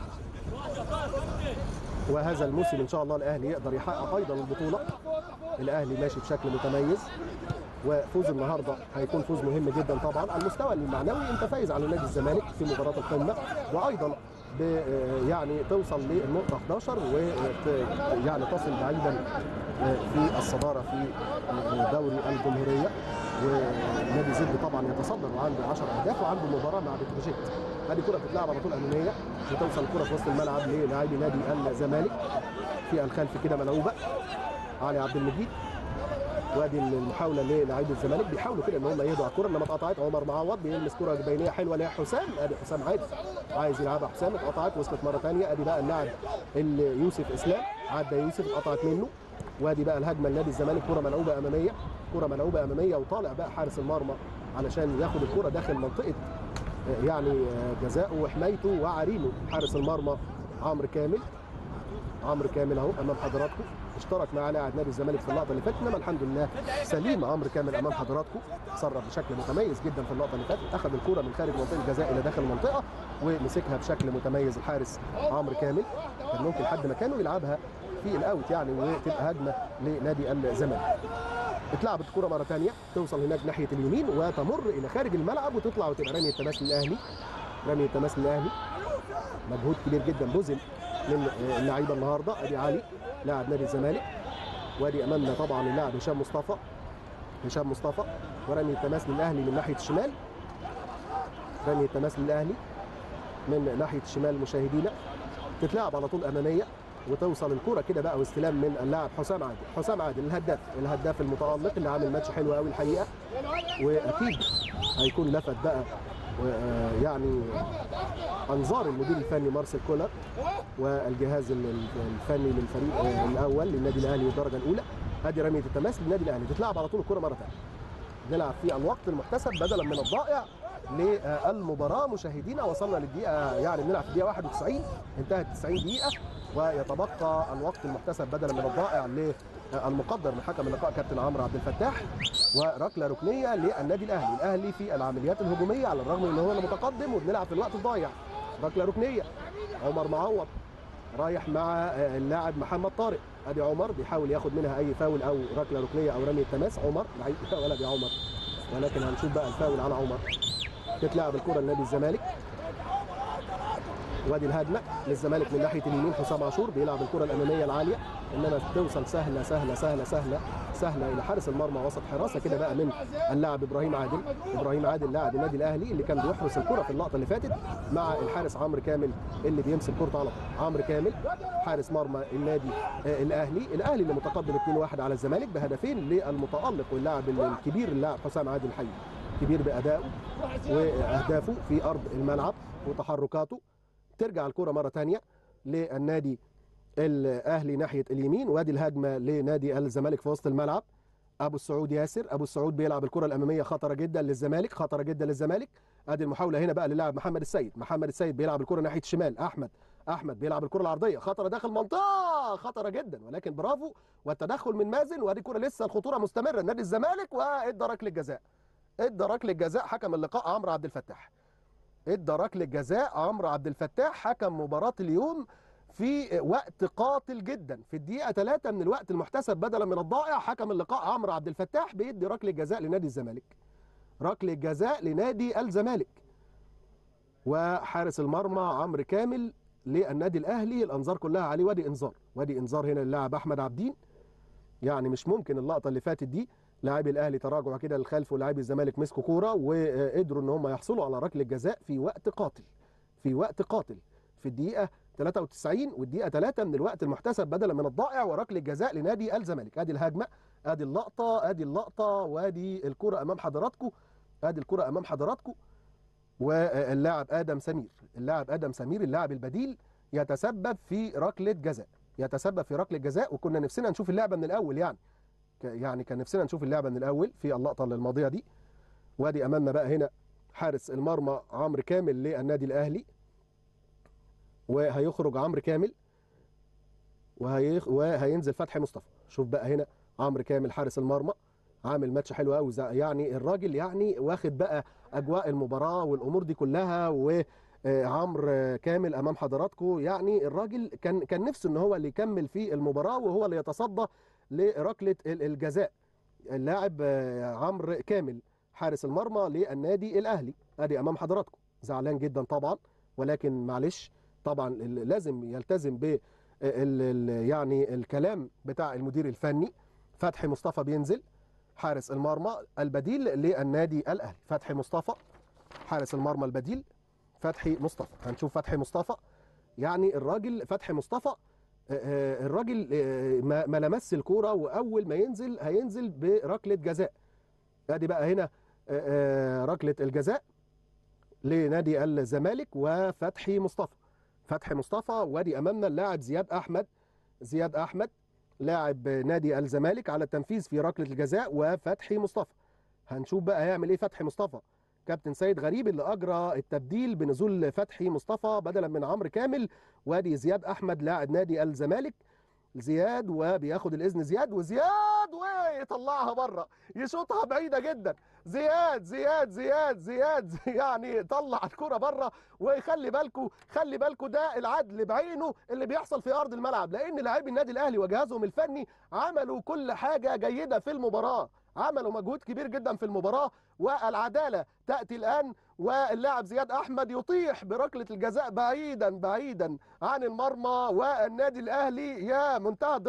وهذا الموسم ان شاء الله الاهلي يقدر يحقق ايضا البطوله الاهلي ماشي بشكل متميز وفوز النهارده هيكون فوز مهم جدا طبعا على المستوى المعنوي انت فايز على نادي الزمالك في مباراه القمه وايضا ب يعني توصل للنقطه 11 ويعني تصل بعيدا في الصداره في دوري الجمهوريه ونادي زد طبعا يتصدر وعنده 10 اهداف وعنده مباراه مع بتروجيت هذه كره بتتلعب على طول اماميه وتوصل الكره في وسط الملعب للاعبي نادي الزمالك في الخلف كده ملعوبه علي عبد المجيد وادي المحاوله للاعبي الزمالك بيحاولوا كده ان هم يهدوا على الكره انما اتقطعت عمر معوض بيلمس كره بينيه حلوه لحسام ادي حسام عادل عايز يلعبها حسام اتقطعت وصلت مره ثانيه ادي بقى اللاعب اللي يوسف اسلام عدى يوسف اتقطعت منه وادي بقى الهجمه لنادي الزمالك كره ملعوبه اماميه كره ملعوبه اماميه وطالع بقى حارس المرمى علشان ياخد الكره داخل منطقه يعني جزاءه وحمايته وعرينه حارس المرمى عمرو كامل عمرو كامل اهو امام حضراتكم اشترك مع لاعب نادي الزمالك في اللقطه اللي فاتت انما الحمد لله سليم عمرو كامل امام حضراتكم تصرف بشكل متميز جدا في اللقطه اللي فاتت اخذ الكره من خارج منطقه الجزاء الى داخل المنطقه ومسكها بشكل متميز الحارس عمرو كامل كان ممكن حد مكانه يلعبها في الاوت يعني وتبقى هجمه لنادي الزمالك اتلعبت الكره مره ثانيه توصل هناك ناحيه اليمين وتمر الى خارج الملعب وتطلع وتبقى رميه التماس للاهلي رميه التماس للاهلي مجهود كبير جدا بذل من اللعيبه النهارده ادي علي لاعب نادي الزمالك وادي امامنا طبعا اللاعب هشام مصطفى هشام مصطفى ورمي التماس للاهلي من ناحيه الشمال رمي التماس للاهلي من ناحيه الشمال مشاهدينا تتلعب على طول اماميه وتوصل الكره كده بقى واستلام من اللاعب حسام عادل حسام عادل الهداف الهداف المتالق اللي عامل ماتش حلو قوي الحقيقه واكيد هيكون لفت بقى و- يعني انظار المدير الفني مارسيل كولر والجهاز ال- ال- الفني للفريق آه، الاول للنادي الاهلي والدرجه الاولى ادي رميه التماس للنادي الاهلي تتلعب على طول الكره مره ثانيه نلعب في الوقت المحتسب بدلا من الضائع للمباراه مشاهدينا وصلنا للدقيقه يعني بنلعب في الدقيقه 91 انتهت 90 دقيقه ويتبقى الوقت المحتسب بدلا من الضائع للمقدر من حكم اللقاء كابتن عمرو عبد الفتاح وركله ركنيه للنادي الاهلي الاهلي في العمليات الهجوميه على الرغم من ان هو المتقدم وبنلعب في الوقت الضايع ركله ركنيه عمر معوض رايح مع اللاعب محمد طارق ادي عمر بيحاول ياخد منها اي فاول او ركله ركنيه او رمي التماس عمر لعيب ولد يا عمر ولكن هنشوف بقى الفاول على عمر تتلعب الكره لنادي الزمالك وادي الهجمه للزمالك من ناحيه اليمين حسام عاشور بيلعب الكره الاماميه العاليه انما توصل سهله سهله سهله سهله سهله الى حارس المرمى وسط حراسه كده بقى من اللاعب ابراهيم عادل ابراهيم عادل لاعب النادي الاهلي اللي كان بيحرس الكره في اللقطه اللي فاتت مع الحارس عمرو كامل اللي بيمسك كرته على طول عمرو كامل حارس مرمى النادي آه، الاهلي الاهلي اللي متقدم 2-1 على الزمالك بهدفين للمتالق واللاعب الكبير اللاعب حسام عادل الحقيقي كبير بادائه واهدافه في ارض الملعب وتحركاته ترجع الكره مره ثانيه للنادي الاهلي ناحيه اليمين وادي الهجمه لنادي الزمالك في وسط الملعب ابو السعود ياسر ابو السعود بيلعب الكره الاماميه خطره جدا للزمالك خطره جدا للزمالك ادي المحاوله هنا بقى للاعب محمد السيد محمد السيد بيلعب الكره ناحيه الشمال احمد احمد بيلعب الكره العرضيه خطره داخل منطقه خطره جدا ولكن برافو والتدخل من مازن وادي كره لسه الخطوره مستمره نادي الزمالك وادى ركله جزاء ادى ركله جزاء حكم اللقاء عمرو عبد الفتاح ادى ركله جزاء عمرو عبد الفتاح حكم مباراه اليوم في وقت قاتل جدا في الدقيقه 3 من الوقت المحتسب بدلا من الضائع حكم اللقاء عمرو عبد الفتاح بيدي ركله جزاء لنادي الزمالك ركله جزاء لنادي الزمالك وحارس المرمى عمرو كامل للنادي الاهلي الانظار كلها عليه وادي انذار وادي انذار هنا للاعب احمد عبدين يعني مش ممكن اللقطه اللي فاتت دي لاعبي الاهلي تراجعوا كده للخلف ولاعبي الزمالك مسكوا كوره وقدروا ان هم يحصلوا على ركله جزاء في وقت قاتل في وقت قاتل في الدقيقه 93 والدقيقه 3 من الوقت المحتسب بدلا من الضائع وركله جزاء لنادي الزمالك ادي الهجمه ادي اللقطه ادي اللقطه وادي الكره امام حضراتكم ادي الكره امام حضراتكم واللاعب ادم سمير اللاعب ادم سمير اللاعب البديل يتسبب في ركله جزاء يتسبب في ركله جزاء وكنا نفسنا نشوف اللعبه من الاول يعني ك- يعني كان نفسنا نشوف اللعبه من الاول في اللقطه الماضيه دي وادي امامنا بقى هنا حارس المرمى عمرو كامل للنادي الاهلي وهيخرج عمرو كامل وهيخ... وهينزل فتحي مصطفى شوف بقى هنا عمرو كامل حارس المرمى عامل ماتش حلو قوي يعني الراجل يعني واخد بقى اجواء المباراه والامور دي كلها وعمرو كامل امام حضراتكم يعني الراجل كان كان نفسه ان هو اللي يكمل في المباراه وهو اللي يتصدى لركله ال- الجزاء اللاعب آه، عمرو كامل حارس المرمى للنادي الاهلي ادي امام حضراتكم زعلان جدا طبعا ولكن معلش طبعا ال- لازم يلتزم ب ال- ال- يعني الكلام بتاع المدير الفني فتحي مصطفى بينزل حارس المرمى البديل للنادي الاهلي فتحي مصطفى حارس المرمى البديل فتحي مصطفى هنشوف فتحي مصطفى يعني الراجل فتحي مصطفى آه، آه، الراجل آه، ما ما لمس الكوره واول ما ينزل هينزل بركله جزاء ادي بقى هنا آه، آه، ركله الجزاء لنادي الزمالك وفتحي مصطفى فتحي مصطفى وادي امامنا اللاعب زياد احمد زياد احمد لاعب نادي الزمالك على التنفيذ في ركله الجزاء وفتحي مصطفى هنشوف بقى هيعمل ايه فتحي مصطفى كابتن سيد غريب اللي اجرى التبديل بنزول فتحي مصطفى بدلا من عمرو كامل وادي زياد احمد لاعب نادي الزمالك زياد وبياخد الاذن زياد وزياد ويطلعها بره يشوطها بعيده جدا زياد زياد زياد زياد يعني طلع الكره بره ويخلي بالكم خلي بالكم ده العدل بعينه اللي بيحصل في ارض الملعب لان لاعبي النادي الاهلي وجهازهم الفني عملوا كل حاجه جيده في المباراه عملوا مجهود كبير جدا في المباراه والعداله تاتي الان واللاعب زياد احمد يطيح بركله الجزاء بعيدا بعيدا عن المرمى والنادي الاهلي يا منتهى الدراما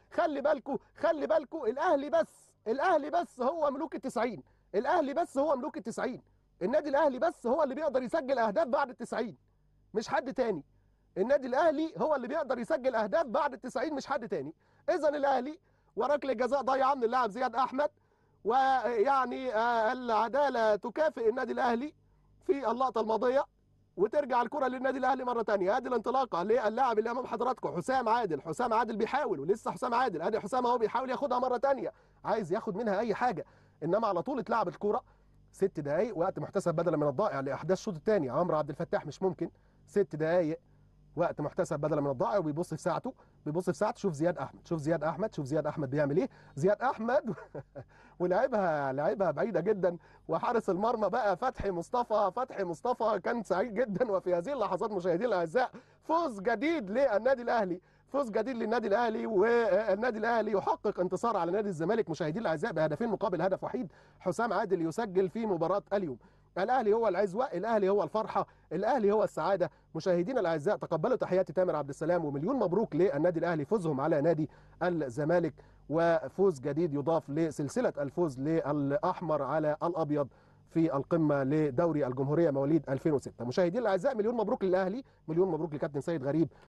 خلي بالكوا خلي بالكوا الاهلي بس الاهلي بس هو ملوك التسعين الاهلي بس هو ملوك التسعين النادي الاهلي بس هو اللي بيقدر يسجل اهداف بعد التسعين مش حد تاني النادي الاهلي هو اللي بيقدر يسجل اهداف بعد التسعين مش حد تاني اذا الاهلي وركله جزاء ضيعه من اللاعب زياد احمد ويعني آه، العداله تكافئ النادي الاهلي في اللقطه الماضيه وترجع الكره للنادي الاهلي مره ثانيه ادي الانطلاقه للاعب اللي امام حضراتكم حسام عادل حسام عادل بيحاول ولسه حسام عادل ادي حسام اهو بيحاول ياخدها مره ثانيه عايز ياخد منها اي حاجه انما على طول اتلعب الكره ست دقائق وقت محتسب بدلا من الضائع لاحداث الشوط الثاني عمرو عبد الفتاح مش ممكن ست دقائق وقت محتسب بدلا من الضائع وبيبص في ساعته بيبص في ساعته شوف زياد احمد شوف زياد احمد شوف زياد احمد بيعمل ايه زياد احمد ولعبها لعبها بعيده جدا وحارس المرمى بقى فتحي مصطفى فتحي مصطفى كان سعيد جدا وفي هذه اللحظات مشاهدينا الاعزاء فوز جديد للنادي الاهلي فوز جديد للنادي الاهلي والنادي الاهلي يحقق انتصار على نادي الزمالك مشاهدينا الاعزاء بهدفين مقابل هدف وحيد حسام عادل يسجل في مباراه اليوم الاهلي هو العزوه الاهلي هو الفرحه الاهلي هو السعاده مشاهدينا الاعزاء تقبلوا تحياتي تامر عبد السلام ومليون مبروك للنادي الاهلي فوزهم على نادي الزمالك وفوز جديد يضاف لسلسله الفوز للاحمر على الابيض في القمه لدوري الجمهوريه مواليد 2006 مشاهدينا الاعزاء مليون مبروك للاهلي مليون مبروك لكابتن سيد غريب